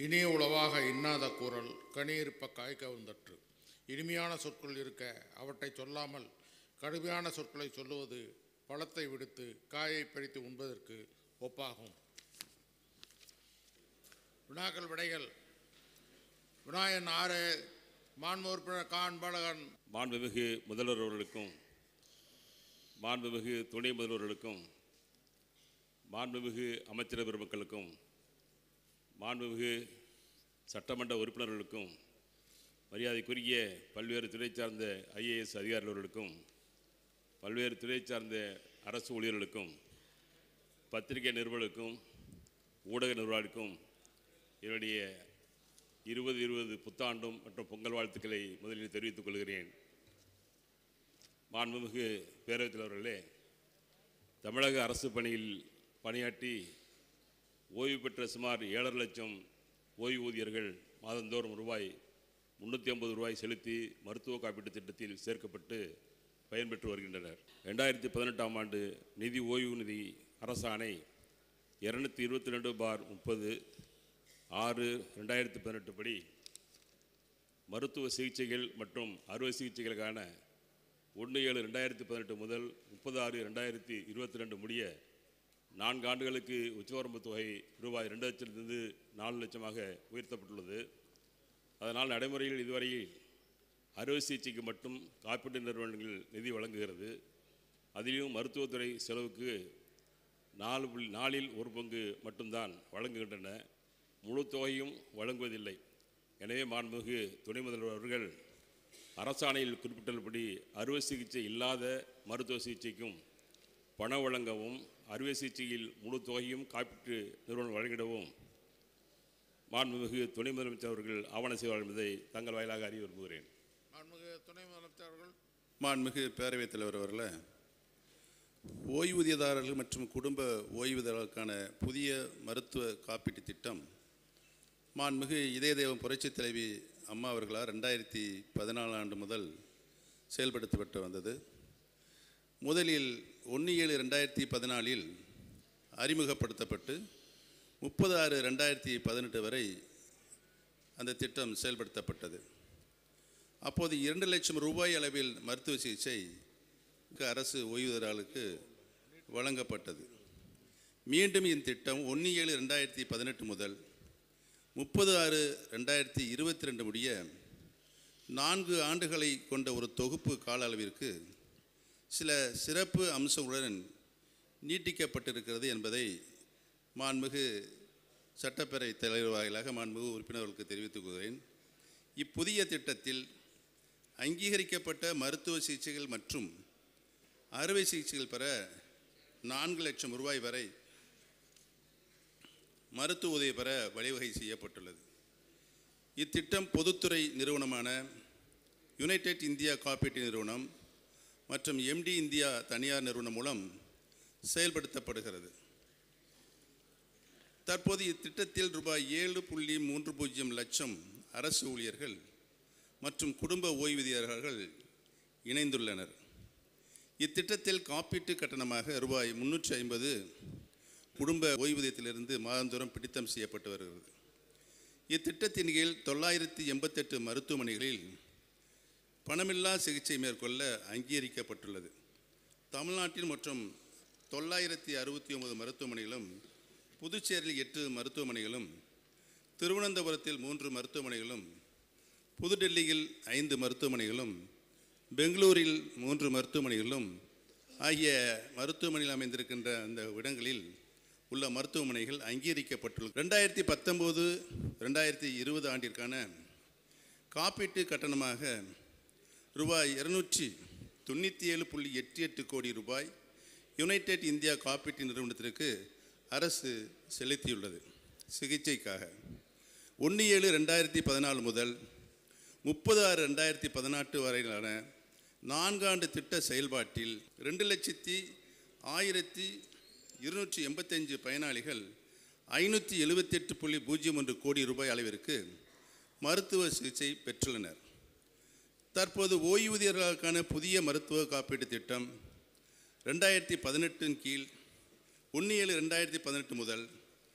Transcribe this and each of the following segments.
இனிய உளவாக இன்னாத கூறல் கனியிருப்ப காய் கவுந்தற்று இனிமையான சொற்கள் இருக்க அவற்றை சொல்லாமல் கடுமையான சொற்களை சொல்லுவது பழத்தை விடுத்து காயை பறித்து உண்பதற்கு ஒப்பாகும் வினாக்கள் விடைகள் விநாயகன் ஆறு மாண்பு உறுப்பினர் கான் பாலகன் மாண்புமிகு முதல்வர் அவர்களுக்கும் மாண்புமிகு துணை முதல்வர்களுக்கும் மாண்புமிகு அமைச்சர் பெருமக்களுக்கும் மாண்புமிகு சட்டமன்ற உறுப்பினர்களுக்கும் மரியாதைக்குரிய பல்வேறு துறை சார்ந்த ஐஏஎஸ் அதிகாரிகளுக்கும் பல்வேறு துறை சார்ந்த அரசு ஊழியர்களுக்கும் பத்திரிகை நிறுவனங்களுக்கும் ஊடக நிர்வாகிகளுக்கும் என்னுடைய இருபது இருபது புத்தாண்டும் மற்றும் பொங்கல் வாழ்த்துக்களை முதலில் தெரிவித்துக் கொள்கிறேன் மாண்புமிகு பேரவைத் தலைவர்களே தமிழக அரசு பணியில் பணியாற்றி ஓய்வு பெற்ற சுமார் ஏழரை லட்சம் ஓய்வூதியர்கள் மாதந்தோறும் ரூபாய் முந்நூற்றி ஐம்பது ரூபாய் செலுத்தி மருத்துவ காப்பீட்டுத் திட்டத்தில் சேர்க்கப்பட்டு பயன்பெற்று வருகின்றனர் ரெண்டாயிரத்தி பதினெட்டாம் ஆண்டு நிதி ஓய்வு நிதி அரசாணை இரநூத்தி இருபத்தி ரெண்டு பார் முப்பது ஆறு ரெண்டாயிரத்தி பதினெட்டு படி மருத்துவ சிகிச்சைகள் மற்றும் அறுவை சிகிச்சைகளுக்கான ஒன்று ஏழு ரெண்டாயிரத்தி பதினெட்டு முதல் முப்பது ஆறு ரெண்டாயிரத்தி இருபத்தி ரெண்டு முடிய நான்கு ஆண்டுகளுக்கு உச்சவரம்பு தொகை ரூபாய் ரெண்டு லட்சத்திலிருந்து நாலு லட்சமாக உயர்த்தப்பட்டுள்ளது அதனால் நடைமுறையில் இதுவரையில் அறுவை சிகிச்சைக்கு மட்டும் காப்பீட்டு நிறுவனங்கள் நிதி வழங்குகிறது அதிலும் மருத்துவத்துறை செலவுக்கு நாலு புள்ளி நாலில் ஒரு பங்கு மட்டும்தான் வழங்குகின்றன முழு தொகையும் வழங்குவதில்லை எனவே மாண்புமிகு துணை முதல்வர் அவர்கள் அரசாணையில் குறிப்பிட்டுள்ளபடி அறுவை சிகிச்சை இல்லாத மருத்துவ சிகிச்சைக்கும் பணம் வழங்கவும் அறுவை சிகிச்சையில் முழு தொகையும் காப்பீட்டு நிறுவனம் வழங்கிடவும் மாண்புமிகு துணை முதலமைச்சர் அவர்கள் ஆவண செய்வார்கள் என்பதை தங்கள் வாயிலாக அறிய விரும்புகிறேன் மாண்புமிகு துணை முதலமைச்சர் அவர்கள் மாண்புமிகு பேரவைத் தலைவர் அவர்களே ஓய்வூதியதாரர்கள் மற்றும் குடும்ப ஓய்வூதியர்களுக்கான புதிய மருத்துவ காப்பீட்டுத் திட்டம் மாண்புமிகு இதயதேவம் புரட்சித் தலைவி அம்மா அவர்களால் ரெண்டாயிரத்தி பதினாலாம் ஆண்டு முதல் செயல்படுத்தப்பட்டு வந்தது முதலில் ஒன்று ஏழு ரெண்டாயிரத்தி பதினாலில் அறிமுகப்படுத்தப்பட்டு முப்பது ஆறு ரெண்டாயிரத்தி பதினெட்டு வரை அந்த திட்டம் செயல்படுத்தப்பட்டது அப்போது இரண்டு லட்சம் ரூபாய் அளவில் மருத்துவ சிகிச்சை அரசு ஓய்வூதியர்களுக்கு வழங்கப்பட்டது மீண்டும் இந்த திட்டம் ஒன்று ஏழு ரெண்டாயிரத்தி பதினெட்டு முதல் முப்பது ஆறு ரெண்டாயிரத்தி இருபத்தி ரெண்டு முடிய நான்கு ஆண்டுகளை கொண்ட ஒரு தொகுப்பு கால அளவிற்கு சில சிறப்பு அம்சங்களுடன் நீட்டிக்கப்பட்டிருக்கிறது என்பதை மாண்புமிகு சட்டப்பேரவை தலைவர் வாயிலாக மாண்புமிகு உறுப்பினர்களுக்கு தெரிவித்துக் கொள்கிறேன் இப்புதிய திட்டத்தில் அங்கீகரிக்கப்பட்ட மருத்துவ சிகிச்சைகள் மற்றும் அறுவை சிகிச்சைகள் பெற நான்கு லட்சம் ரூபாய் வரை மருத்துவ உதவி பெற வழிவகை செய்யப்பட்டுள்ளது இத்திட்டம் பொதுத்துறை நிறுவனமான யுனைடெட் இந்தியா காப்பீட்டு நிறுவனம் மற்றும் எம்டி இந்தியா தனியார் நிறுவனம் மூலம் செயல்படுத்தப்படுகிறது தற்போது இத்திட்டத்தில் ரூபாய் ஏழு புள்ளி மூன்று பூஜ்ஜியம் லட்சம் அரசு ஊழியர்கள் மற்றும் குடும்ப ஓய்வூதியர்கள் இணைந்துள்ளனர் இத்திட்டத்தில் காப்பீட்டு கட்டணமாக ரூபாய் முன்னூற்றி ஐம்பது குடும்ப ஓய்வூதியத்திலிருந்து மாதந்தோறும் பிடித்தம் செய்யப்பட்டு வருகிறது இத்திட்டத்தின் கீழ் தொள்ளாயிரத்தி எண்பத்தெட்டு மருத்துவமனைகளில் பணமில்லா சிகிச்சை மேற்கொள்ள அங்கீகரிக்கப்பட்டுள்ளது தமிழ்நாட்டில் மற்றும் தொள்ளாயிரத்தி அறுபத்தி ஒன்பது மருத்துவமனைகளும் புதுச்சேரியில் எட்டு மருத்துவமனைகளும் திருவனந்தபுரத்தில் மூன்று மருத்துவமனைகளும் புதுடெல்லியில் ஐந்து மருத்துவமனைகளும் பெங்களூரில் மூன்று மருத்துவமனைகளும் ஆகிய மருத்துவமனையில் அமைந்திருக்கின்ற அந்த இடங்களில் உள்ள மருத்துவமனைகள் அங்கீகரிக்கப்பட்டுள்ளது ரெண்டாயிரத்தி பத்தொம்போது ரெண்டாயிரத்தி இருபது ஆண்டிற்கான காப்பீட்டு கட்டணமாக ரூபாய் இருநூற்றி தொண்ணூற்றி ஏழு புள்ளி எட்டு எட்டு கோடி ரூபாய் யுனைடெட் இந்தியா காப்பீட்டு நிறுவனத்திற்கு அரசு செலுத்தியுள்ளது சிகிச்சைக்காக ஒன்று ஏழு ரெண்டாயிரத்தி பதினாலு முதல் முப்பது ஆறு ரெண்டாயிரத்தி பதினெட்டு வரையிலான நான்காண்டு திட்ட செயல்பாட்டில் ரெண்டு லட்சத்தி ஆயிரத்தி இருநூற்றி எண்பத்தஞ்சு பயனாளிகள் ஐநூற்றி எழுபத்தெட்டு புள்ளி பூஜ்ஜியம் ஒன்று கோடி ரூபாய் அளவிற்கு மருத்துவ சிகிச்சை பெற்றுள்ளனர் தற்போது ஓய்வூதியர்களுக்கான புதிய மருத்துவ காப்பீட்டு திட்டம் ரெண்டாயிரத்தி பதினெட்டின் கீழ் ஒன்று ஏழு ரெண்டாயிரத்தி பதினெட்டு முதல்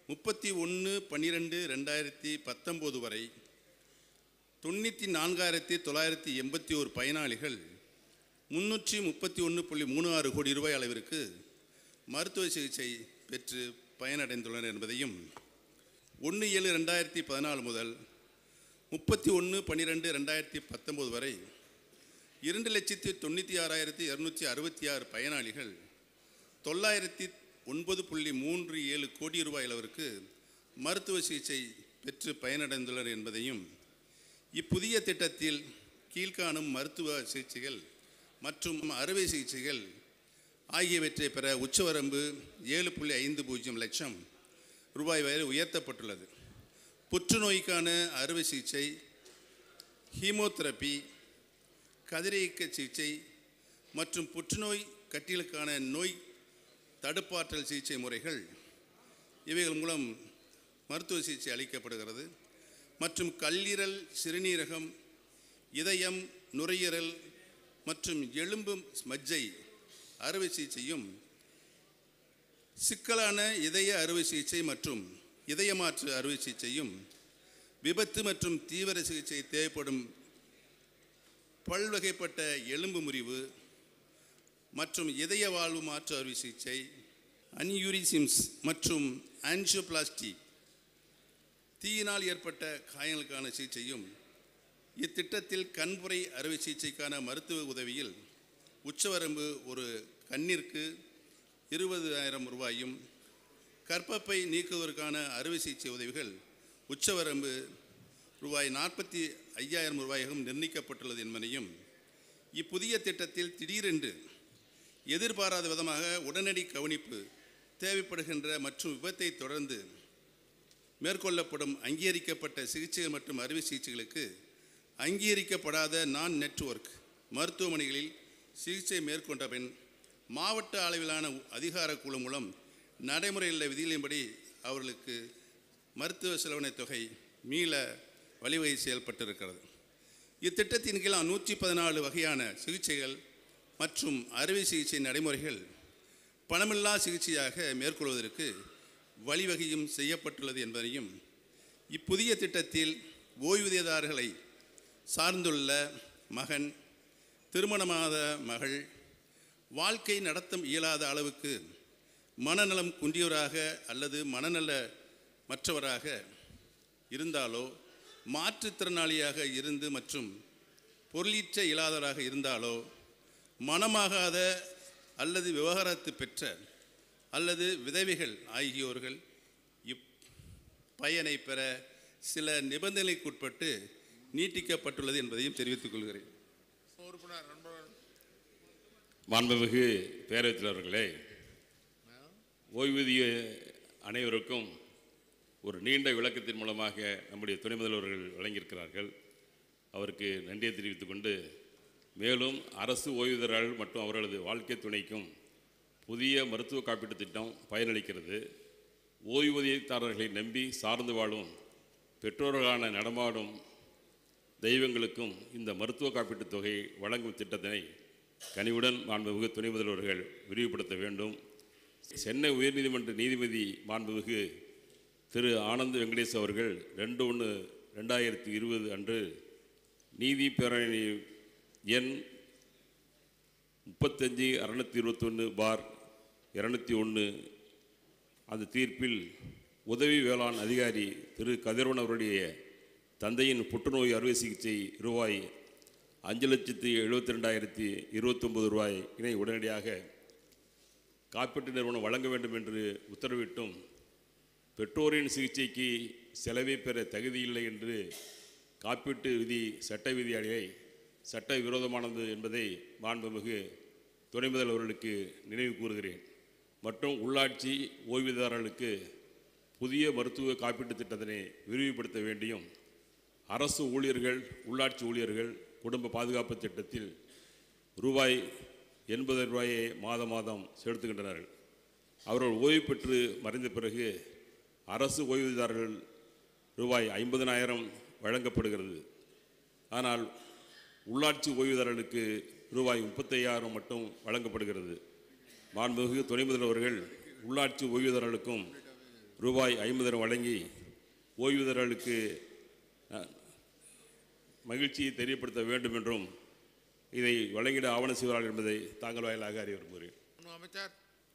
முப்பத்தி ஒன்று பன்னிரெண்டு ரெண்டாயிரத்தி பத்தொம்போது வரை தொண்ணூற்றி நான்காயிரத்தி தொள்ளாயிரத்தி எண்பத்தி ஒரு பயனாளிகள் முன்னூற்றி முப்பத்தி ஒன்று புள்ளி மூணு ஆறு கோடி ரூபாய் அளவிற்கு மருத்துவ சிகிச்சை பெற்று பயனடைந்துள்ளனர் என்பதையும் ஒன்று ஏழு ரெண்டாயிரத்தி பதினாலு முதல் முப்பத்தி ஒன்று பன்னிரெண்டு ரெண்டாயிரத்தி பத்தொம்போது வரை இரண்டு லட்சத்தி தொண்ணூற்றி ஆறாயிரத்தி இரநூத்தி அறுபத்தி ஆறு பயனாளிகள் தொள்ளாயிரத்தி ஒன்பது புள்ளி மூன்று ஏழு கோடி ரூபாய் அளவிற்கு மருத்துவ சிகிச்சை பெற்று பயனடைந்துள்ளனர் என்பதையும் இப்புதிய திட்டத்தில் கீழ்காணும் மருத்துவ சிகிச்சைகள் மற்றும் அறுவை சிகிச்சைகள் ஆகியவற்றை பெற உச்சவரம்பு ஏழு புள்ளி ஐந்து பூஜ்ஜியம் லட்சம் ரூபாய் வரை உயர்த்தப்பட்டுள்ளது புற்றுநோய்க்கான அறுவை சிகிச்சை ஹீமோதெரப்பி கதிரியக்க சிகிச்சை மற்றும் புற்றுநோய் கட்டிகளுக்கான நோய் தடுப்பாற்றல் சிகிச்சை முறைகள் இவைகள் மூலம் மருத்துவ சிகிச்சை அளிக்கப்படுகிறது மற்றும் கல்லீரல் சிறுநீரகம் இதயம் நுரையீரல் மற்றும் எலும்பு மஜ்ஜை அறுவை சிகிச்சையும் சிக்கலான இதய அறுவை சிகிச்சை மற்றும் இதயமாற்று அறுவை சிகிச்சையும் விபத்து மற்றும் தீவிர சிகிச்சை தேவைப்படும் பல்வகைப்பட்ட எலும்பு முறிவு மற்றும் இதய வாழ்வு மாற்று அறுவை சிகிச்சை அன்யூரிசிம்ஸ் மற்றும் ஆன்ஜியோபிளாஸ்டி தீயினால் ஏற்பட்ட காயங்களுக்கான சிகிச்சையும் இத்திட்டத்தில் கண்புரை அறுவை சிகிச்சைக்கான மருத்துவ உதவியில் உச்சவரம்பு ஒரு கண்ணிற்கு இருபதாயிரம் ரூபாயும் கர்ப்பப்பை நீக்குவதற்கான அறுவை சிகிச்சை உதவிகள் உச்சவரம்பு ரூபாய் நாற்பத்தி ஐயாயிரம் ரூபாயாகவும் நிர்ணயிக்கப்பட்டுள்ளது என்பதையும் இப்புதிய திட்டத்தில் திடீரென்று எதிர்பாராத விதமாக உடனடி கவனிப்பு தேவைப்படுகின்ற மற்றும் விபத்தை தொடர்ந்து மேற்கொள்ளப்படும் அங்கீகரிக்கப்பட்ட சிகிச்சைகள் மற்றும் அறுவை சிகிச்சைகளுக்கு அங்கீகரிக்கப்படாத நான் நெட்வொர்க் மருத்துவமனைகளில் சிகிச்சை மேற்கொண்ட பின் மாவட்ட அளவிலான அதிகார குழு மூலம் நடைமுறையில் உள்ள விதிகளின்படி அவர்களுக்கு மருத்துவ செலவினை தொகை மீள வழிவகை செயல்பட்டிருக்கிறது இத்திட்டத்தின் கீழ் நூற்றி பதினாலு வகையான சிகிச்சைகள் மற்றும் அறுவை சிகிச்சை நடைமுறைகள் பணமில்லா சிகிச்சையாக மேற்கொள்வதற்கு வழிவகையும் செய்யப்பட்டுள்ளது என்பதையும் இப்புதிய திட்டத்தில் ஓய்வூதியதாரர்களை சார்ந்துள்ள மகன் திருமணமாத மகள் வாழ்க்கை நடத்த இயலாத அளவுக்கு மனநலம் குன்றியவராக அல்லது மனநல மற்றவராக இருந்தாலோ மாற்றுத்திறனாளியாக இருந்து மற்றும் பொருளீற்ற இயலாதவராக இருந்தாலோ மனமாகாத அல்லது விவகாரத்து பெற்ற அல்லது விதவைகள் ஆகியோர்கள் இப் பயனை பெற சில நிபந்தனைக்குட்பட்டு நீட்டிக்கப்பட்டுள்ளது என்பதையும் தெரிவித்துக் கொள்கிறேன் உறுப்பினர் நண்பர்கள் மாண்புமிகு பேரவைத் தலைவர்களே ஓய்வூதிய அனைவருக்கும் ஒரு நீண்ட விளக்கத்தின் மூலமாக நம்முடைய துணை முதல்வர்கள் வழங்கியிருக்கிறார்கள் அவருக்கு நன்றியை தெரிவித்துக் கொண்டு மேலும் அரசு ஓய்வூதியர்கள் மற்றும் அவர்களது வாழ்க்கை துணைக்கும் புதிய மருத்துவ காப்பீட்டுத் திட்டம் பயனளிக்கிறது ஓய்வூதியதாரர்களை நம்பி சார்ந்து வாழும் பெற்றோர்களான நடமாடும் தெய்வங்களுக்கும் இந்த மருத்துவ காப்பீட்டுத் தொகை வழங்கும் திட்டத்தினை கனிவுடன் மாண்புமிகு துணை முதல்வர்கள் விரிவுபடுத்த வேண்டும் சென்னை உயர்நீதிமன்ற நீதிபதி மாண்புமிகு திரு ஆனந்த் வெங்கடேஷ் அவர்கள் ரெண்டு ஒன்று ரெண்டாயிரத்தி இருபது அன்று நீதி பேரணி எண் முப்பத்தஞ்சு அறநூற்றி இருபத்தொன்று பார் இரநூத்தி ஒன்று அந்த தீர்ப்பில் உதவி வேளாண் அதிகாரி திரு கதிரவன் அவருடைய தந்தையின் புற்றுநோய் அறுவை சிகிச்சை ரூபாய் அஞ்சு லட்சத்தி எழுபத்தி ரெண்டாயிரத்தி இருபத்தொம்பது ரூபாய் இணை உடனடியாக காப்பீட்டு நிறுவனம் வழங்க வேண்டும் என்று உத்தரவிட்டும் பெற்றோரின் சிகிச்சைக்கு செலவை பெற தகுதியில்லை என்று காப்பீட்டு விதி சட்ட விதி அணியை சட்ட விரோதமானது என்பதை மாண்புமிகு துணை முதல்வர்களுக்கு நினைவு கூறுகிறேன் மற்றும் உள்ளாட்சி ஓய்வூதியதாரர்களுக்கு புதிய மருத்துவ காப்பீட்டுத் திட்டத்தினை விரிவுபடுத்த வேண்டியும் அரசு ஊழியர்கள் உள்ளாட்சி ஊழியர்கள் குடும்ப பாதுகாப்பு திட்டத்தில் ரூபாய் எண்பது ரூபாயை மாதம் மாதம் செலுத்துகின்றனர் அவர்கள் ஓய்வு பெற்று மறைந்த பிறகு அரசு ஓய்வூதியதாரர்கள் ரூபாய் ஐம்பதனாயிரம் வழங்கப்படுகிறது ஆனால் உள்ளாட்சி ஓய்வூதியர்களுக்கு ரூபாய் முப்பத்தையாயிரம் மட்டும் வழங்கப்படுகிறது மாண்புமிகு துணை முதல்வர்கள் உள்ளாட்சி ஓய்வூதியர்களுக்கும் ரூபாய் ஐம்பதாயிரம் வழங்கி ஓய்வூதியர்களுக்கு அஹ், மகிழ்ச்சியை தெரியப்படுத்த வேண்டும் என்றும் இதை வழங்கிட ஆவணம் செய்வார்கள் என்பதை தாங்கள் வாயிலாக அறிய விரும்புகிறேன் மாண்பு அமைச்சர்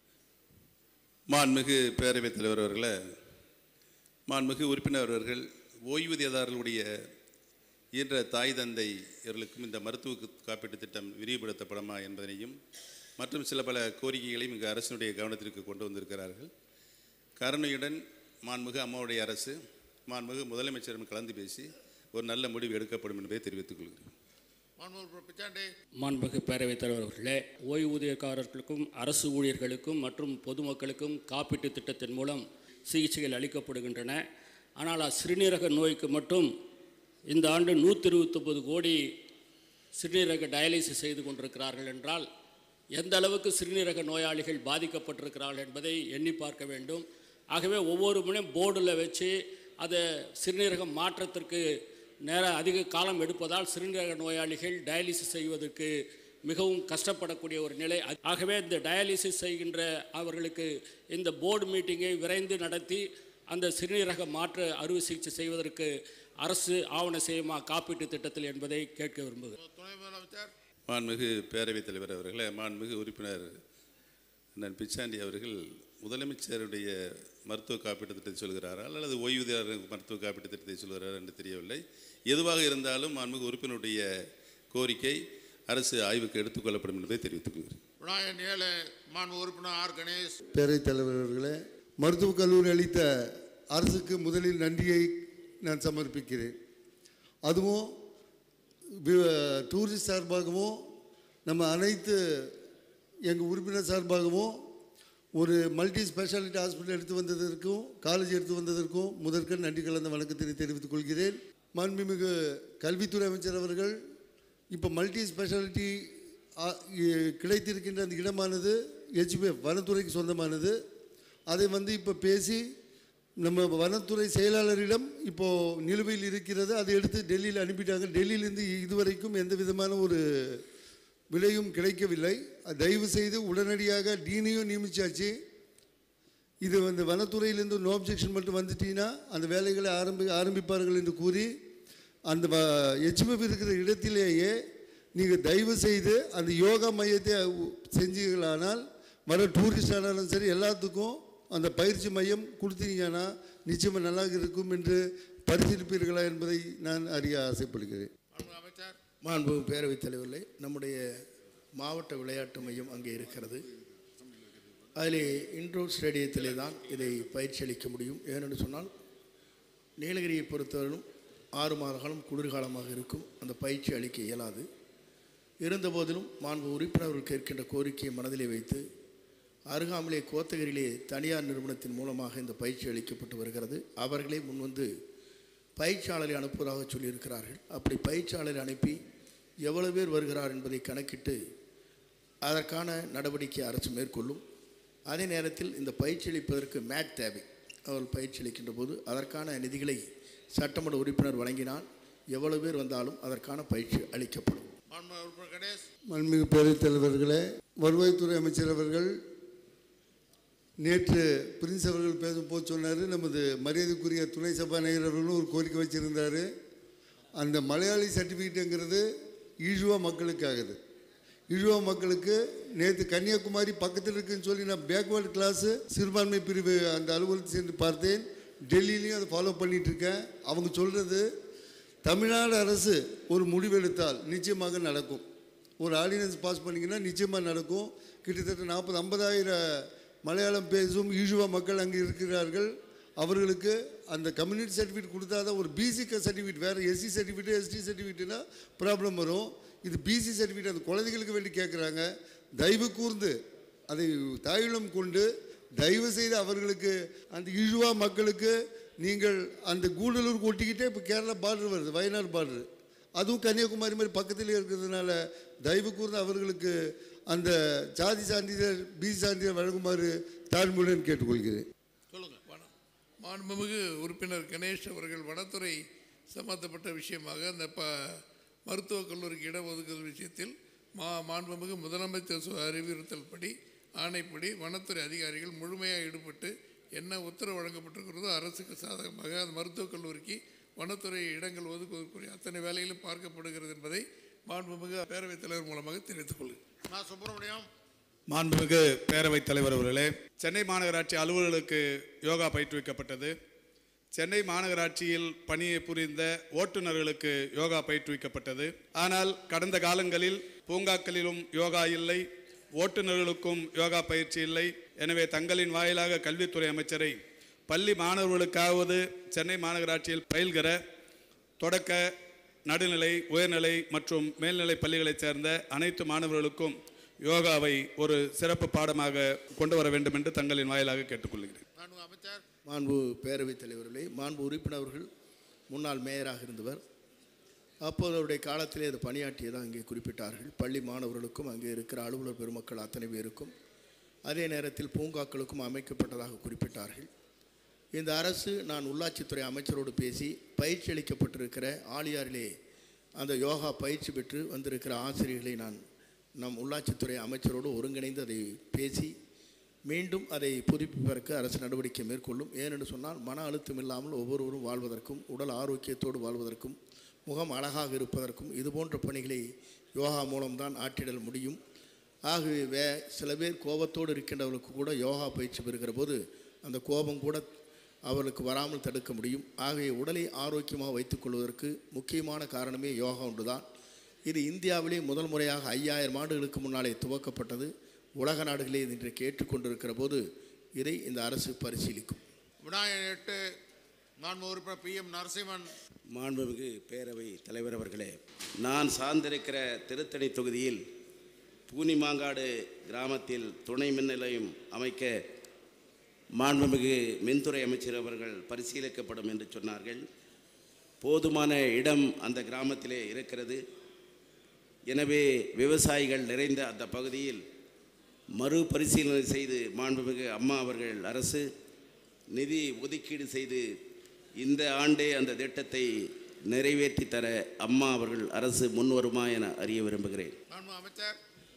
மாண்புமிகு பேரவைத் தலைவர் அவர்களே மாண்புமிகு உறுப்பினர் அவர்கள் ஓய்வூதியதாரர்களுடைய இயன்ற தாய் தந்தை இவர்களுக்கும் இந்த மருத்துவ காப்பீட்டுத் திட்டம் விரிவுபடுத்தப்படுமா என்பதனையும் மற்றும் சில பல கோரிக்கைகளையும் இங்கு அரசினுடைய கவனத்திற்கு கொண்டு வந்திருக்கிறார்கள் கருணையுடன் மாண்புமிகு அம்மாவுடைய அரசு மாண்புமிகு முதலமைச்சரும் கலந்து பேசி ஒரு நல்ல முடிவு எடுக்கப்படும் என்பதை தெரிவித்துக் கொள்கிறேன் மாண்பு உறுப்பினர் பிச்சாண்டி மாண்புமிகு பேரவைத் தலைவர் அவர்களே ஓய்வூதியக்காரர்களுக்கும் அரசு ஊழியர்களுக்கும் மற்றும் பொதுமக்களுக்கும் காப்பீட்டுத் திட்டத்தின் மூலம் சிகிச்சைகள் அளிக்கப்படுகின்றன ஆனால் சிறுநீரக நோய்க்கு மட்டும் இந்த ஆண்டு நூற்றி இருபத்தொம்பது கோடி சிறுநீரக டயாலிசிஸ் செய்து கொண்டிருக்கிறார்கள் என்றால் எந்த அளவுக்கு சிறுநீரக நோயாளிகள் பாதிக்கப்பட்டிருக்கிறார்கள் என்பதை எண்ணி பார்க்க வேண்டும் ஆகவே ஒவ்வொரு முனையும் போர்டில் வச்சு அதை சிறுநீரகம் மாற்றத்திற்கு நேர அதிக காலம் எடுப்பதால் சிறுநீரக நோயாளிகள் டயாலிசிஸ் செய்வதற்கு மிகவும் கஷ்டப்படக்கூடிய ஒரு நிலை ஆகவே இந்த டயாலிசிஸ் செய்கின்ற அவர்களுக்கு இந்த போர்டு மீட்டிங்கை விரைந்து நடத்தி அந்த சிறுநீரக மாற்று அறுவை சிகிச்சை செய்வதற்கு அரசு ஆவண செய்யுமா காப்பீட்டு திட்டத்தில் என்பதை கேட்க விரும்புகிறேன் துணை முதலமைச்சர் மாண்புமிகு பேரவைத் தலைவர் அவர்களே மாண்புமிகு உறுப்பினர் அண்ணன் பிச்சாண்டி அவர்கள் முதலமைச்சருடைய மருத்துவ காப்பீட்டு திட்டத்தை சொல்கிறாரா அல்லது ஓய்வூதியர் மருத்துவ காப்பீட்டு திட்டத்தை சொல்கிறாரா என்று தெரியவில்லை எதுவாக இருந்தாலும் மாண்புமிகு உறுப்பினருடைய கோரிக்கை அரசு ஆய்வுக்கு எடுத்துக்கொள்ளப்படும் என்பதை தெரிவித்துக் கொள்கிறேன் விநாயகன் ஏழு மாண்பு உறுப்பினர் ஆர் கணேஷ் பேரவைத் தலைவர் அவர்களே மருத்துவக் கல்லூரி அளித்த அரசுக்கு முதலில் நன்றியை நான் சமர்ப்பிக்கிறேன் அதுவும் வி- டூரிஸ்ட் சார்பாகவும் நம்ம அனைத்து எங்கள் உறுப்பினர் சார்பாகவும் ஒரு மல்டி ஸ்பெஷாலிட்டி ஹாஸ்பிட்டல் எடுத்து வந்ததற்கும் காலேஜ் எடுத்து வந்ததற்கும் முதற்கண் நன்றி கலந்த வணக்கத்தினை தெரிவித்துக் கொள்கிறேன் மாண்புமிகு கல்வித்துறை அமைச்சர் அவர்கள் இப்போ மல்டி ஸ்பெஷாலிட்டி ஆ- இ- கிடைத்திருக்கின்ற அந்த இடமானது ஹெச்பிஎஃப் வனத்துறைக்கு சொந்தமானது அதை வந்து இப்போ பேசி நம்ம வனத்துறை செயலாளரிடம் இப்போது நிலுவையில் இருக்கிறது அதை எடுத்து டெல்லியில் அனுப்பிட்டாங்க டெல்லியிலேருந்து இதுவரைக்கும் எந்த விதமான ஒரு விலையும் கிடைக்கவில்லை தயவு செய்து உடனடியாக டீனையும் நியமிச்சாச்சு இது வந்து வனத்துறையிலேருந்து நோ அப்ஜெக்ஷன் மட்டும் வந்துட்டீங்கன்னா அந்த வேலைகளை ஆரம்பி ஆரம்பிப்பார்கள் என்று கூறி அந்த ஹெச்எஃப் இருக்கிற இடத்திலேயே நீங்கள் தயவு செய்து அந்த யோகா மையத்தை உ- செஞ்சீங்களானால் வர டூரிஸ்ட் ஆனாலும் சரி எல்லாத்துக்கும் அந்த பயிற்சி மையம் கொடுத்தீங்கன்னா நிச்சயமாக நல்லா இருக்கும் என்று பரிசீலிப்பீர்களா என்பதை நான் அறிய ஆசைப்படுகிறேன் மாண்பு அமைச்சர் மாண்பு பேரவைத் தலைவர்களே நம்முடைய மாவட்ட விளையாட்டு மையம் அங்கே இருக்கிறது அதிலே இன்டோர் ஸ்டேடியத்திலே தான் இதை பயிற்சி அளிக்க முடியும் ஏனென்று சொன்னால் நீலகிரியை பொறுத்தவரையிலும் ஆறு மாத காலம் குளிர்காலமாக இருக்கும் அந்த பயிற்சி அளிக்க இயலாது இருந்தபோதிலும் மாண்பு உறுப்பினர்கள் கேட்கின்ற கோரிக்கையை மனதிலே வைத்து அருகாமலே கோத்தகிரியிலே தனியார் நிறுவனத்தின் மூலமாக இந்த பயிற்சி அளிக்கப்பட்டு வருகிறது அவர்களே முன்வந்து பயிற்சியாளரை அனுப்புவதாக சொல்லியிருக்கிறார்கள் அப்படி பயிற்சியாளரை அனுப்பி எவ்வளவு பேர் வருகிறார் என்பதை கணக்கிட்டு அதற்கான நடவடிக்கை அரசு மேற்கொள்ளும் அதே நேரத்தில் இந்த பயிற்சி அளிப்பதற்கு மேட் தேவை அவர்கள் பயிற்சி அளிக்கின்ற போது அதற்கான நிதிகளை சட்டமன்ற உறுப்பினர் வழங்கினால் எவ்வளவு பேர் வந்தாலும் அதற்கான பயிற்சி அளிக்கப்படும் மாண்பு உறுப்பினர் கணேஷ் மண்மிகு பேரவைத் தலைவர்களே வருவாய்த்துறை அமைச்சர் அவர்கள் நேற்று பிரின்ஸ் அவர்கள் பேசும்போது சொன்னார் நமது மரியாதைக்குரிய துணை சபாநாயகர் அவர்களும் ஒரு கோரிக்கை வச்சுருந்தார் அந்த மலையாளி சர்டிஃபிகேட்டுங்கிறது ஈழுவா மக்களுக்காகுது ஈழுவா மக்களுக்கு நேற்று கன்னியாகுமரி பக்கத்தில் இருக்குன்னு சொல்லி நான் பேக்வேர்டு கிளாஸு சிறுபான்மை பிரிவு அந்த அலுவலகத்தை சென்று பார்த்தேன் டெல்லியிலையும் அதை ஃபாலோ பண்ணிட்டு இருக்கேன் அவங்க சொல்கிறது தமிழ்நாடு அரசு ஒரு முடிவெடுத்தால் நிச்சயமாக நடக்கும் ஒரு ஆர்டினன்ஸ் பாஸ் பண்ணிங்கன்னா நிச்சயமாக நடக்கும் கிட்டத்தட்ட நாற்பது ஐம்பதாயிரம் மலையாளம் பேசும் யூசுவா மக்கள் அங்கே இருக்கிறார்கள் அவர்களுக்கு அந்த கம்யூனிட்டி சர்டிஃபிகேட் கொடுத்தா தான் ஒரு பிசி சர்டிஃபிகேட் வேறு எஸ்சி சர்டிஃபிகேட் எஸ்டி சர்டிஃபிகேட்னா ப்ராப்ளம் வரும் இது பிசி சர்டிஃபிகேட் அந்த குழந்தைகளுக்கு வேண்டி கேட்குறாங்க தயவு கூர்ந்து அதை தாயுள்ளம் கொண்டு தயவு செய்து அவர்களுக்கு அந்த யூசுவா மக்களுக்கு நீங்கள் அந்த கூடலூருக்கு ஒட்டிக்கிட்டே இப்போ கேரளா பார்டர் வருது வயநாடு பார்டர் அதுவும் கன்னியாகுமரி மாதிரி பக்கத்திலே இருக்கிறதுனால தயவு கூர்ந்து அவர்களுக்கு அந்த சாதி சான்றிதழ் பிசி சான்றிதழ் வழங்குமாறு தாழ்மையுடன் கேட்டுக்கொள்கிறேன் சொல்லுங்க வனம் மாண்புமிகு உறுப்பினர் கணேஷ் அவர்கள் வனத்துறை சம்பந்தப்பட்ட விஷயமாக அந்த ப மருத்துவக் கல்லூரிக்கு இடம் ஒதுக்குதல் விஷயத்தில் மா மாண்புமிகு முதலமைச்சர் சு- அறிவுறுத்தல் படி ஆணைப்படி வனத்துறை அதிகாரிகள் முழுமையாக ஈடுபட்டு என்ன உத்தரவு வழங்கப்பட்டிருக்கிறதோ அரசுக்கு சாதகமாக அந்த மருத்துவக் கல்லூரிக்கு வனத்துறை இடங்கள் ஒதுக்குவதற்குரிய அத்தனை வேலைகளும் பார்க்கப்படுகிறது என்பதை மாண்புமிகு பேரவைத் தலைவர் மூலமாக தெரிவித்துக் கொள்கிறேன் நான் சுப்பிரமணியம் மாண்புமிகு பேரவைத் தலைவர் அவர்களே சென்னை மாநகராட்சி அலுவலர்களுக்கு யோகா பயிற்றுவிக்கப்பட்டது சென்னை மாநகராட்சியில் பணியை புரிந்த ஓட்டுநர்களுக்கு யோகா பயிற்றுவிக்கப்பட்டது ஆனால் கடந்த காலங்களில் பூங்காக்களிலும் யோகா இல்லை ஓட்டுநர்களுக்கும் யோகா பயிற்சி இல்லை எனவே தங்களின் வாயிலாக கல்வித்துறை அமைச்சரை பள்ளி மாணவர்களுக்காவது சென்னை மாநகராட்சியில் பயில்கிற தொடக்க நடுநிலை உயர்நிலை மற்றும் மேல்நிலை பள்ளிகளைச் சேர்ந்த அனைத்து மாணவர்களுக்கும் யோகாவை ஒரு சிறப்பு பாடமாக கொண்டு வர வேண்டும் என்று தங்களின் வாயிலாக கேட்டுக்கொள்கிறேன் நான் அமைச்சர் மாண்பு பேரவைத் தலைவர்களே மாண்பு உறுப்பினர்கள் முன்னாள் மேயராக இருந்தவர் அப்போது அவருடைய காலத்திலே அது பணியாற்றியதாக அங்கே குறிப்பிட்டார்கள் பள்ளி மாணவர்களுக்கும் அங்கே இருக்கிற அலுவலர் பெருமக்கள் அத்தனை பேருக்கும் அதே நேரத்தில் பூங்காக்களுக்கும் அமைக்கப்பட்டதாக குறிப்பிட்டார்கள் இந்த அரசு நான் உள்ளாட்சித்துறை அமைச்சரோடு பேசி பயிற்சி அளிக்கப்பட்டிருக்கிற ஆலியாரிலே அந்த யோகா பயிற்சி பெற்று வந்திருக்கிற ஆசிரியர்களை நான் நம் உள்ளாட்சித்துறை அமைச்சரோடு ஒருங்கிணைந்து அதை பேசி மீண்டும் அதை புதுப்பிப்பதற்கு அரசு நடவடிக்கை மேற்கொள்ளும் ஏனென்று சொன்னால் மன அழுத்தம் இல்லாமல் ஒவ்வொருவரும் வாழ்வதற்கும் உடல் ஆரோக்கியத்தோடு வாழ்வதற்கும் முகம் அழகாக இருப்பதற்கும் இது போன்ற பணிகளை யோகா மூலம்தான் ஆற்றிடல் முடியும் ஆகவே வே சில பேர் கோபத்தோடு இருக்கின்றவர்களுக்கு கூட யோகா பயிற்சி பெறுகிற போது அந்த கோபம் கூட அவர்களுக்கு வராமல் தடுக்க முடியும் ஆகவே உடலை ஆரோக்கியமாக வைத்துக்கொள்வதற்கு முக்கியமான காரணமே யோகா ஒன்றுதான் இது இந்தியாவிலே முதல் முறையாக ஐயாயிரம் ஆண்டுகளுக்கு முன்னாலே துவக்கப்பட்டது உலக நாடுகளே இது இன்றைக்கு ஏற்றுக்கொண்டிருக்கிற போது இதை இந்த அரசு பரிசீலிக்கும் விநாயகர் எட்டு நான் உறுப்பினர் பி எம் நரசிம்மன் மாண்புமிகு பேரவை தலைவர் அவர்களே நான் சார்ந்திருக்கிற திருத்தணி தொகுதியில் பூனிமாங்காடு கிராமத்தில் துணை மின் நிலையம் அமைக்க மாண்புமிகு மின்துறை அமைச்சர் அவர்கள் பரிசீலிக்கப்படும் என்று சொன்னார்கள் போதுமான இடம் அந்த கிராமத்திலே இருக்கிறது எனவே விவசாயிகள் நிறைந்த அந்த பகுதியில் மறுபரிசீலனை செய்து மாண்புமிகு அம்மா அவர்கள் அரசு நிதி ஒதுக்கீடு செய்து இந்த ஆண்டே அந்த திட்டத்தை நிறைவேற்றி தர அம்மா அவர்கள் அரசு முன்வருமா என அறிய விரும்புகிறேன் நான் அமைச்சர்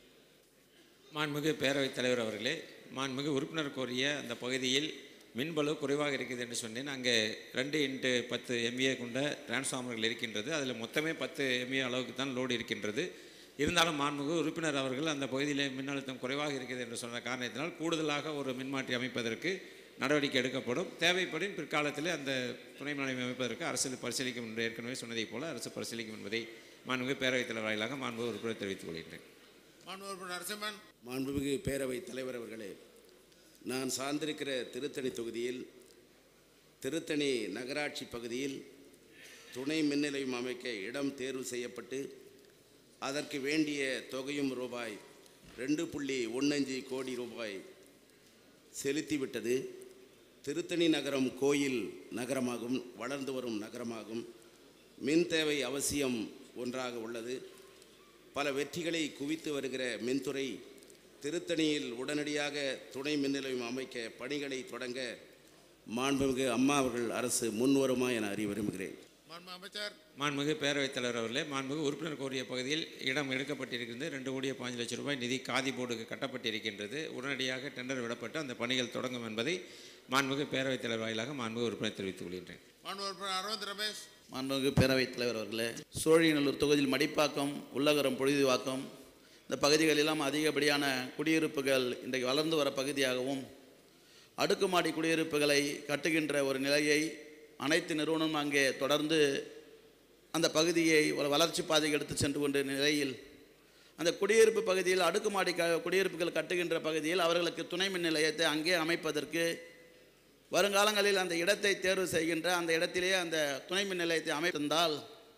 மாண்புமிகு பேரவைத் தலைவர் அவர்களே மாண்புமிகு உறுப்பினர் கோரிய அந்த பகுதியில் மின்பளு குறைவாக இருக்குது என்று சொன்னேன் அங்கே ரெண்டு இன்ட்டு பத்து எம்ஏ கொண்ட டிரான்ஸ்ஃபார்மர்கள் இருக்கின்றது அதில் மொத்தமே பத்து எம்ஏ அளவுக்கு தான் லோடு இருக்கின்றது இருந்தாலும் மாண்புமிகு உறுப்பினர் அவர்கள் அந்த பகுதியில் மின்னழுத்தம் குறைவாக இருக்கிறது என்று சொன்ன காரணத்தினால் கூடுதலாக ஒரு மின்மாற்றி அமைப்பதற்கு நடவடிக்கை எடுக்கப்படும் தேவைப்படும் பிற்காலத்தில் அந்த துணை மின் நிலையம் அமைப்பதற்கு அரசு பரிசீலிக்கும் என்று ஏற்கனவே சொன்னதைப் போல அரசு பரிசீலிக்கும் என்பதை மாண்புமிகு பேரவைத் தலைவர் வாயிலாக மாண்புமிகு உறுப்பினர் தெரிவித்துக் கொள்கின்றேன் நான் உறுப்பினர் நரசிம்மன் மாண்புமிகு பேரவை தலைவர் அவர்களே நான் சார்ந்திருக்கிற திருத்தணி தொகுதியில் திருத்தணி நகராட்சி பகுதியில் துணை மின் நிலையம் அமைக்க இடம் தேர்வு செய்யப்பட்டு அதற்கு வேண்டிய தொகையும் ரூபாய் ரெண்டு புள்ளி ஒன்னஞ்சு கோடி ரூபாய் செலுத்திவிட்டது திருத்தணி நகரம் கோயில் நகரமாகும் வளர்ந்து வரும் நகரமாகும் மின் தேவை அவசியம் ஒன்றாக உள்ளது பல வெற்றிகளை குவித்து வருகிற மின்துறை திருத்தணியில் உடனடியாக துணை மின் நிலையம் அமைக்க பணிகளை தொடங்க மாண்புமிகு அம்மா அவர்கள் அரசு முன்வருமா என அறிய விரும்புகிறேன் மாண்பு அமைச்சர் மாண்புமிகு பேரவைத் தலைவர் அவர்களே மாண்புமிகு உறுப்பினர் கோரிய பகுதியில் இடம் எடுக்கப்பட்டிருக்கிறது ரெண்டு கோடியே பாஞ்சு லட்சம் ரூபாய் நிதி காதி போர்டுக்கு கட்டப்பட்டிருக்கின்றது உடனடியாக டெண்டர் விடப்பட்டு அந்த பணிகள் தொடங்கும் என்பதை மாண்புமிகு பேரவைத் தலைவர் வாயிலாக மாண்புமிகு உறுப்பினர் தெரிவித்துக் கொள்கின்றேன் மாண்பு உறுப்பினர் அரவிந்த் ரமேஷ் மாண்புமிகு பேரவைத் தலைவர் அவர்களே சோழிநல்லூர் தொகுதியில் மடிப்பாக்கம் உள்ளகரம் பொழுதுவாக்கம் இந்த பகுதிகளெல்லாம் அதிகப்படியான குடியிருப்புகள் இன்றைக்கு வளர்ந்து வர பகுதியாகவும் அடுக்குமாடி குடியிருப்புகளை கட்டுகின்ற ஒரு நிலையை அனைத்து நிறுவனமும் அங்கே தொடர்ந்து அந்த பகுதியை ஒரு வளர்ச்சி பாதைக்கு எடுத்து சென்று கொண்ட நிலையில் அந்த குடியிருப்பு பகுதியில் அடுக்குமாடி க குடியிருப்புகள் கட்டுகின்ற பகுதியில் அவர்களுக்கு துணை மின் நிலையத்தை அங்கே அமைப்பதற்கு வருங்காலங்களில் அந்த இடத்தை தேர்வு செய்கின்ற அந்த இடத்திலேயே அந்த துணை மின் நிலையத்தை அமைத்திருந்தால்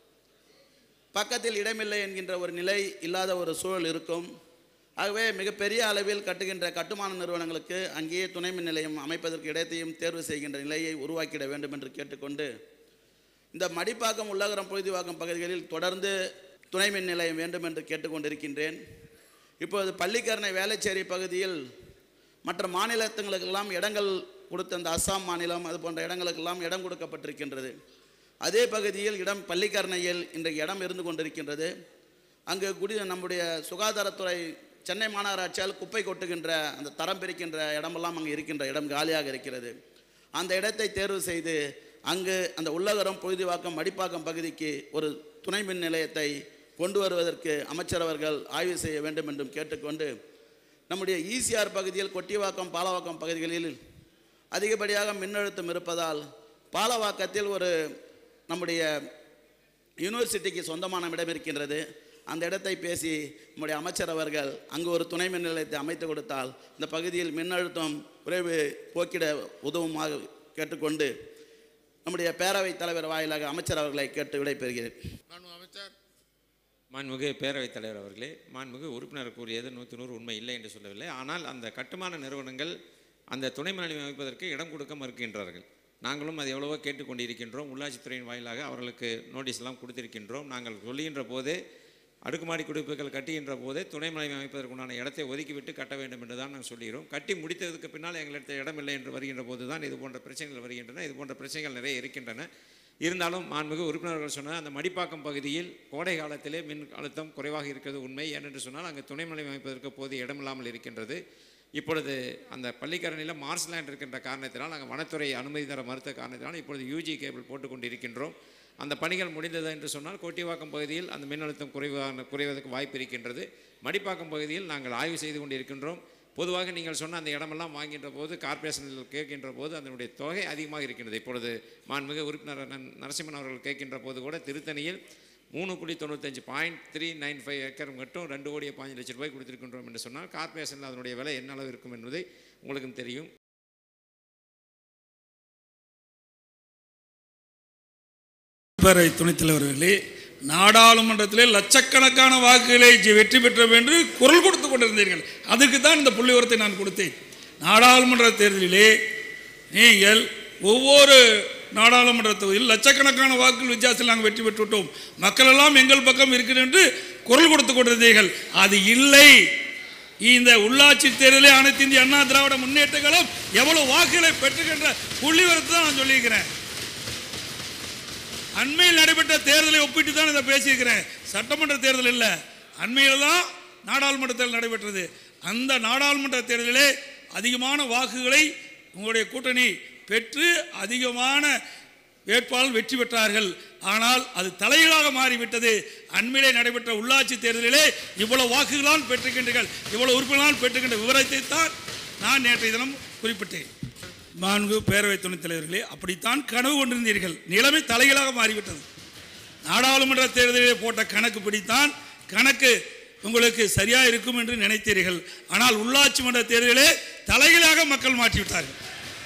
பக்கத்தில் இடமில்லை என்கின்ற ஒரு நிலை இல்லாத ஒரு சூழல் இருக்கும் ஆகவே மிகப்பெரிய அளவில் கட்டுகின்ற கட்டுமான நிறுவனங்களுக்கு அங்கேயே துணை மின் நிலையம் அமைப்பதற்கு இடத்தையும் தேர்வு செய்கின்ற நிலையை உருவாக்கிட வேண்டும் என்று கேட்டுக்கொண்டு இந்த மடிப்பாக்கம் உள்ளகரம் பொழுதுவாக்கம் பகுதிகளில் தொடர்ந்து துணை மின் நிலையம் வேண்டும் என்று கேட்டுக்கொண்டிருக்கின்றேன் இப்போது பள்ளிக்கரணை வேளச்சேரி பகுதியில் மற்ற மாநிலத்துங்களுக்கெல்லாம் இடங்கள் கொடுத்த அந்த அஸ்ஸாம் மாநிலம் அது போன்ற இடங்களுக்கெல்லாம் இடம் கொடுக்கப்பட்டிருக்கின்றது அதே பகுதியில் இடம் பள்ளிக்கரணையில் இன்றைக்கு இடம் இருந்து கொண்டிருக்கின்றது அங்கு குடி நம்முடைய சுகாதாரத்துறை சென்னை மாநகராட்சியால் குப்பை கொட்டுகின்ற அந்த தரம் பிரிக்கின்ற இடமெல்லாம் அங்கே இருக்கின்ற இடம் காலியாக இருக்கிறது அந்த இடத்தை தேர்வு செய்து அங்கு அந்த உள்ளகரம் பொழுதுவாக்கம் மடிப்பாக்கம் பகுதிக்கு ஒரு துணை மின் நிலையத்தை கொண்டு வருவதற்கு அமைச்சர் அவர்கள் ஆய்வு செய்ய வேண்டும் என்றும் கேட்டுக்கொண்டு நம்முடைய ஈசிஆர் பகுதியில் கொட்டிவாக்கம் பாலவாக்கம் பகுதிகளில் அதிகப்படியாக மின்னழுத்தம் இருப்பதால் பாலவாக்கத்தில் ஒரு நம்முடைய யூனிவர்சிட்டிக்கு சொந்தமான இடம் இருக்கின்றது அந்த இடத்தை பேசி நம்முடைய அமைச்சர் அவர்கள் அங்கு ஒரு துணை மின் நிலையத்தை அமைத்து கொடுத்தால் இந்த பகுதியில் மின்னழுத்தம் குறைவு போக்கிட உதவுமாக கேட்டுக்கொண்டு நம்முடைய பேரவைத் தலைவர் வாயிலாக அமைச்சர் அவர்களை கேட்டு விடைபெறுகிறேன் நான் அமைச்சர் மாண்புமிகு பேரவைத் தலைவர் அவர்களே மாண்புமிகு உறுப்பினர் கூறியது நூற்றி நூறு உண்மை இல்லை என்று சொல்லவில்லை ஆனால் அந்த கட்டுமான நிறுவனங்கள் அந்த துணை மின் நிலையம் அமைப்பதற்கு இடம் கொடுக்க மறுக்கின்றார்கள் நாங்களும் அது எவ்வளவோ கேட்டுக்கொண்டிருக்கின்றோம் உள்ளாட்சித்துறையின் வாயிலாக அவர்களுக்கு நோட்டீஸ் எல்லாம் கொடுத்திருக்கின்றோம் நாங்கள் சொல்லுகின்ற போதே அடுக்குமாடி குடியிருப்புகள் கட்டுகின்ற போதே துணை மின் நிலையம் அமைப்பதற்குண்டான இடத்தை ஒதுக்கிவிட்டு கட்ட வேண்டும் என்று தான் நாங்கள் சொல்கிறோம் கட்டி முடித்ததுக்கு பின்னால் எங்களிடத்தில் இடம் இல்லை என்று வருகின்ற போது தான் இது போன்ற பிரச்சனைகள் வருகின்றன இது போன்ற பிரச்சனைகள் நிறைய இருக்கின்றன இருந்தாலும் மாண்புமிகு உறுப்பினர்கள் சொன்ன அந்த மடிப்பாக்கம் பகுதியில் கோடை காலத்திலே மின் அழுத்தம் குறைவாக இருக்கிறது உண்மை ஏனென்று சொன்னால் அங்கே துணை நிலையம் அமைப்பதற்கு போதிய இடமில்லாமல் இருக்கின்றது இப்பொழுது அந்த பள்ளிக்கரணையில் மார்ஸ்லேண்ட் இருக்கின்ற காரணத்தினால் அங்கே வனத்துறை அனுமதி தர மறுத்த காரணத்தினால் இப்பொழுது யூஜி கேபிள் போட்டு கொண்டிருக்கின்றோம் அந்த பணிகள் முடிந்தது என்று சொன்னால் கோட்டிவாக்கம் பகுதியில் அந்த மின்னழுத்தம் குறைவான குறைவதற்கு வாய்ப்பு இருக்கின்றது மடிப்பாக்கம் பகுதியில் நாங்கள் ஆய்வு செய்து கொண்டிருக்கின்றோம் பொதுவாக நீங்கள் சொன்ன அந்த இடமெல்லாம் வாங்கின்ற போது கார்ப்பரேஷனில் கேட்கின்ற போது அதனுடைய தொகை அதிகமாக இருக்கின்றது இப்பொழுது மாண்புமிகு உறுப்பினர் அண்ணன் நரசிம்மன் அவர்கள் கேட்கின்ற போது கூட திருத்தணியில் மூணு புள்ளி தொண்ணூத்தஞ்சு point three nine five acre மட்டும் ரெண்டு கோடியே பாஞ்சு லட்சம் ரூபாய் கொடுத்திருக்கின்றோம் என்று சொன்னால் கார்ப்பரேஷனில் அதனுடைய விலை என்ன அளவு இருக்கும் என்பதை உங்களுக்கும் தெரியும் பேரவை துணைத் தலைவர்களே நாடாளுமன்றத்திலே லட்சக்கணக்கான வாக்குகளை ஜெ- வெற்றி பெற்றோம் என்று குரல் கொடுத்து கொண்டிருந்தீர்கள் அதுக்கு தான் இந்த புள்ளி உரத்தை நான் கொடுத்தேன் நாடாளுமன்ற தேர்தலிலே நீங்கள் ஒவ்வொரு நாடாளுமன்ற தொகுதியில் லட்சக்கணக்கான வாக்குகள் வித்தியாசத்தில் நாங்கள் வெற்றி பெற்று விட்டோம் மக்கள் எல்லாம் எங்கள் பக்கம் இருக்கிறது என்று குரல் கொடுத்து கொண்டிருந்தீர்கள் அது இல்லை இந்த உள்ளாட்சி தேர்தலே அனைத்து இந்திய அண்ணா திராவிட முன்னேற்ற கழகம் எவ்வளவு வாக்குகளை பெற்றுகின்ற புள்ளி விவரத்தை தான் நான் சொல்லியிருக்கிறேன் அண்மையில் நடைபெற்ற தேர்தலை ஒப்பிட்டு தான் இதை பேசியிருக்கிறேன் சட்டமன்ற தேர்தல் இல்லை அண்மையில் தான் நாடாளுமன்ற தேர்தல் நடைபெற்றது அந்த நாடாளுமன்ற தேர்தலிலே அதிகமான வாக்குகளை உங்களுடைய கூட்டணி பெற்று அதிகமான வேட்பாளர் வெற்றி பெற்றார்கள் ஆனால் அது தலைகளாக மாறிவிட்டது அண்மையிலே நடைபெற்ற உள்ளாட்சி தேர்தலிலே இவ்வளவு வாக்குகளால் பெற்றுக்கின்றீர்கள் இவ்வளவு உறுப்பினர்களால் பெற்றுக்கின்ற விவரத்தை தான் நான் நேற்றைய தினம் குறிப்பிட்டேன் நான்கு பேரவை துணைத் தலைவர்களே அப்படித்தான் கனவு கொண்டிருந்தீர்கள் நிலைமை தலைகளாக மாறிவிட்டது நாடாளுமன்ற தேர்தலிலே போட்ட கணக்கு பிடித்தான் கணக்கு உங்களுக்கு சரியா இருக்கும் என்று நினைத்தீர்கள் ஆனால் உள்ளாட்சி மன்ற தேர்தலிலே தலைகளாக மக்கள் மாற்றிவிட்டார்கள்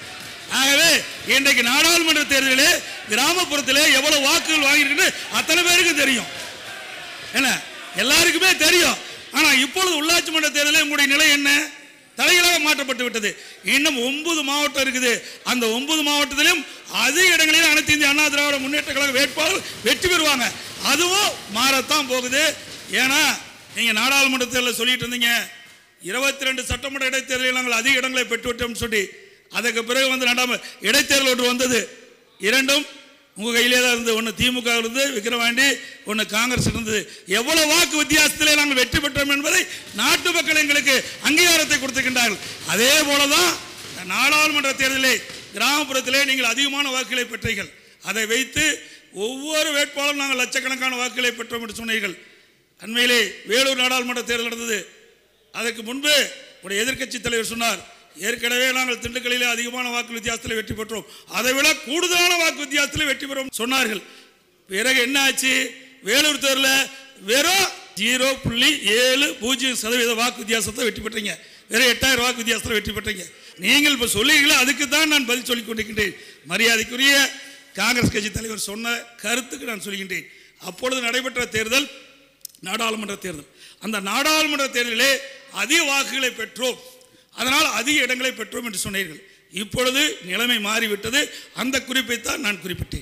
ஆகவே இன்றைக்கு நாடாளுமன்ற தேர்தலிலே கிராமப்புறத்திலே எவ்வளவு வாக்குகள் வாங்கியிருக்குன்னு அத்தனை பேருக்கு தெரியும் என்ன எல்லாருக்குமே தெரியும் ஆனா இப்பொழுது உள்ளாட்சி மன்ற தேர்தலில் உங்களுடைய நிலை என்ன தலைகளாக மாற்றப்பட்டு விட்டது இன்னும் ஒன்பது மாவட்டம் இருக்குது அந்த ஒன்பது மாவட்டத்திலும் அதிக இடங்களில் அனைத்து இந்திய அண்ணா திராவிட முன்னேற்ற கழக வேட்பாளர் வெற்றி பெறுவாங்க அதுவும் மாறத்தான் போகுது ஏன்னா நீங்க நாடாளுமன்ற தேர்தலில் சொல்லிட்டு இருந்தீங்க இருபத்தி ரெண்டு சட்டமன்ற இடைத்தேர்தலில் நாங்கள் அதிக இடங்களை பெற்றுவிட்டோம்னு சொல்லி அதுக்கு பிறகு வந்து ரெண்டாம் இடைத்தேர்தல் ஒன்று வந்தது இரண்டும் உங்கள் கையிலே தான் இருந்தது ஒன்று திமுக இருந்து விக்கிரவாண்டி ஒன்று காங்கிரஸ் இருந்தது எவ்வளவு வாக்கு வித்தியாசத்திலே நாங்கள் வெற்றி பெற்றோம் என்பதை நாட்டு மக்கள் எங்களுக்கு அங்கீகாரத்தை கொடுத்திருக்கின்றார்கள் அதே போல தான் நாடாளுமன்ற தேர்தலிலே கிராமப்புறத்திலே நீங்கள் அதிகமான வாக்குகளை பெற்றீர்கள் அதை வைத்து ஒவ்வொரு வேட்பாளரும் நாங்கள் லட்சக்கணக்கான வாக்குகளை பெற்றோம் என்று சொன்னீர்கள் அண்மையிலே வேலூர் நாடாளுமன்ற தேர்தல் நடந்தது அதற்கு முன்பு உடைய எதிர்க்கட்சி தலைவர் சொன்னார் ஏற்கனவே நாங்கள் திண்டுக்கல்லிலே அதிகமான வாக்கு வித்தியாசத்தில் வெற்றி பெற்றோம் அதை விட கூடுதலான வாக்கு வித்தியாசத்தில் வெற்றி பெறும் சொன்னார்கள் பிறகு என்ன ஆச்சு வேலூர் தேர்தலில் வெறும் ஜீரோ புள்ளி ஏழு பூஜ்ஜியம் சதவீத வாக்கு வித்தியாசத்தை வெற்றி பெற்றீங்க வெறும் எட்டாயிரம் வாக்கு வித்தியாசத்தில் வெற்றி பெற்றீங்க நீங்கள் இப்போ சொல்லுவீங்களா அதுக்கு தான் நான் பதில் சொல்லிக் கொண்டிருக்கின்றேன் மரியாதைக்குரிய காங்கிரஸ் கட்சி தலைவர் சொன்ன கருத்துக்கு நான் சொல்கின்றேன் அப்பொழுது நடைபெற்ற தேர்தல் நாடாளுமன்ற தேர்தல் அந்த நாடாளுமன்ற தேர்தலிலே அதிக வாக்குகளை பெற்றோம் அதனால் அதிக இடங்களை பெற்றோம் என்று சொன்னீர்கள் இப்பொழுது நிலைமை மாறிவிட்டது அந்த குறிப்பை தான் நான் குறிப்பிட்டேன்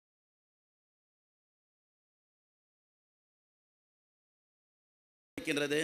இருக்கின்றது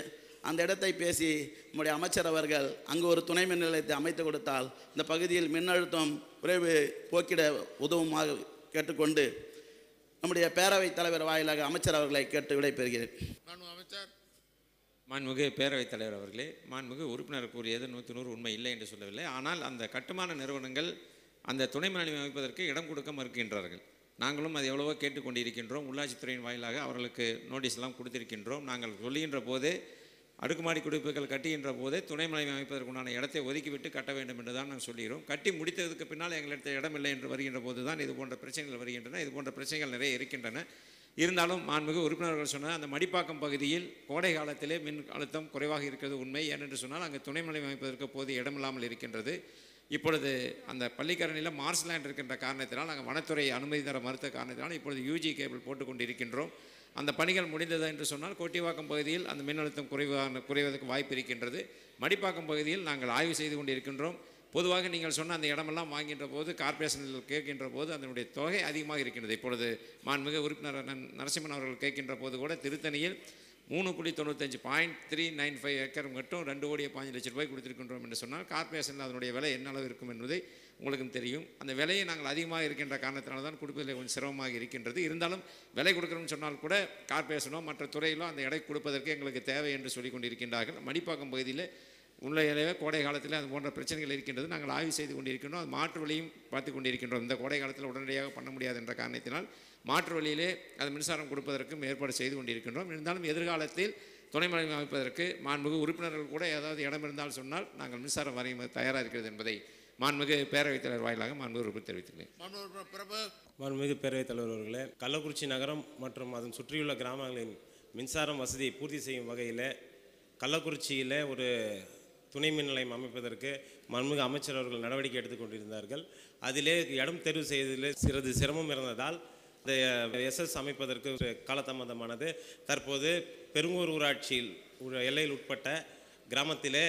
அந்த இடத்தை பேசி நம்முடைய அமைச்சர் அவர்கள் அங்கு ஒரு துணை மின் நிலையத்தை அமைத்து கொடுத்தால் இந்த பகுதியில் மின்னழுத்தம் குறைவு போக்கிட உதவுமாக கேட்டுக்கொண்டு நம்முடைய பேரவைத் தலைவர் வாயிலாக அமைச்சர் அவர்களை கேட்டு விடைபெறுகிறேன் மாண்பு அமைச்சர் மாண்புமிகு பேரவைத் தலைவர் அவர்களே மாண்புமிகு உறுப்பினர் கூறியது நூற்றி நூறு உண்மை இல்லை என்று சொல்லவில்லை ஆனால் அந்த கட்டுமான நிறுவனங்கள் அந்த துணை மின் நிலையம் அமைப்பதற்கு இடம் கொடுக்க மறுக்கின்றார்கள் நாங்களும் அது எவ்வளவோ கேட்டுக்கொண்டிருக்கின்றோம் உள்ளாட்சித்துறையின் வாயிலாக அவர்களுக்கு நோட்டீஸ் எல்லாம் கொடுத்திருக்கின்றோம் நாங்கள் சொல்லுகின்ற போதே அடுக்குமாடி குடியிருப்புகள் கட்டுகின்ற போதே துணை மலை அமைப்பதற்குண்டான இடத்தை ஒதுக்கிவிட்டு கட்ட வேண்டும் என்று தான் நாங்கள் சொல்கிறோம் கட்டி முடித்ததுக்கு பின்னால் எங்களிடத்தில் இடம் இல்லை என்று வருகின்ற போது தான் இது போன்ற பிரச்சனைகள் வருகின்றன இது போன்ற பிரச்சனைகள் நிறைய இருக்கின்றன இருந்தாலும் மாண்புமிகு உறுப்பினர்கள் சொன்ன அந்த மடிப்பாக்கம் பகுதியில் கோடை காலத்திலே மின் அழுத்தம் குறைவாக இருக்கிறது உண்மை ஏனென்று சொன்னால் அங்கே துணை மலை அமைப்பதற்கு போதிய இடமில்லாமல் இருக்கின்றது இப்பொழுது அந்த பள்ளிக்கரணியில் மார்ஸ் லேண்ட் இருக்கின்ற காரணத்தினால் நாங்கள் வனத்துறை அனுமதி தர மறுத்த காரணத்தினால் இப்பொழுது யூஜி கேபிள் போட்டு கொண்டிருக்கின்றோம் அந்த பணிகள் முடிந்தது என்று சொன்னால் கோட்டிவாக்கம் பகுதியில் அந்த மின்னழுத்தம் குறைவான குறைவதற்கு வாய்ப்பு இருக்கின்றது மடிப்பாக்கம் பகுதியில் நாங்கள் ஆய்வு செய்து கொண்டிருக்கின்றோம் பொதுவாக நீங்கள் சொன்ன அந்த இடமெல்லாம் வாங்கின்ற போது கார்ப்பரேஷனில் கேட்கின்ற போது அதனுடைய தொகை அதிகமாக இருக்கின்றது இப்பொழுது மாண்புமிகு உறுப்பினர் அண்ணன் நரசிம்மன் அவர்கள் கேட்கின்ற போது கூட திருத்தணியில் மூணு புள்ளி தொண்ணூத்தஞ்சு point three nine five acre மட்டும் ரெண்டு கோடியே பாஞ்சு லட்ச ரூபாய் கொடுத்திருக்கின்றோம் என்று சொன்னால் கார்ப்பரேஷனில் அதனுடைய விலை என்ன அளவு இருக்கும் என்பதை உங்களுக்கும் தெரியும் அந்த விலையை நாங்கள் அதிகமாக இருக்கின்ற காரணத்தினால தான் கொடுப்பதில் கொஞ்சம் சிரமமாக இருக்கின்றது இருந்தாலும் விலை கொடுக்குறோம்னு சொன்னால் கூட கார்ப்பரேஷனோ மற்ற துறையிலோ அந்த எடை கொடுப்பதற்கு எங்களுக்கு தேவை என்று சொல்லி கொண்டிருக்கின்றார்கள் மடிப்பாக்கம் பகுதியில் உள்ள இலையே கோடை காலத்தில் அது போன்ற பிரச்சனைகள் இருக்கின்றது நாங்கள் ஆய்வு செய்து கொண்டிருக்கின்றோம் அது மாற்று வழியும் பார்த்து கொண்டிருக்கின்றோம் இந்த கோடை காலத்தில் உடனடியாக பண்ண முடியாது என்ற காரணத்தினால் மாற்று வழியிலே அது மின்சாரம் கொடுப்பதற்கும் ஏற்பாடு செய்து கொண்டிருக்கின்றோம் இருந்தாலும் எதிர்காலத்தில் துணை மலை அமைப்பதற்கு மாண்புமிகு உறுப்பினர்கள் கூட ஏதாவது இடம் இருந்தால் சொன்னால் நாங்கள் மின்சாரம் வரையும் தயாராக இருக்கிறது என்பதை மாண்புமிகு பேரவைத் தலைவர் வாயிலாக மாண்புமிகு உறுப்பினர் தெரிவித்துள்ளேன் மாண்பு உறுப்பினர் பிரபு மாண்புமிகு பேரவைத் தலைவர் அவர்களே கள்ளக்குறிச்சி நகரம் மற்றும் அதன் சுற்றியுள்ள கிராமங்களின் மின்சாரம் வசதியை பூர்த்தி செய்யும் வகையில் கள்ளக்குறிச்சியில் ஒரு துணை மின் நிலையம் அமைப்பதற்கு மாண்புமிகு அமைச்சர் அவர்கள் நடவடிக்கை எடுத்துக்கொண்டிருந்தார்கள் அதிலே இடம் தேர்வு செய்வதில் சிறிது சிரமம் இருந்ததால் இந்த எஸ்எஸ் அமைப்பதற்கு ஒரு காலதாமதமானது தற்போது பெருங்கூர் ஊராட்சியில் ஒரு எல்லையில் உட்பட்ட கிராமத்திலே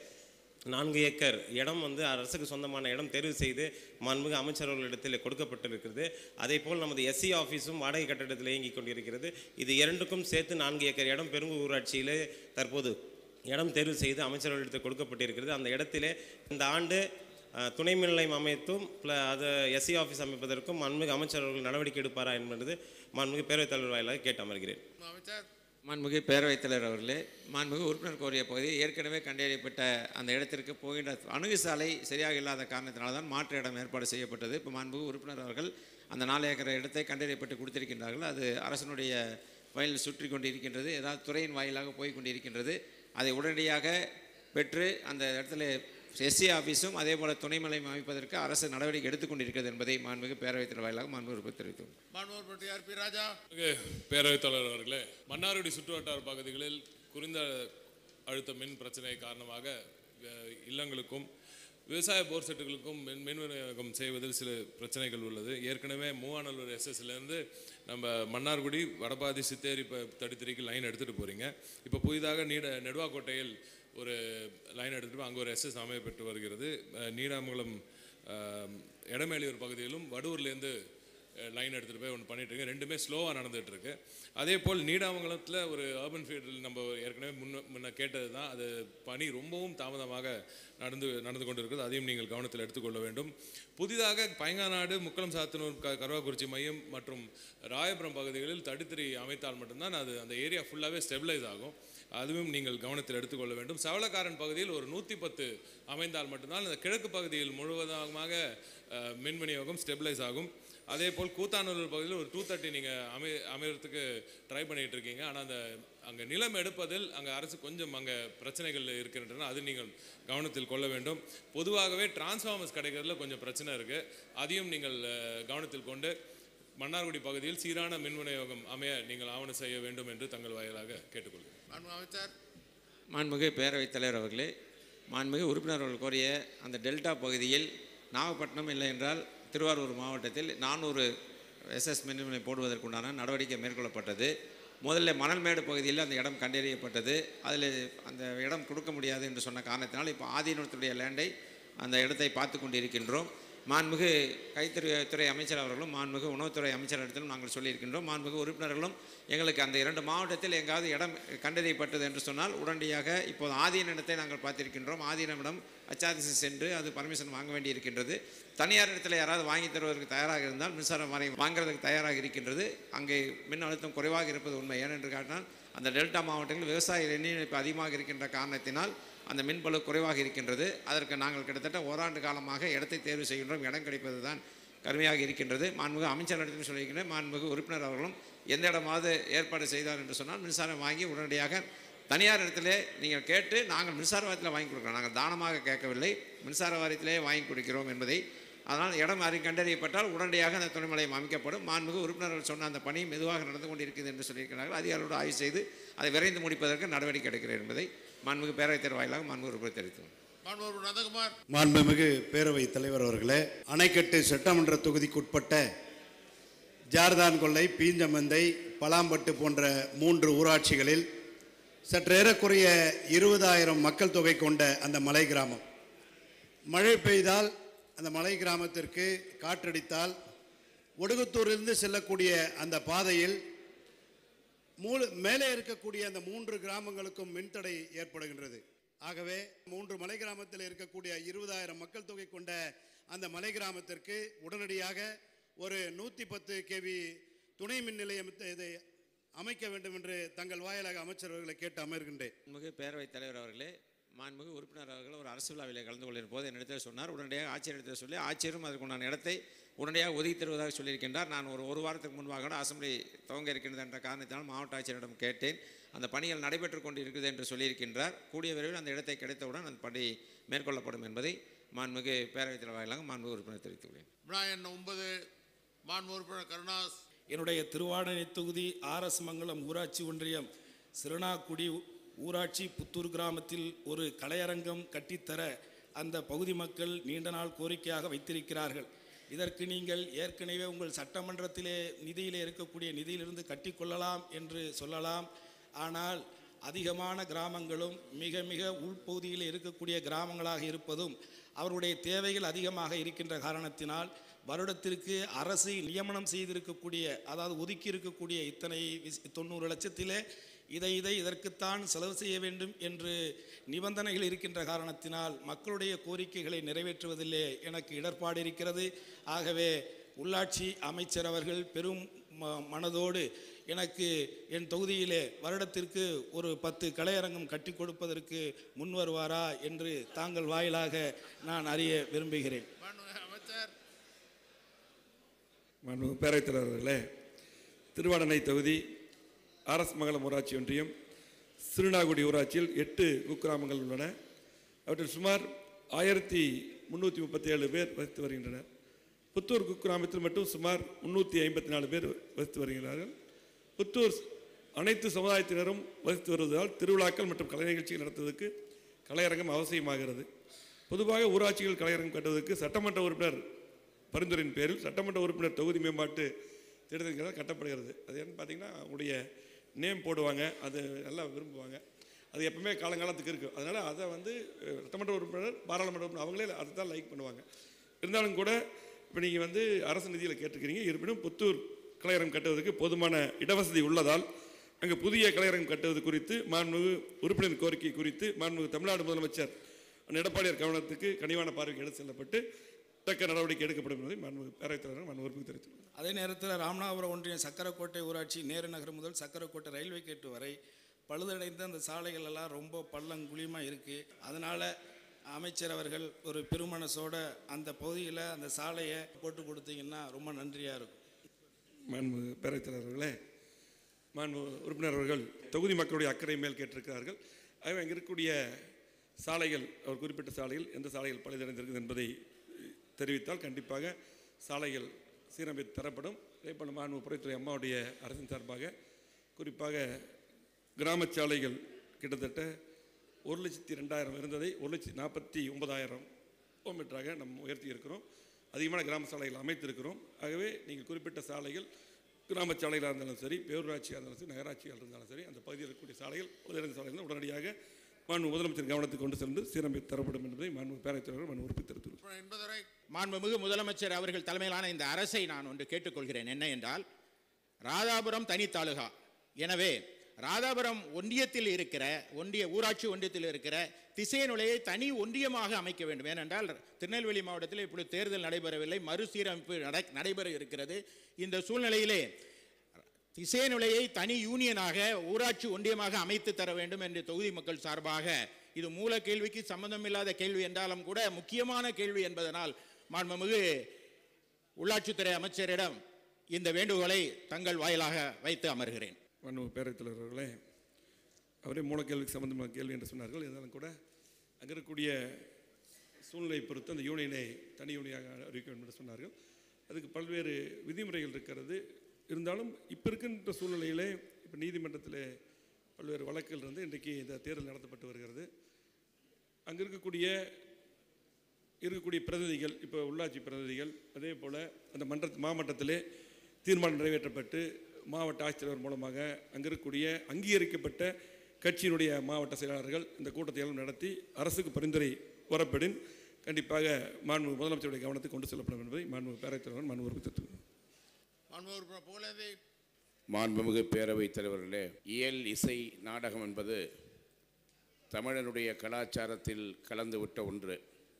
நான்கு ஏக்கர் இடம் வந்து அரசுக்கு சொந்தமான இடம் தேர்வு செய்து மாண்புமிகு அமைச்சர்களிடத்தில் கொடுக்கப்பட்டிருக்கிறது அதே போல் நமது எஸ்சி ஆஃபீஸும் வாடகை கட்டடத்தில் இயங்கிக் கொண்டிருக்கிறது இது இரண்டுக்கும் சேர்த்து நான்கு ஏக்கர் இடம் பெருங்கூர் ஊராட்சியிலே தற்போது இடம் தேர்வு செய்து அமைச்சர்களிடத்தில் கொடுக்கப்பட்டிருக்கிறது அந்த இடத்திலே இந்த ஆண்டு அஹ், துணை மின் நிலையம் அமைத்தும் ப்ள அது எஸ்சி ஆஃபீஸ் அமைப்பதற்கும் மாண்புமிகு அமைச்சர் அவர்கள் நடவடிக்கை எடுப்பாரா என்பது மாண்புமிகு பேரவைத் தலைவர் வாயிலாக கேட்டு அமர்கிறேன் அமைச்சர் மாண்புமிகு பேரவைத் தலைவர் அவர்களே மாண்புமிகு உறுப்பினர் கோரிய பகுதி ஏற்கனவே கண்டறியப்பட்ட அந்த இடத்திற்கு போகின்ற அணுகு சாலை சரியாக இல்லாத காரணத்தினால தான் மாற்று இடம் ஏற்பாடு செய்யப்பட்டது இப்போ மாண்புமிகு உறுப்பினர் அவர்கள் அந்த நாலு ஏக்கர் இடத்தை கண்டறியப்பட்டு கொடுத்திருக்கின்றார்கள் அது அரசனுடைய வயலில் சுற்றி கொண்டு இருக்கின்றது ஏதாவது துறையின் வாயிலாக போய் கொண்டு இருக்கின்றது அதை உடனடியாக பெற்று அந்த இடத்துல எஸ்சி ஆஃபீஸும் அதே போல் துணை நிலையம் அமைப்பதற்கு அரசு நடவடிக்கை எடுத்துக்கொண்டிருக்கிறது என்பதை மாண்புமிகு பேரவைத் தலைவர் வாயிலாக மாண்பு உறுப்பினர் தெரிவித்துள்ளார் மாண்பு உறுப்பினர் டிஆர் பி ராஜா மிகு பேரவைத் தலைவர் அவர்களே மன்னார்குடி சுற்றுவட்டார பகுதிகளில் குறைந்த அழுத்த மின் பிரச்சனை காரணமாக அஹ், இல்லங்களுக்கும் விவசாய போர் செட்டுகளுக்கும் மின் மின் விநியோகம் செய்வதில் சில பிரச்சனைகள் உள்ளது ஏற்கனவே மூவானல்லூர் எஸ்எஸ்லேருந்து நம்ம மன்னார்குடி வடபாதி சித்தேரி இப்போ தேர்ட்டி த்ரீக்கு லைன் எடுத்துகிட்டு போகிறீங்க இப்போ புதிதாக நீட நெடுவாக்கோட்டையில் ஒரு லைன் எடுத்துகிட்டு போய் அங்கே ஒரு எஸ்எஸ் அமையப்பட்டு வருகிறது அஹ், நீடாமங்கலம் அஹ், எடமேலியூர் பகுதியிலும் வடூர்லேருந்து லைன் எடுத்துகிட்டு போய் ஒன்று பண்ணிட்டு இருக்கு ரெண்டுமே ஸ்லோவாக நடந்துட்டு இருக்கு அதே போல் நீடாமங்கலத்தில் ஒரு அர்பன் ஃபீல்டில் நம்ம ஏற்கனவே முன்ன முன்ன கேட்டது தான் அது பணி ரொம்பவும் தாமதமாக நடந்து நடந்து கொண்டு இருக்குது அதையும் நீங்கள் கவனத்தில் எடுத்துக்கொள்ள வேண்டும் புதிதாக பைங்காநாடு முக்கலம் சாத்தனூர் க கருவாக்குறிச்சி மையம் மற்றும் ராயபுரம் பகுதிகளில் தடுத்திரி அமைத்தால் மட்டும்தான் அது அந்த ஏரியா ஃபுல்லாகவே ஸ்டெபிளைஸ் ஆகும் அதுவும் நீங்கள் கவனத்தில் எடுத்துக்கொள்ள வேண்டும் சவளக்காரன் பகுதியில் ஒரு நூற்றி பத்து அமைந்தால் மட்டும்தான் இந்த கிழக்கு பகுதியில் முழுவதுமாக அஹ், மின் விநியோகம் ஸ்டெபிளைஸ் ஆகும் அதே போல் கூத்தானூர் பகுதியில் ஒரு டூ தேர்ட்டி நீங்கள் அமை அமையறதுக்கு ட்ரை பண்ணிட்டு இருக்கீங்க ஆனால் அந்த அங்கே நிலம் எடுப்பதில் அங்கே அரசு கொஞ்சம் அங்கே பிரச்சனைகள் இருக்கின்றன அது நீங்கள் கவனத்தில் கொள்ள வேண்டும் பொதுவாகவே டிரான்ஸ்ஃபார்மர்ஸ் கிடைக்கிறதுல கொஞ்சம் பிரச்சனை இருக்குது அதையும் நீங்கள் அஹ், கவனத்தில் கொண்டு மன்னார்குடி பகுதியில் சீரான மின் விநியோகம் அமைய நீங்கள் ஆவணம் செய்ய வேண்டும் என்று தங்கள் வாயிலாக கேட்டுக்கொள்கிறேன் மாண்பு அமைச்சர் மாண்புமிகு பேரவைத் தலைவர் அவர்களே மாண்புமிகு உறுப்பினர் அவர்கள் கோரிய அந்த டெல்டா பகுதியில் நாகப்பட்டினம் இல்லை என்றால் திருவாரூர் மாவட்டத்தில் நானூறு எஸ்எஸ் மின் நிலையம் போடுவதற்குண்டான நடவடிக்கை மேற்கொள்ளப்பட்டது முதல்ல மணல்மேடு பகுதியில் அந்த இடம் கண்டறியப்பட்டது அதில் அந்த இடம் கொடுக்க முடியாது என்று சொன்ன காரணத்தினால் இப்போ ஆதீனத்துடைய லேண்டை அந்த இடத்தை பார்த்து கொண்டிருக்கின்றோம் மாண்புமிகு கைத்தறித்துறை அமைச்சர் அவர்களும் மாண்புமிகு உணவுத்துறை அமைச்சரிடத்திலும் நாங்கள் சொல்லியிருக்கின்றோம் மாண்புமிகு உறுப்பினர்களும் எங்களுக்கு அந்த இரண்டு மாவட்டத்தில் எங்காவது இடம் கண்டறியப்பட்டது என்று சொன்னால் உடனடியாக இப்போது ஆதீனிடத்தை நாங்கள் பார்த்திருக்கின்றோம் ஆதீனமிடம் அச்சாதிசி சென்று அது பர்மிஷன் வாங்க வேண்டி இருக்கின்றது தனியார் இடத்துல யாராவது வாங்கி தருவதற்கு தயாராக இருந்தால் மின்சார வாரியம் வாங்குறதுக்கு தயாராக இருக்கின்றது அங்கே மின் அழுத்தம் குறைவாக இருப்பது உண்மை ஏனென்று காட்டினால் அந்த டெல்டா மாவட்டங்களில் விவசாய எண்ணிக்கை அதிகமாக இருக்கின்ற காரணத்தினால் அந்த மின்பளு குறைவாக இருக்கின்றது அதற்கு நாங்கள் கிட்டத்தட்ட ஓராண்டு காலமாக இடத்தை தேர்வு செய்கின்றோம் இடம் கிடைப்பது தான் கருமையாக இருக்கின்றது மாண்புமிகு அமைச்சரிடத்தில் சொல்லியிருக்கின்றேன் மாண்புமிகு உறுப்பினர் அவர்களும் எந்த இடமாவது ஏற்பாடு செய்தார் என்று சொன்னால் மின்சாரம் வாங்கி உடனடியாக தனியார் இடத்திலே நீங்கள் கேட்டு நாங்கள் மின்சார வாரியத்தில் வாங்கி கொடுக்குறோம் நாங்கள் தானமாக கேட்கவில்லை மின்சார வாரியத்திலே வாங்கி கொடுக்கிறோம் என்பதை அதனால் இடம் அறி கண்டறியப்பட்டால் உடனடியாக அந்த துணை நிலையம் அமைக்கப்படும் மாண்புமிகு உறுப்பினர்கள் சொன்ன அந்த பணி மெதுவாக நடந்து கொண்டிருக்கிறது என்று சொல்லியிருக்கிறார்கள் அதிகாரிகளோடு ஆய்வு செய்து அதை விரைந்து முடிப்பதற்கு நடவடிக்கை எடுக்கிறேன் என்பதை மாண்புமிகு பேரவைத் தலைவர் வாயிலாக மாண்புமிகு உறுப்பினர் தெரிவித்தோம் மாண்புமிகு நந்தகுமார் மாண்புமிகு பேரவைத் தலைவர் அவர்களே அணைக்கட்டு சட்டமன்ற தொகுதிக்குட்பட்ட ஜார்தான் கொல்லை பீஞ்சமந்தை பலாம்பட்டு போன்ற மூன்று ஊராட்சிகளில் சற்று ஏறக்குறைய இருபதாயிரம் மக்கள் தொகை கொண்ட அந்த மலை கிராமம் மழை பெய்தால் அந்த மலை கிராமத்திற்கு காற்றடித்தால் ஒடுகுத்தூரிலிருந்து செல்லக்கூடிய அந்த பாதையில் மூல மேலே இருக்கக்கூடிய அந்த மூன்று கிராமங்களுக்கும் மின்தடை ஏற்படுகின்றது ஆகவே மூன்று மலை கிராமத்தில் இருக்கக்கூடிய இருபதாயிரம் மக்கள் தொகை கொண்ட அந்த மலை கிராமத்திற்கு உடனடியாக ஒரு நூற்றி பத்து கேவி துணை மின் நிலையம் இதை அமைக்க வேண்டும் என்று தங்கள் வாயிலாக அமைச்சர் அவர்களை கேட்டு அமர்கின்றேன் மாண்புமிகு பேரவைத் தலைவர் அவர்களே மாண்புமிகு உறுப்பினர் அவர்கள் ஒரு அரசு விழாவில் கலந்து கொள்ளும் போது என்னிடத்தில் சொன்னார் உடனடியாக ஆட்சியரிடத்தில் சொல்லி ஆட்சியரும் அதற்குண்டான இடத்தை உடனடியாக ஒதுக்கி தருவதாக சொல்லியிருக்கின்றார் நான் ஒரு ஒரு வாரத்துக்கு முன்பாக கூட அசம்பிளி துவங்க இருக்கின்றது என்ற காரணத்தினால் மாவட்ட ஆட்சியரிடம் கேட்டேன் அந்த பணிகள் நடைபெற்று கொண்டு இருக்குது என்று சொல்லியிருக்கின்றார் கூடிய விரைவில் அந்த இடத்தை கிடைத்தவுடன் அந்த பணி மேற்கொள்ளப்படும் என்பதை மாண்புமிகு பேரவைத் தலைவர் வாயிலாக மாண்புமிகு உறுப்பினர் தெரிவித்துள்ளேன் விழா எண் ஒன்பது மாண்பு உறுப்பினர் கருணாஸ் என்னுடைய திருவாடனை தொகுதி ஆர்எஸ் மங்கலம் ஊராட்சி ஒன்றியம் சிறுனாக்குடி ஊராட்சி புத்தூர் கிராமத்தில் ஒரு கலையரங்கம் கட்டித்தர அந்த பகுதி மக்கள் நீண்ட நாள் கோரிக்கையாக வைத்திருக்கிறார்கள் இதற்கு நீங்கள் ஏற்கனவே உங்கள் சட்டமன்றத்திலே நிதியிலே இருக்கக்கூடிய நிதியிலிருந்து கட்டிக்கொள்ளலாம் என்று சொல்லலாம் ஆனால் அதிகமான கிராமங்களும் மிக மிக உள்பகுதியில் இருக்கக்கூடிய கிராமங்களாக இருப்பதும் அவருடைய தேவைகள் அதிகமாக இருக்கின்ற காரணத்தினால் வருடத்திற்கு அரசு நியமனம் செய்திருக்கக்கூடிய அதாவது ஒதுக்கி இருக்கக்கூடிய இத்தனை விஸ்- தொண்ணூறு லட்சத்திலே இதை இதை இதற்குத்தான் செலவு செய்ய வேண்டும் என்று நிபந்தனைகள் இருக்கின்ற காரணத்தினால் மக்களுடைய கோரிக்கைகளை நிறைவேற்றுவதிலே எனக்கு இடர்பாடு இருக்கிறது ஆகவே உள்ளாட்சி அமைச்சர் அவர்கள் பெரும் ம- மனதோடு எனக்கு என் தொகுதியிலே வருடத்திற்கு ஒரு பத்து கலையரங்கம் கட்டி கொடுப்பதற்கு முன் வருவாரா என்று தாங்கள் வாயிலாக நான் அறிய விரும்புகிறேன் அமைச்சர் மாண்புமிகு பேரவைத் தலைவர் அவர்களே திருவாடனை தொகுதி ஆர்எஸ் மங்கலம் ஊராட்சி ஒன்றியம் சிறுநாகுடி ஊராட்சியில் எட்டு குக்கிராமங்கள் உள்ளன அவற்றில் சுமார் ஆயிரத்தி முந்நூற்றி முப்பத்தி ஏழு பேர் வசித்து வருகின்றனர் புத்தூர் குக்கிராமத்தில் மட்டும் சுமார் முந்நூற்றி ஐம்பத்தி நாலு பேர் வசித்து வருகிறார்கள் புத்தூர் அனைத்து சமுதாயத்தினரும் வசித்து வருவதால் திருவிழாக்கள் மற்றும் கலை நிகழ்ச்சிகள் நடத்துவதற்கு கலையரங்கம் அவசியமாகிறது பொதுவாக ஊராட்சிகள் கலையரங்கம் கட்டுவதற்கு சட்டமன்ற உறுப்பினர் பரிந்துரையின் பேரில் சட்டமன்ற உறுப்பினர் தொகுதி மேம்பாட்டு திட்டத்தின் கட்டப்படுகிறது அது என்னன்னு பார்த்தீங்கன்னா அவங்களுடைய நேம் போடுவாங்க அது நல்லா விரும்புவாங்க அது எப்பவுமே காலங்காலத்துக்கு இருக்கும் அதனால் அதை வந்து அஹ், சட்டமன்ற உறுப்பினர் பாராளுமன்ற உறுப்பினர் அவங்களே அதை தான் லைக் பண்ணுவாங்க இருந்தாலும் கூட இப்போ நீங்கள் வந்து அரசு நிதியில் கேட்டிருக்கிறீங்க இருப்பினும் புத்தூர் கலையரங்கம் கட்டுவதற்கு போதுமான இடவசதி உள்ளதால் அங்கே புதிய கலையரங்கம் கட்டுவது குறித்து மாண்புமிகு உறுப்பினர் கோரிக்கை குறித்து மாண்புமிகு தமிழ்நாடு முதலமைச்சர் அண்ணன் எடப்பாடியார் கவனத்துக்கு கனிவான பார்வைக்கு எடுத்து செல்லப்பட்டு தக்க நடவடிக்கை எடுக்கப்படும் என்பதை மாண்புமிகு பேரவைத் தலைவர் மாண்பு உறுப்பினர் தெரிவித்துள்ளார் அதே நேரத்தில் ராமநாதபுரம் ஒன்றியம் சக்கரக்கோட்டை ஊராட்சி நேரு நகர் முதல் சக்கரக்கோட்டை ரயில்வே கேட்டு வரை பழுதடைந்த அந்த சாலைகள் எல்லாம் ரொம்ப பள்ளம் குழியுமாக இருக்குது அதனால் அமைச்சர் அவர்கள் ஒரு பெருமனசோட அந்த பகுதியில் அந்த சாலையை போட்டு கொடுத்தீங்கன்னா ரொம்ப நன்றியாக இருக்கும் மாண்பு பேரவைத் தலைவர் அவர்களே மாண்பு உறுப்பினர் அவர்கள் தொகுதி மக்களுடைய அக்கறை மேல் கேட்டிருக்கிறார்கள் ஆகவே அங்கே இருக்கக்கூடிய சாலைகள் அவர் குறிப்பிட்ட சாலைகள் எந்த சாலைகள் பழுதடைந்திருக்குது என்பதை தெரிவித்தால் கண்டிப்பாக சாலைகள் சீரமைத்து தரப்படும் அதே போல் மாண்பு புறைத்துறை அம்மாவுடைய அரசின் சார்பாக குறிப்பாக கிராமச் சாலைகள் கிட்டத்தட்ட ஒரு லட்சத்தி ரெண்டாயிரம் இருந்ததை ஒரு லட்சத்தி நாற்பத்தி ஒன்பதாயிரம் கிலோமீட்டராக நம்ம உயர்த்தி இருக்கிறோம் அதிகமான கிராம சாலைகள் அமைத்திருக்கிறோம் ஆகவே நீங்கள் குறிப்பிட்ட சாலைகள் கிராம சாலைகளாக இருந்தாலும் சரி பேரூராட்சியாக இருந்தாலும் சரி நகராட்சியாக இருந்தாலும் சரி அந்த பகுதியில் இருக்கக்கூடிய சாலைகள் உதயநிதி சாலைகள் உடனடியாக மாண்பு முதலமைச்சர் கவனத்துக்கு கொண்டு சென்று சீரமைத்து தரப்படும் என்பதை மாண்பு பேரவைத் தலைவர் மாண்பு உறுப்பினர் தெரிவித்துள்ளார் என்பதுரை மாண்புமிகு முதலமைச்சர் அவர்கள் தலைமையிலான இந்த அரசை நான் ஒன்று கேட்டுக்கொள்கிறேன் என்ன என்றால் ராதாபுரம் தனித்தாலுகா எனவே ராதாபுரம் ஒன்றியத்தில் இருக்கிற ஒன்றிய ஊராட்சி ஒன்றியத்தில் இருக்கிற திசையனுலையை தனி ஒன்றியமாக அமைக்க வேண்டும் ஏனென்றால் திருநெல்வேலி மாவட்டத்தில் இப்பொழுது தேர்தல் நடைபெறவில்லை மறுசீரமைப்பு நட நடைபெற இருக்கிறது இந்த சூழ்நிலையிலே திசையனுலையை தனி யூனியனாக ஊராட்சி ஒன்றியமாக அமைத்து தர வேண்டும் என்று தொகுதி மக்கள் சார்பாக இது மூல கேள்விக்கு சம்பந்தமில்லாத கேள்வி என்றாலும் கூட முக்கியமான கேள்வி என்பதனால் மாண்புமிகு உள்ளாட்சித்துறை அமைச்சரிடம் இந்த வேண்டுகோளை தங்கள் வாயிலாக வைத்து அமர்கிறேன் மனு பேரவைத் தலைவர் அவர்களே அவரே மூலக்கேள்விக்கு சம்பந்தமான கேள்வி என்று சொன்னார்கள் இருந்தாலும் கூட அங்கே இருக்கக்கூடிய சூழ்நிலை பொறுத்து அந்த யூனியனை தனி யூனியாக அறிவிக்க வேண்டும் என்று சொன்னார்கள் அதுக்கு பல்வேறு விதிமுறைகள் இருக்கிறது இருந்தாலும் இப்போ இருக்கின்ற சூழ்நிலையிலே இப்போ நீதிமன்றத்தில் பல்வேறு வழக்குகள் இருந்து இன்றைக்கு இந்த தேர்தல் நடத்தப்பட்டு வருகிறது அங்கே இருக்கக்கூடிய இருக்கக்கூடிய பிரதிநிதிகள் இப்போ உள்ளாட்சி பிரதிநிதிகள் அதே போல் அந்த மன்ற மாவட்டத்திலே தீர்மானம் நிறைவேற்றப்பட்டு மாவட்ட ஆட்சித்தலைவர் மூலமாக அங்கே இருக்கக்கூடிய அங்கீகரிக்கப்பட்ட கட்சியினுடைய மாவட்ட செயலாளர்கள் இந்த கூட்டத்தை எல்லாம் நடத்தி அரசுக்கு பரிந்துரை வரப்படின் கண்டிப்பாக மாண்பு முதலமைச்சருடைய கவனத்துக்கு கொண்டு செல்லப்படும் என்பதை மாண்பு பேரவைத் தலைவர் மனு உறுப்பித்து மாண்பு உறுப்பினர் புகழேந்தி மாண்புமிகு பேரவைத் தலைவர்களே இயல் இசை நாடகம் என்பது தமிழனுடைய கலாச்சாரத்தில் கலந்துவிட்ட ஒன்று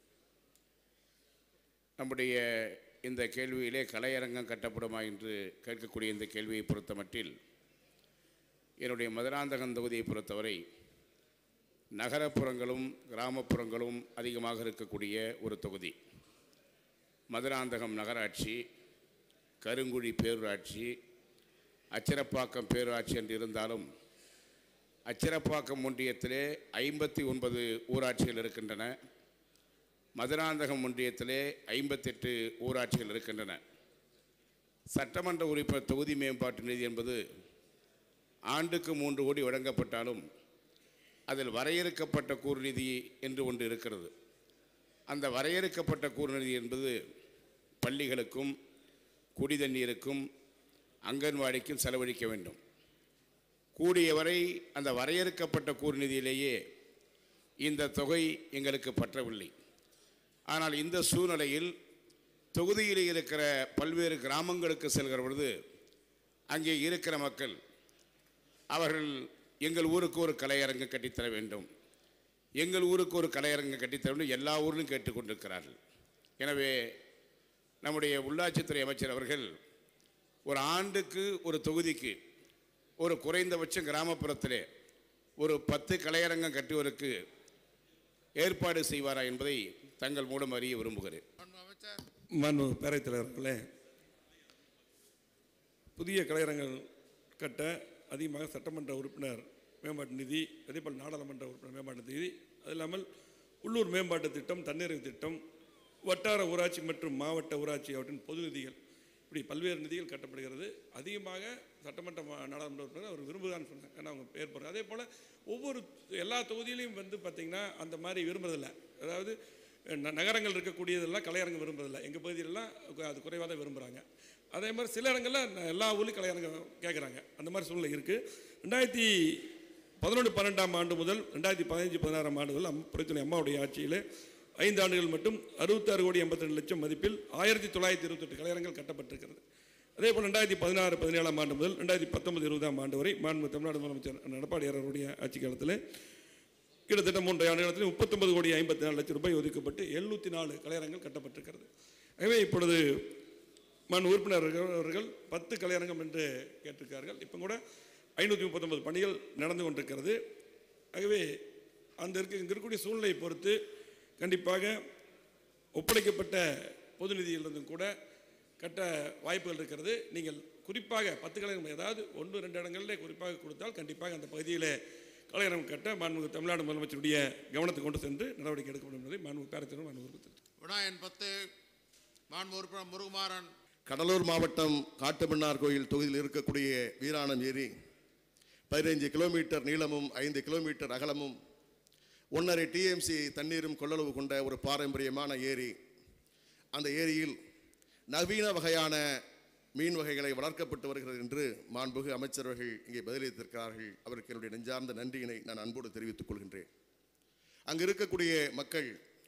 நம்முடைய இந்த கேள்வியிலே கலையரங்கம் கட்டப்படுமா என்று கேட்கக்கூடிய இந்த கேள்வியை பொறுத்தமட்டில் என்னுடைய மதுராந்தகம் தொகுதியை பொறுத்தவரை நகரப்புறங்களும் கிராமப்புறங்களும் அதிகமாக இருக்கக்கூடிய ஒரு தொகுதி மதுராந்தகம் நகராட்சி கருங்குழி பேரூராட்சி அச்சிரப்பாக்கம் பேரூராட்சி என்று இருந்தாலும் அச்சிரப்பாக்கம் ஒன்றியத்திலே ஐம்பத்தி ஒன்பது ஊராட்சிகள் இருக்கின்றன மதுராந்தகம் ஒன்றியத்திலே ஐம்பத்தெட்டு ஊராட்சிகள் இருக்கின்றன சட்டமன்ற உறுப்பினர் தொகுதி மேம்பாட்டு நிதி என்பது ஆண்டுக்கு மூன்று கோடி வழங்கப்பட்டாலும் அதில் வரையறுக்கப்பட்ட கூறு நிதி என்று ஒன்று இருக்கிறது அந்த வரையறுக்கப்பட்ட கூறு நிதி என்பது பள்ளிகளுக்கும் குடிதண்ணீருக்கும் அங்கன்வாடிக்கும் செலவழிக்க வேண்டும் கூடியவரை அந்த வரையறுக்கப்பட்ட கூறு நிதியிலேயே இந்த தொகை எங்களுக்கு பற்றவில்லை ஆனால் இந்த சூழ்நிலையில் தொகுதியில் இருக்கிற பல்வேறு கிராமங்களுக்கு செல்கிற பொழுது அங்கே இருக்கிற மக்கள் அவர்கள் எங்கள் ஊருக்கு ஒரு கலையரங்கம் கட்டித்தர வேண்டும் எங்கள் ஊருக்கு ஒரு கலையரங்கம் கட்டித்தர வேண்டும் எல்லா ஊரிலும் கேட்டுக்கொண்டிருக்கிறார்கள் எனவே நம்முடைய உள்ளாட்சித்துறை அமைச்சர் அவர்கள் ஒரு ஆண்டுக்கு ஒரு தொகுதிக்கு ஒரு குறைந்தபட்சம் கிராமப்புறத்திலே ஒரு பத்து கலையரங்கம் கட்டுவதற்கு ஏற்பாடு செய்வாரா என்பதை தங்கள் மூலம் அறிய விரும்புகிறேன் மனு பேரவைத் தலைவர்களே புதிய கலையரங்கள் கட்ட அதிகமாக சட்டமன்ற உறுப்பினர் மேம்பாட்டு நிதி அதேபோல் நாடாளுமன்ற உறுப்பினர் மேம்பாட்டு நிதி அது இல்லாமல் உள்ளூர் மேம்பாட்டு திட்டம் தண்ணீர் திட்டம் வட்டார ஊராட்சி மற்றும் மாவட்ட ஊராட்சி அவற்றின் பொது நிதிகள் இப்படி பல்வேறு நிதிகள் கட்டப்படுகிறது அதிகமாக சட்டமன்ற மா- நாடாளுமன்ற உறுப்பினர் அவர் விரும்புகிறான்னு சொன்னாங்க ஏன்னா அவங்க பேர் போடுறாங்க அதே போல் ஒவ்வொரு எல்லா தொகுதியிலையும் வந்து பார்த்திங்கன்னா அந்த மாதிரி விரும்புறதில்லை அதாவது ந- நகரங்கள் இருக்கக்கூடியதெல்லாம் கலையரங்கம் விரும்புறதில்லை எங்கள் பகுதியிலலாம் கு- அது குறைவாக தான் விரும்புகிறாங்க அதே மாதிரி சில இடங்களில் ந- எல்லா ஊர்லேயும் கலையரங்கம் கேட்குறாங்க அந்த மாதிரி சூழ்நிலை இருக்குது ரெண்டாயிரத்தி பதினொன்று பன்னெண்டாம் ஆண்டு முதல் ரெண்டாயிரத்தி பதினஞ்சு பதினாறாம் ஆண்டு முதல் அம் புரட்சி அம்மாவுடைய ஆட்சியில் ஐந்து ஆண்டுகள் மட்டும் அறுபத்தாறு கோடி எண்பத்தி ரெண்டு லட்சம் மதிப்பில் ஆயிரத்தி தொள்ளாயிரத்தி இருபத்தெட்டு கலையரங்கள் கட்டப்பட்டிருக்கிறது அதே போல் ரெண்டாயிரத்தி பதினாறு பதினேழாம் ஆண்டு முதல் ரெண்டாயிரத்தி பத்தொன்பது இருபதாம் ஆண்டு வரை மாண்பு தமிழ்நாடு முதலமைச்சர் எடப்பாடியார் அவருடைய ஆட்சி காலத்தில் கிட்டத்தட்ட மூன்று ஆண்டு காலத்தில் முப்பத்தொன்பது கோடி ஐம்பத்தி நாலு லட்சம் ரூபாய் ஒதுக்கப்பட்டு எழுநூற்றி நாலு கலையரங்கள் கட்டப்பட்டிருக்கிறது ஆகவே இப்பொழுது மண் உறுப்பினர் அவர்கள் பத்து கலையரங்கம் என்று கேட்டிருக்கார்கள் இப்போ கூட ஐநூற்றி முப்பத்தொன்பது பணிகள் நடந்து கொண்டிருக்கிறது ஆகவே அந்த இருக்க இங்கே இருக்கக்கூடிய சூழ்நிலையை பொறுத்து கண்டிப்பாக ஒப்படைக்கப்பட்ட பொது நிதியிலிருந்தும் கூட கட்ட வாய்ப்புகள் இருக்கிறது நீங்கள் குறிப்பாக பத்து கலைஞர்கள் ஏதாவது ஒன்று ரெண்டு இடங்களிலே குறிப்பாக கொடுத்தால் கண்டிப்பாக அந்த பகுதியிலே கலைஞரம் கட்ட மாண்புமிகு தமிழ்நாடு முதலமைச்சருடைய கவனத்துக்கு கொண்டு சென்று நடவடிக்கை எடுக்கப்படும் என்பதை மாண்பு பேரத்தினர் மாண்பு உறுப்பினர் விநாயகன் பத்து மாண்பு உறுப்பினர் முருகுமாறன் கடலூர் மாவட்டம் காட்டுமன்னார் கோயில் தொகுதியில் இருக்கக்கூடிய வீராணம் ஏரி பதினைஞ்சு கிலோமீட்டர் நீளமும் ஐந்து கிலோமீட்டர் அகலமும் ஒன்றரை டிஎம்சி தண்ணீரும் கொள்ளளவு கொண்ட ஒரு பாரம்பரியமான ஏரி அந்த ஏரியில் நவீன வகையான மீன் வகைகளை வளர்க்கப்பட்டு வருகிறது என்று மாண்புகு அமைச்சர்கள் இங்கே பதிலளித்திருக்கிறார்கள் அவருக்கு என்னுடைய நெஞ்சார்ந்த நன்றியினை நான் அன்போடு தெரிவித்துக் கொள்கின்றேன் அங்கு இருக்கக்கூடிய மக்கள்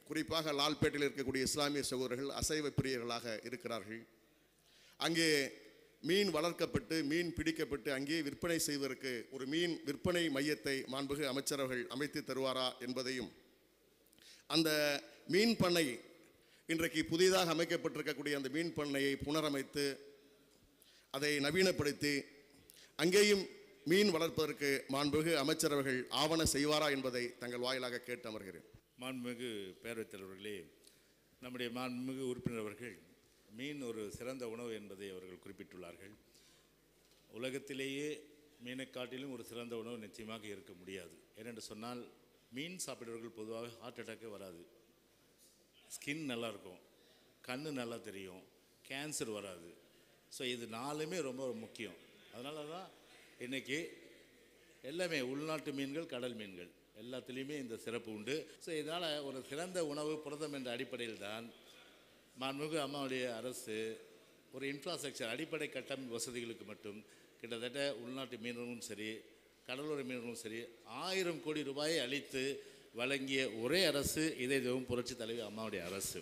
குறிப்பாக லால்பேட்டையில் இருக்கக்கூடிய இஸ்லாமிய சகோதரர்கள் அசைவ பிரியர்களாக இருக்கிறார்கள் அங்கே மீன் வளர்க்கப்பட்டு மீன் பிடிக்கப்பட்டு அங்கே விற்பனை செய்வதற்கு ஒரு மீன் விற்பனை மையத்தை மாண்புகு அமைச்சரவர்கள் அமைத்து தருவாரா என்பதையும் அந்த மீன் பண்ணை இன்றைக்கு புதிதாக அமைக்கப்பட்டிருக்கக்கூடிய அந்த மீன் பண்ணையை புனரமைத்து அதை நவீனப்படுத்தி அங்கேயும் மீன் வளர்ப்பதற்கு மாண்புகு அமைச்சரவர்கள் ஆவண செய்வாரா என்பதை தங்கள் வாயிலாக கேட்டு அமர்கிறேன் மாண்புமிகு பேரவைத் தலைவர்களே நம்முடைய மாண்புமிகு உறுப்பினர் அவர்கள் மீன் ஒரு சிறந்த உணவு என்பதை அவர்கள் குறிப்பிட்டுள்ளார்கள் உலகத்திலேயே மீனை காட்டிலும் ஒரு சிறந்த உணவு நிச்சயமாக இருக்க முடியாது ஏனென்று சொன்னால் மீன் சாப்பிடுறவர்கள் பொதுவாக ஹார்ட் அட்டாக்கே வராது ஸ்கின் நல்லா இருக்கும் கண்ணு நல்லா தெரியும் கேன்சர் வராது ஸோ இது நாலுமே ரொம்ப முக்கியம் அதனால தான் இன்றைக்கி எல்லாமே உள்நாட்டு மீன்கள் கடல் மீன்கள் எல்லாத்துலேயுமே இந்த சிறப்பு உண்டு ஸோ இதனால் ஒரு சிறந்த உணவு புரதம் என்ற அடிப்படையில் தான் மாண்புமிகு அம்மாவுடைய அரசு ஒரு இன்ஃப்ராஸ்ட்ரக்சர் அடிப்படை கட்டமைப்பு வசதிகளுக்கு மட்டும் கிட்டத்தட்ட உள்நாட்டு மீனவர்களும் சரி கடலோர மீனவர்களும் சரி ஆயிரம் கோடி ரூபாயை அளித்து வழங்கிய ஒரே அரசு இதே தெய்வம் புரட்சி தலைவி அம்மாவுடைய அரசு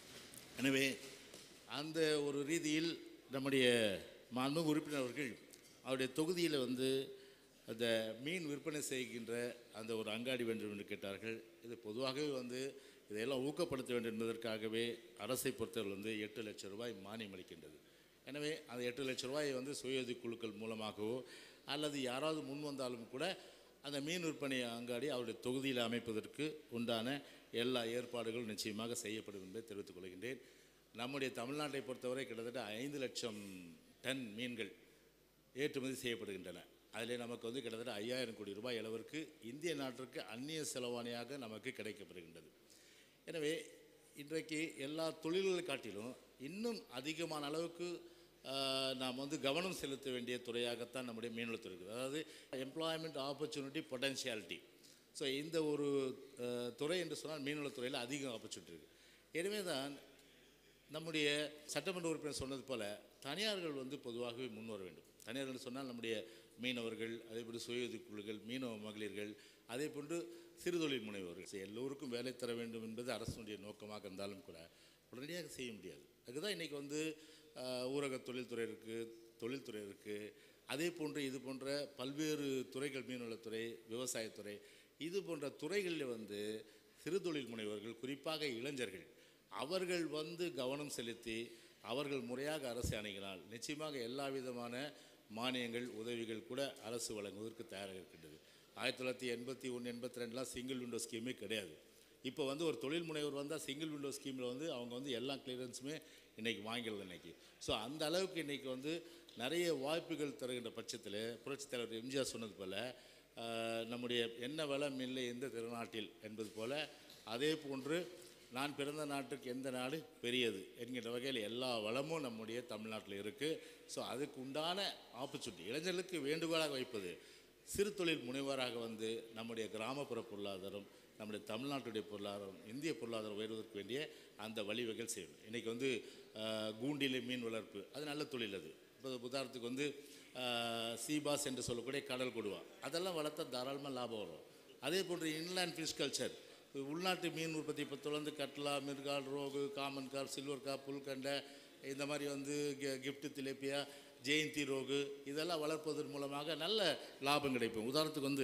எனவே அந்த ஒரு ரீதியில் நம்முடைய மாண்புமிகு உறுப்பினர்கள் அவருடைய தொகுதியில் வந்து அந்த மீன் விற்பனை செய்கின்ற அந்த ஒரு அங்காடி வேண்டும் என்று கேட்டார்கள் இது பொதுவாகவே வந்து இதையெல்லாம் ஊக்கப்படுத்த வேண்டும் என்பதற்காகவே அரசை பொறுத்தவரை வந்து எட்டு லட்சம் ரூபாய் மானியம் அளிக்கின்றது எனவே அந்த எட்டு லட்சம் ரூபாயை வந்து சுயஉதவி குழுக்கள் மூலமாகவோ அல்லது யாராவது முன் வந்தாலும் கூட அந்த மீன் விற்பனை அங்காடி அவருடைய தொகுதியில் அமைப்பதற்கு உண்டான எல்லா ஏற்பாடுகளும் நிச்சயமாக செய்யப்படும் என்பதை தெரிவித்துக் கொள்கின்றேன் நம்முடைய தமிழ்நாட்டை பொறுத்தவரை கிட்டத்தட்ட ஐந்து லட்சம் டன் மீன்கள் ஏற்றுமதி செய்யப்படுகின்றன அதிலே நமக்கு வந்து கிட்டத்தட்ட ஐயாயிரம் கோடி ரூபாய் அளவிற்கு இந்திய நாட்டிற்கு அந்நிய செலவாணியாக நமக்கு கிடைக்கப்படுகின்றது எனவே இன்றைக்கு எல்லா தொழில்களை காட்டிலும் இன்னும் அதிகமான அளவுக்கு ஆஹ், நாம் வந்து கவனம் செலுத்த வேண்டிய துறையாகத்தான் நம்முடைய மீன்வளத்துறை இருக்குது அதாவது எம்ப்ளாய்மெண்ட் ஆப்பர்ச்சுனிட்டி பொட்டன்ஷியாலிட்டி ஸோ இந்த ஒரு ஆஹ், துறை என்று சொன்னால் மீன்வளத்துறையில் அதிக ஆப்பர்ச்சுனிட்டி இருக்குது எனவே தான் நம்முடைய சட்டமன்ற உறுப்பினர் சொன்னது போல தனியார்கள் வந்து பொதுவாகவே முன்வர வேண்டும் தனியார்கள் சொன்னால் நம்முடைய மீனவர்கள் அதேபோல் சுய குழுக்கள் மீனவ மகளிர்கள் அதே போன்று சிறுதொழில் முனைவோர்கள் So, எல்லோருக்கும் வேலை தர வேண்டும் என்பது அரசுடைய நோக்கமாக இருந்தாலும் கூட உடனடியாக செய்ய முடியாது அதுதான் இன்றைக்கி வந்து ஆஹ், ஊரக தொழில்துறை இருக்குது தொழில்துறை இருக்குது அதே போன்று இது போன்ற பல்வேறு துறைகள் மீன்வளத்துறை விவசாயத்துறை இது போன்ற துறைகளில் வந்து சிறுதொழில் முனைவர்கள் குறிப்பாக இளைஞர்கள் அவர்கள் வந்து கவனம் செலுத்தி அவர்கள் முறையாக அரசை அணுகினால் நிச்சயமாக எல்லா விதமான மானியங்கள் உதவிகள் கூட அரசு வழங்குவதற்கு தயாராக இருக்கின்றது ஆயிரத்தி தொள்ளாயிரத்தி எண்பத்தி ஒன்று எண்பத்தி ரெண்டுலாம் சிங்கிள் விண்டோ ஸ்கீமே கிடையாது இப்போ வந்து ஒரு தொழில் முனைவர் வந்தால் சிங்கிள் விண்டோ ஸ்கீமில் வந்து அவங்க வந்து எல்லா கிளியரன்ஸுமே இன்றைக்கி வாங்கிடலாம் இன்றைக்கி ஸோ அந்த அளவுக்கு இன்றைக்கி வந்து நிறைய வாய்ப்புகள் தருகின்ற பட்சத்தில் புரட்சித் தலைவர் எம்ஜிஆர் சொன்னது போல் ஆஹ், நம்முடைய என்ன வளம் இல்லை எந்த திருநாட்டில் என்பது போல அதே போன்று நான் பிறந்த நாட்டுக்கு எந்த நாடு பெரியது என்கின்ற வகையில் எல்லா வளமும் நம்முடைய தமிழ்நாட்டில் இருக்குது ஸோ அதுக்கு உண்டான ஆப்பர்ச்சுனிட்டி இளைஞர்களுக்கு வேண்டுகோளாக வைப்பது சிறு தொழில் முனைவராக வந்து நம்முடைய கிராமப்புற பொருளாதாரம் நம்முடைய தமிழ்நாட்டுடைய பொருளாதாரம் இந்திய பொருளாதாரம் உயர்வதற்கு வேண்டிய அந்த வழிவகைகள் செய்யணும் இன்றைக்கி வந்து ஆஹ், கூண்டிலே மீன் வளர்ப்பு அது நல்ல தொழில் அது இப்போ உதாரணத்துக்கு வந்து ஆஹ், சீபாஸ் என்று சொல்லக்கூடிய கடல் கொடுவா அதெல்லாம் வளர்த்தா தாராளமாக லாபம் வரும் அதே போன்று இன்லேண்ட் ஃபிஷ் கல்ச்சர் உள்நாட்டு மீன் உற்பத்தி இப்போ தொடர்ந்து catla mrigal rohu common carp silver carp புல்கண்டை இந்த மாதிரி வந்து கிஃப்ட் திலேப்பியா ஜெயந்தி ரோகு இதெல்லாம் வளர்ப்பதன் மூலமாக நல்ல லாபம் கிடைக்கும் உதாரணத்துக்கு வந்து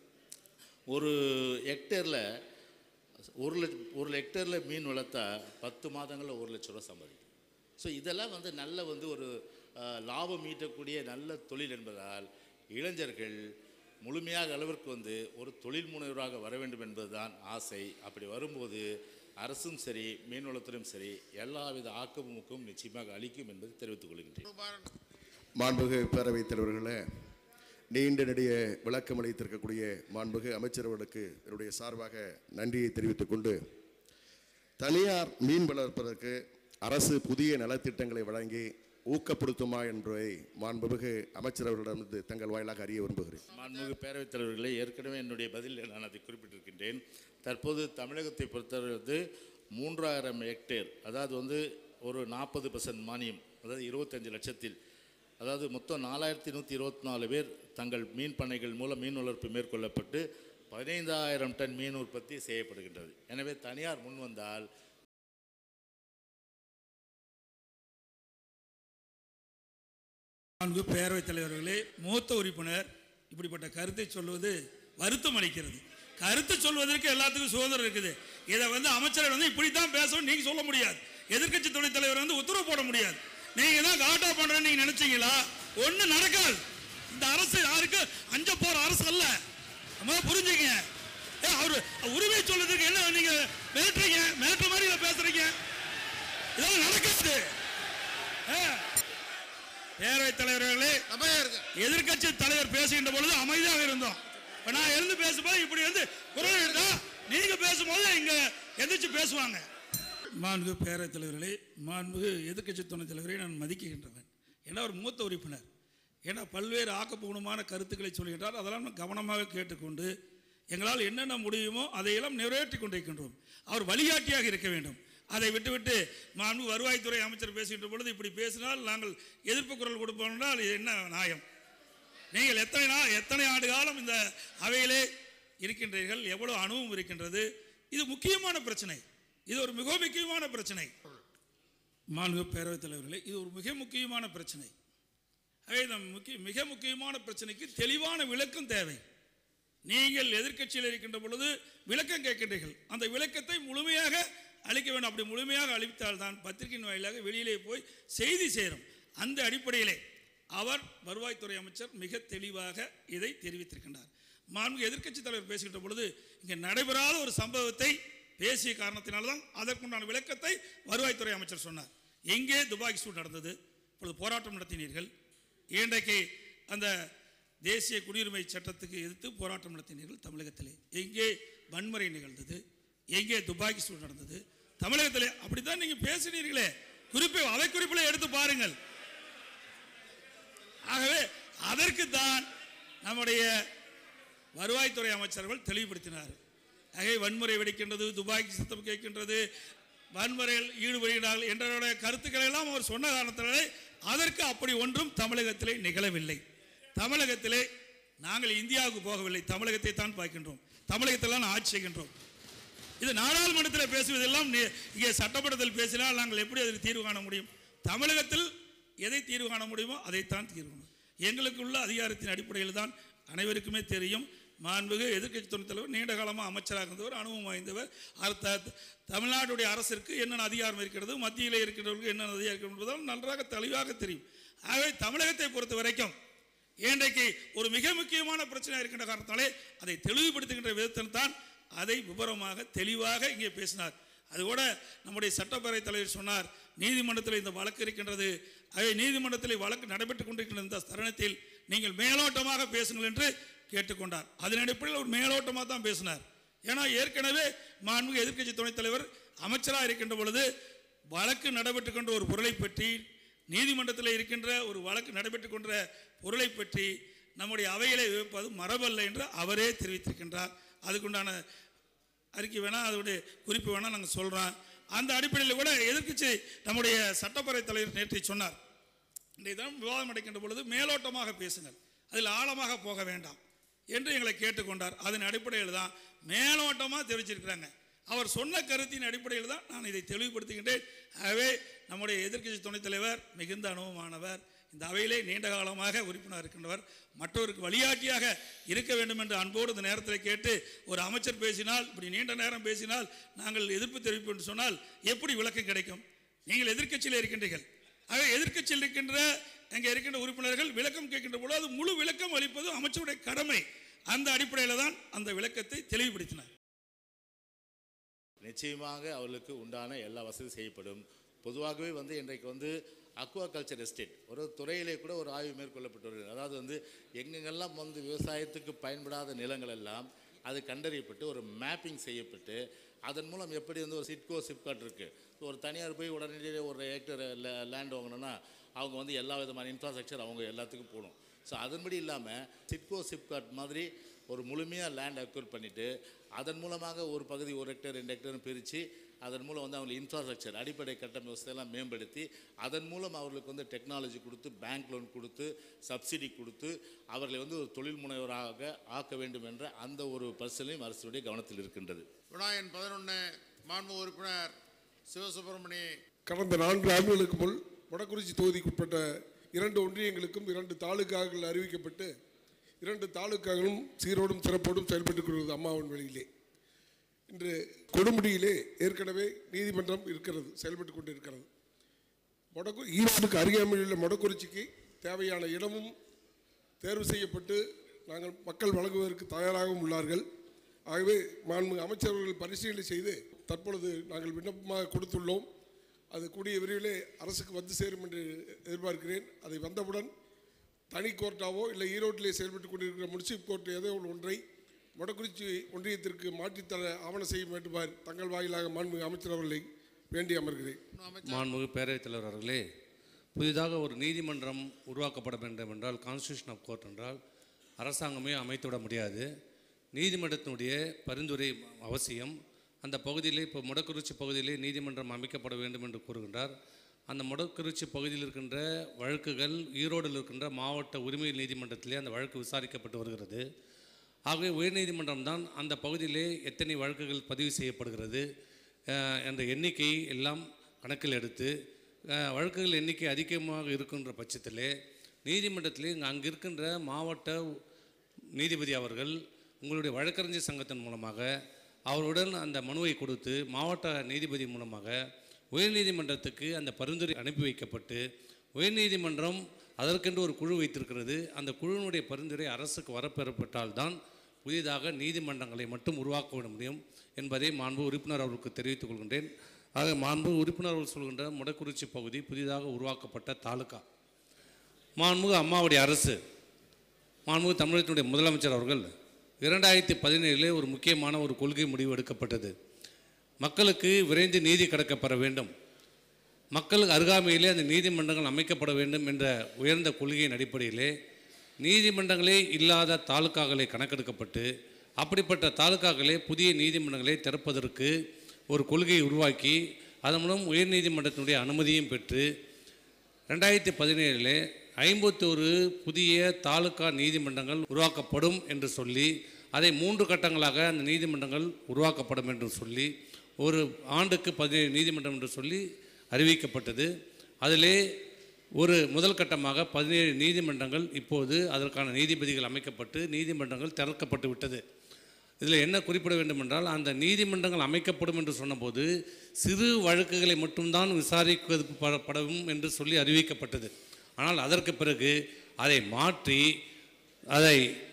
ஒரு ஹெக்டேரில் ஒரு லட்ச ஒரு ஹெக்டேரில் மீன் வளர்த்தா பத்து மாதங்களில் ஒரு லட்ச ரூபா சம்பாதிக்கும் ஸோ இதெல்லாம் வந்து நல்ல வந்து ஒரு அஹ், லாபம் ஈட்டக்கூடிய நல்ல தொழில் என்பதால் இளைஞர்கள் முழுமையாக அளவிற்கு வந்து ஒரு தொழில் முனைவராக வர வேண்டும் என்பதுதான் ஆசை அப்படி வரும்போது அரசும் சரி மீன்வளத்துறையும் சரி எல்லாவித ஆக்கமுக்கும் நிச்சயமாக அளிக்கும் என்பதை தெரிவித்துக் கொள்கின்றேன் மாண்புகு பேரவைத் தலைவர்களே நீண்ட நெடிய விளக்கம் அளித்திருக்கக்கூடிய மாண்புகு அமைச்சர்களுக்கு என்னுடைய சார்பாக நன்றியை தெரிவித்துக் கொண்டு தனியார் மீன் வளர்ப்பதற்கு அரசு புதிய நலத்திட்டங்களை வழங்கி ஊக்கப்படுத்துமா என்பதை மாண்புமிகு அமைச்சரவர்களிடமிருந்து தங்கள் வாயிலாக அறிய விரும்புகிறேன் மாண்புமிகு பேரவைத் தலைவர்களே ஏற்கனவே என்னுடைய பதிலில் நான் அதை குறிப்பிட்டிருக்கின்றேன் தற்போது தமிழகத்தை பொறுத்தவரை வந்து மூன்றாயிரம் ஹெக்டேர் அதாவது வந்து ஒரு நாற்பது பர்சன்ட் மானியம் அதாவது இருபத்தஞ்சு லட்சத்தில் அதாவது மொத்தம் நாலாயிரத்தி நூற்றி இருபத்தி நாலு பேர் தங்கள் மீன் பண்ணைகள் மூலம் மீன் வளர்ப்பு மேற்கொள்ளப்பட்டு பதினைந்தாயிரம் டன் மீன் உற்பத்தி செய்யப்படுகின்றது எனவே தனியார் முன் வந்தால் நான்கு பேரவைத் தலைவர்களே மூத்த உறுப்பினர் இப்படிப்பட்ட கருத்தை சொல்வது வருத்தம் அளிக்கிறது கருத்து சொல்வதற்கு எல்லாத்துக்கும் சுதந்திரம் இருக்குது இதை வந்து அமைச்சர் வந்து இப்படித்தான் பேசணும் நீங்க சொல்ல முடியாது எதிர்க்கட்சி துணைத் தலைவர் வந்து உத்தரவு போட முடியாது நீங்க தான் காட்டா பண்றேன்னு நீங்க நினைச்சீங்களா ஒண்ணு நடக்காது இந்த அரசு யாருக்கு அஞ்ச போற அரசு அல்ல நம்ம புரிஞ்சுங்க ஏ, அவரு உரிமை சொல்றதுக்கு என்ன நீங்க மிரட்டுறீங்க மிரட்டுற மாதிரி இதை பேசுறீங்க இதெல்லாம் நடக்காது ஏ, பேரவைத் தலைவர்களே எதிர்க்கட்சி தலைவர் பேசுகின்ற பொழுது அமைதியாக இருந்தோம் இப்ப நான் எழுந்து பேசும்போது இப்படி வந்து குரல் எடுத்தா நீங்க பேசும்போது இங்க எந்திரிச்சு பேசுவாங்க மாண்பு பேரவைத் தலைவர்களே மாண்பு எதிர்க்கட்சி துணைத் தலைவரை நான் மதிக்கின்றவன் ஏன்னா ஒரு மூத்த உறுப்பினர் ஏன்னா பல்வேறு ஆக்கப்பூர்வமான கருத்துக்களை சொல்கின்றார் அதெல்லாம் நான் கவனமாக கேட்டுக்கொண்டு எங்களால் என்னென்ன முடியுமோ அதையெல்லாம் நிறைவேற்றி கொண்டிருக்கின்றோம் அவர் வழிகாட்டியாக இருக்க வேண்டும் அதை விட்டுவிட்டு மாண்பு வருவாய்த்துறை அமைச்சர் பேசுகின்ற பொழுது இப்படி பேசினால் நாங்கள் எதிர்ப்பு குரல் கொடுப்போம் என்றால் இது என்ன நியாயம் நீங்கள் எத்தனை நாள் எத்தனை ஆண்டு காலம் இந்த அவையிலே இருக்கின்றீர்கள் எவ்வளவு அனுபவம் இருக்கின்றது இது முக்கியமான பிரச்சனை இது ஒரு மிக முக்கியமான பிரச்சனை மாண்பு பேரவைத் தலைவர்களே இது ஒரு மிக முக்கியமான பிரச்சனை ஆகவே இந்த முக்கிய மிக முக்கியமான பிரச்சனைக்கு தெளிவான விளக்கம் தேவை நீங்கள் எதிர்க்கட்சியில் இருக்கின்ற பொழுது விளக்கம் கேட்கின்றீர்கள் அந்த விளக்கத்தை முழுமையாக அளிக்க வேண்டும் அப்படி முழுமையாக அளித்தால் தான் பத்திரிகையின் வாயிலாக வெளியிலே போய் செய்தி சேரும் அந்த அடிப்படையிலே அவர் வருவாய்த்துறை அமைச்சர் மிக தெளிவாக இதை தெரிவித்திருக்கின்றார் மாண்பு எதிர்க்கட்சி தலைவர் பேசுகின்ற பொழுது இங்கே நடைபெறாத ஒரு சம்பவத்தை பேசிய காரணத்தினால்தான் அதற்குண்டான விளக்கத்தை வருவாய்த்துறை அமைச்சர் சொன்னார் எங்கே துபாக்கி சூட் நடந்தது இப்பொழுது போராட்டம் நடத்தினீர்கள் இன்றைக்கு அந்த தேசிய குடியுரிமை சட்டத்துக்கு எதிர்த்து போராட்டம் நடத்தினீர்கள் தமிழகத்திலே எங்கே வன்முறை நிகழ்ந்தது எங்கே துப்பாக்கி சூடு நடந்தது தமிழகத்திலே அப்படித்தான் நீங்க பேசினீர்களே குறிப்பை அவை குறிப்பில் எடுத்து பாருங்கள் ஆகவே அதற்கு தான் நம்முடைய வருவாய்த்துறை அமைச்சர்கள் தெளிவுபடுத்தினார் ஆகவே வன்முறை வெடிக்கின்றது துபாக்கி சத்தம் கேட்கின்றது வன்முறையில் ஈடுபடுகிறார்கள் என்ற கருத்துக்களை எல்லாம் அவர் சொன்ன காரணத்தினாலே அதற்கு அப்படி ஒன்றும் தமிழகத்திலே நிகழவில்லை தமிழகத்திலே நாங்கள் இந்தியாவுக்கு போகவில்லை தமிழகத்தை தான் பார்க்கின்றோம் தமிழகத்தில் தான் ஆட்சி செய்கின்றோம் இது நாடாளுமன்றத்தில் பேசுவதெல்லாம் நி- இங்கே சட்டமன்றத்தில் பேசினால் நாங்கள் எப்படி அதற்கு தீர்வு காண முடியும் தமிழகத்தில் எதை தீர்வு காண முடியுமோ அதைத்தான் தீர்வு காணும் எங்களுக்கு உள்ள அதிகாரத்தின் அடிப்படையில் தான் அனைவருக்குமே தெரியும் மாண்புகு எதிர்க்கட்சி துணைத் தலைவர் நீண்ட காலமாக அமைச்சராக இருந்தவர் அனுபவம் வாய்ந்தவர் அர்த்த தமிழ்நாட்டுடைய அரசிற்கு என்னென்ன அதிகாரம் இருக்கிறது மத்தியில் இருக்கிறவர்களுக்கு என்னென்ன அதிகாரம் இருக்கிறது என்பதால் நன்றாக தெளிவாக தெரியும் ஆகவே தமிழகத்தை பொறுத்த வரைக்கும் இன்றைக்கு ஒரு மிக முக்கியமான பிரச்சனை இருக்கின்ற காரணத்தாலே அதை தெளிவுபடுத்துகின்ற விதத்தில் தான் அதை விவரமாக தெளிவாக இங்கே பேசினார் அது கூட நம்முடைய சட்டப்பேரவை தலைவர் சொன்னார் நீதிமன்றத்தில் இந்த வழக்கு இருக்கின்றது அவை நீதிமன்றத்தில் வழக்கு நடைபெற்றுக் கொண்டிருக்கின்ற இந்த தருணத்தில் நீங்கள் மேலோட்டமாக பேசுங்கள் என்று கேட்டுக்கொண்டார் அதன் அடிப்படையில் ஒரு மேலோட்டமாக தான் பேசினார் ஏன்னா ஏற்கனவே மாண்புமிகு எதிர்க்கட்சி துணைத் தலைவர் அமைச்சராக இருக்கின்ற பொழுது வழக்கு நடைபெற்றுக் கொண்ட ஒரு பொருளை பற்றி நீதிமன்றத்தில் இருக்கின்ற ஒரு வழக்கு நடைபெற்றுக் கொண்ட பொருளை பற்றி நம்முடைய அவைகளை விவப்பது மரபல்ல என்று அவரே தெரிவித்திருக்கின்றார் அதுக்குண்டான அறிக்கை வேணால் அதோடைய குறிப்பு வேணால் நாங்கள் சொல்கிறோம் அந்த அடிப்படையில் கூட எதிர்க்கட்சி நம்முடைய சட்டப்பேரவை தலைவர் நேற்று சொன்னார் இன்றைய தினம் விவாதம் நடக்கின்ற பொழுது மேலோட்டமாக பேசுங்கள் அதில் ஆழமாக போக வேண்டாம் என்று எங்களை கேட்டுக்கொண்டார் அதன் அடிப்படையில் தான் மேலோட்டமாக தெரிவிச்சிருக்கிறாங்க அவர் சொன்ன கருத்தின் அடிப்படையில் தான் நான் இதை தெளிவுபடுத்துகின்றேன் ஆகவே நம்முடைய எதிர்க்கட்சி துணைத் தலைவர் மிகுந்த அனுபவமானவர் இந்த அவையிலே நீண்ட காலமாக உறுப்பினர் இருக்கின்றவர் மற்றவருக்கு வழிகாட்டியாக இருக்க வேண்டும் என்று அன்போடு இந்த நேரத்தில் கேட்டு ஒரு அமைச்சர் பேசினால் இப்படி நீண்ட நேரம் பேசினால் நாங்கள் எதிர்ப்பு தெரிவிப்போம் என்று சொன்னால் எப்படி விளக்கம் கிடைக்கும் நீங்கள் எதிர்க்கட்சியில் இருக்கின்றீர்கள் ஆகவே எதிர்க்கட்சியில் இருக்கின்ற அங்கே இருக்கின்ற உறுப்பினர்கள் விளக்கம் கேட்கின்ற பொழுது அது முழு விளக்கம் அளிப்பது அமைச்சருடைய கடமை அந்த அடிப்படையில் தான் அந்த விளக்கத்தை தெளிவுபடுத்தினார் நிச்சயமாக அவர்களுக்கு உண்டான எல்லா வசதி செய்யப்படும் பொதுவாகவே வந்து இன்றைக்கு வந்து அக்வா கல்ச்சர் எஸ்டேட் ஒரு துறையிலே கூட ஒரு ஆய்வு மேற்கொள்ளப்பட்டு வருகிறது அதாவது வந்து எங்கெங்கெல்லாம் வந்து விவசாயத்துக்கு பயன்படாத நிலங்கள் எல்லாம் அது கண்டறியப்பட்டு ஒரு மேப்பிங் செய்யப்பட்டு அதன் மூலம் எப்படி வந்து ஒரு சிட்கோ சிப்காட் இருக்குது ஒரு தனியார் போய் உடனடியே ஒரு ஹெக்டர் லேண்ட் வாங்கணும்னா அவங்க வந்து எல்லா விதமான இன்ஃப்ராஸ்ட்ரக்சர் அவங்க எல்லாத்துக்கும் போகணும் ஸோ அதன்படி இல்லாமல் சிட்கோ சிப்காட் மாதிரி ஒரு முழுமையாக லேண்ட் அக்யூர் பண்ணிவிட்டு அதன் மூலமாக ஒரு பகுதி ஒரு ஹெக்டர் ரெண்டு ஹெக்டர்னு பிரித்து அதன் மூலம் வந்து அவங்களுக்கு இன்ஃப்ராஸ்ட்ரக்சர் அடிப்படை கட்டமைப்பு வசதியெல்லாம் மேம்படுத்தி அதன் மூலம் அவர்களுக்கு வந்து டெக்னாலஜி கொடுத்து பேங்க் லோன் கொடுத்து சப்சிடி கொடுத்து அவர்களை வந்து ஒரு தொழில் முனைவராக ஆக்க வேண்டும் என்ற அந்த ஒரு பரிசீலனையும் அரசுடைய கவனத்தில் இருக்கின்றது விநாயகன் பதினொன்று மாண்பு உறுப்பினர் சிவசுப்பிரமணி கடந்த நான்கு ஆண்டுகளுக்கு முன் வடக்குறிச்சி தொகுதிக்குட்பட்ட இரண்டு ஒன்றியங்களுக்கும் இரண்டு தாலுக்காக்கள் அறிவிக்கப்பட்டு இரண்டு தாலுக்காக்களும் சீரோடும் சிறப்போடும் செயல்பட்டுக் கொள்வது அம்மாவின் வழியிலே இன்று கொடுமுடியிலே ஏற்கனவே நீதிமன்றம் இருக்கிறது செயல்பட்டு கொண்டிருக்கிறது மொடக்கு ஈரோடுக்கு அருகாமையில் உள்ள மொடக்குறிச்சிக்கு தேவையான இடமும் தேர்வு செய்யப்பட்டு நாங்கள் மக்கள் வழங்குவதற்கு தயாராகவும் உள்ளார்கள் ஆகவே மாண்பு அமைச்சர்கள் பரிசீலனை செய்து தற்பொழுது நாங்கள் விண்ணப்பமாக கொடுத்துள்ளோம் அது கூடிய விரைவிலே அரசுக்கு வந்து சேரும் என்று எதிர்பார்க்கிறேன் அதை வந்தவுடன் தனி கோர்ட்டாவோ இல்லை ஈரோட்டிலே செயல்பட்டு கொண்டிருக்கிற முனிசிப் கோர்ட் ஏதோ ஒன்றை வடக்குறிச்சி ஒன்றியத்திற்கு மாற்றித்தர ஆவணம் செய்ய வேண்டுமாறு தங்கள் வாயிலாக மாண்புமிகு அமைச்சர் அவர்களை வேண்டி அமர்கிறேன் மாண்புமிகு பேரவைத் தலைவர் அவர்களே புதிதாக ஒரு நீதிமன்றம் உருவாக்கப்பட வேண்டும் என்றால் கான்ஸ்டியூஷன் ஆஃப் கோர்ட் என்றால் அரசாங்கமே அமைத்துவிட முடியாது நீதிமன்றத்தினுடைய பரிந்துரை அவசியம் அந்த பகுதியிலே இப்போ முடக்குறிச்சி பகுதியிலே நீதிமன்றம் அமைக்கப்பட வேண்டும் என்று கூறுகின்றார் அந்த முடக்குறிச்சி பகுதியில் இருக்கின்ற வழக்குகள் ஈரோடில் இருக்கின்ற மாவட்ட உரிமை நீதிமன்றத்திலே அந்த வழக்கு விசாரிக்கப்பட்டு வருகிறது ஆகவே உயர்நீதிமன்றம் தான் அந்த பகுதியிலே எத்தனை வழக்குகள் பதிவு செய்யப்படுகிறது அஹ், என்ற எண்ணிக்கை எல்லாம் கணக்கில் எடுத்து அஹ், வழக்குகள் எண்ணிக்கை அதிகமாக இருக்கின்ற பட்சத்திலே நீதிமன்றத்திலே அங்கே இருக்கின்ற மாவட்ட நீதிபதி அவர்கள் உங்களுடைய வழக்கறிஞர் சங்கத்தின் மூலமாக அவருடன் அந்த மனுவை கொடுத்து மாவட்ட நீதிபதி மூலமாக உயர்நீதிமன்றத்துக்கு அந்த பரிந்துரை அனுப்பி வைக்கப்பட்டு உயர்நீதிமன்றம் அதற்கென்று ஒரு குழு வைத்திருக்கிறது அந்த குழுவினுடைய பரிந்துரை அரசுக்கு வரப்பெறப்பட்டால்தான் புதிதாக நீதிமன்றங்களை மட்டும் உருவாக்க விட முடியும் என்பதை மாண்பு உறுப்பினர் அவர்களுக்கு தெரிவித்துக் கொள்கின்றேன் ஆக மாண்பு உறுப்பினர் அவர்கள் சொல்கின்ற முடக்குறிச்சி பகுதி புதிதாக உருவாக்கப்பட்ட தாலுகா மாண்புமிகு அம்மாவுடைய அரசு மாண்புமிகு தமிழகத்தினுடைய முதலமைச்சர் அவர்கள் இரண்டாயிரத்தி பதினேழிலே ஒரு முக்கியமான ஒரு கொள்கை முடிவு எடுக்கப்பட்டது மக்களுக்கு விரைந்து நீதி கிடைக்கப்பெற வேண்டும் மக்களுக்கு அருகாமையிலே அந்த நீதிமன்றங்கள் அமைக்கப்பட வேண்டும் என்ற உயர்ந்த கொள்கையின் அடிப்படையிலே நீதிமன்றங்களே இல்லாத தாலுக்காக்களை கணக்கெடுக்கப்பட்டு அப்படிப்பட்ட தாலுக்காக்களே புதிய நீதிமன்றங்களை திறப்பதற்கு ஒரு கொள்கையை உருவாக்கி அதன் மூலம் உயர்நீதிமன்றத்தினுடைய அனுமதியும் பெற்று ரெண்டாயிரத்தி பதினேழில் ஐம்பத்தோரு புதிய தாலுகா நீதிமன்றங்கள் உருவாக்கப்படும் என்று சொல்லி அதை மூன்று கட்டங்களாக அந்த நீதிமன்றங்கள் உருவாக்கப்படும் என்று சொல்லி ஒரு ஆண்டுக்கு பதினேழு நீதிமன்றம் என்று சொல்லி அறிவிக்கப்பட்டது அதிலே ஒரு முதல் கட்டமாக பதினேழு நீதிமன்றங்கள் இப்போது அதற்கான நீதிபதிகள் அமைக்கப்பட்டு நீதிமன்றங்கள் திறக்கப்பட்டு விட்டது இதில் என்ன குறிப்பிட வேண்டும் என்றால் அந்த நீதிமன்றங்கள் அமைக்கப்படும் என்று சொன்னபோது சிறு வழக்குகளை மட்டும்தான் விசாரிக்கப்படும் என்று சொல்லி அறிவிக்கப்பட்டது ஆனால் அதற்கு பிறகு அதை மாற்றி அதை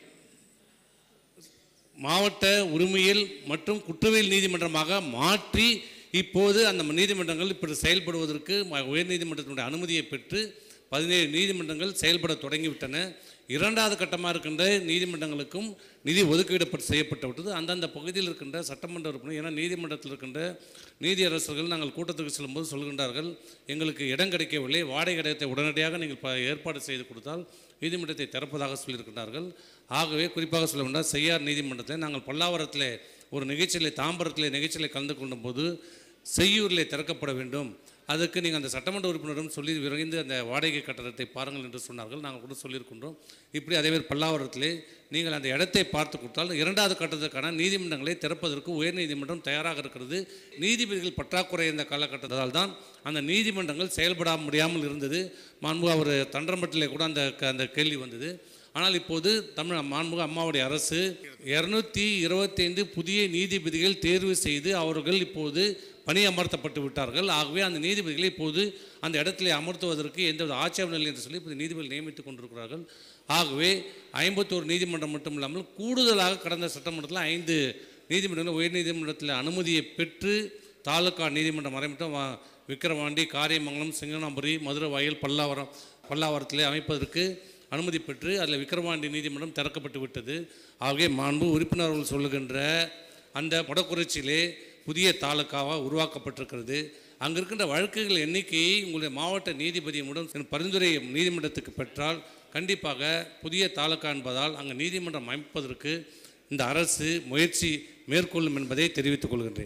மாவட்ட உரிமையில் மற்றும் குற்றவியல் நீதிமன்றமாக மாற்றி இப்போது அந்த நீதிமன்றங்கள் இப்படி செயல்படுவதற்கு ம- உயர்நீதிமன்றத்தினுடைய அனுமதியை பெற்று பதினேழு நீதிமன்றங்கள் செயல்பட தொடங்கிவிட்டன இரண்டாவது கட்டமாக இருக்கின்ற நீதிமன்றங்களுக்கும் நிதி ஒதுக்கீடு பட்டு செய்யப்பட்டு விட்டது அந்தந்த பகுதியில் இருக்கின்ற சட்டமன்ற உறுப்பினர் ஏன்னா நீதிமன்றத்தில் இருக்கின்ற நீதியரசர்கள் நாங்கள் கூட்டத்துக்கு செல்லும்போது சொல்கின்றார்கள் எங்களுக்கு இடம் கிடைக்கவில்லை வாடகை இடத்தை உடனடியாக நீங்கள் ப- ஏற்பாடு செய்து கொடுத்தால் நீதிமன்றத்தை திறப்பதாக சொல்லியிருக்கிறார்கள் ஆகவே குறிப்பாக சொல்ல வேண்டாம் செய்யார் நீதிமன்றத்தில் நாங்கள் பல்லாவரத்தில் ஒரு நிகழ்ச்சியில் தாம்பரத்தில் நிகழ்ச்சியில் கலந்து கொண்டபோது செய்யூரில் திறக்கப்பட வேண்டும் அதுக்கு நீங்கள் அந்த சட்டமன்ற உறுப்பினரும் சொல்லி விரைந்து அந்த வாடகை கட்டணத்தை பாருங்கள் என்று சொன்னார்கள் நாங்கள் கூட சொல்லியிருக்கின்றோம் இப்படி அதேமாதிரி பல்லாவரத்திலே நீங்கள் அந்த இடத்தை பார்த்து கொடுத்தால் இரண்டாவது கட்டத்திற்கான நீதிமன்றங்களை திறப்பதற்கு உயர்நீதிமன்றம் தயாராக இருக்கிறது நீதிபதிகள் பற்றாக்குறை இந்த காலகட்டத்தால் தான் அந்த நீதிமன்றங்கள் செயல்பட முடியாமல் இருந்தது மாண்பு அவர் தண்டரம்பட்டிலே கூட அந்த க- அந்த கேள்வி வந்தது ஆனால் இப்போது தமிழ் மாண்புக அம்மாவுடைய அரசு இரநூத்தி இருபத்தைந்து புதிய நீதிபதிகள் தேர்வு செய்து அவர்கள் இப்போது பணி அமர்த்தப்பட்டு விட்டார்கள் ஆகவே அந்த நீதிபதிகளை இப்போது அந்த இடத்திலே அமர்த்துவதற்கு எந்தவித ஆட்சேபம் இல்லை என்று சொல்லி இப்போது நீதிபதிகள் நியமித்துக் கொண்டிருக்கிறார்கள் ஆகவே ஐம்பத்தோரு நீதிமன்றம் மட்டும் இல்லாமல் கூடுதலாக கடந்த சட்டமன்றத்தில் ஐந்து நீதிமன்றங்கள் உயர்நீதிமன்றத்தில் அனுமதியை பெற்று தாலுகா நீதிமன்றம் மறைமட்டம் வா- விக்கிரவாண்டி காரியமங்கலம் சிங்கனாபுரி மதுரை வயல் பல்லாவரம் பல்லாவரத்திலே அமைப்பதற்கு அனுமதி பெற்று அதில் விக்கிரவாண்டி நீதிமன்றம் திறக்கப்பட்டு விட்டது ஆகவே மாண்பு உறுப்பினர்கள் சொல்லுகின்ற அந்த வடக்குறிச்சியிலே புதிய தாலுக்காவாக உருவாக்கப்பட்டிருக்கிறது அங்கே இருக்கின்ற வழக்குகள் எண்ணிக்கையை உங்களுடைய மாவட்ட நீதிபதியிடம் பரிந்துரை நீதிமன்றத்துக்கு பெற்றால் கண்டிப்பாக புதிய தாலுக்கா என்பதால் அங்கே நீதிமன்றம் அமைப்பதற்கு இந்த அரசு முயற்சி மேற்கொள்ளும் என்பதை தெரிவித்துக் கொள்கின்றேன்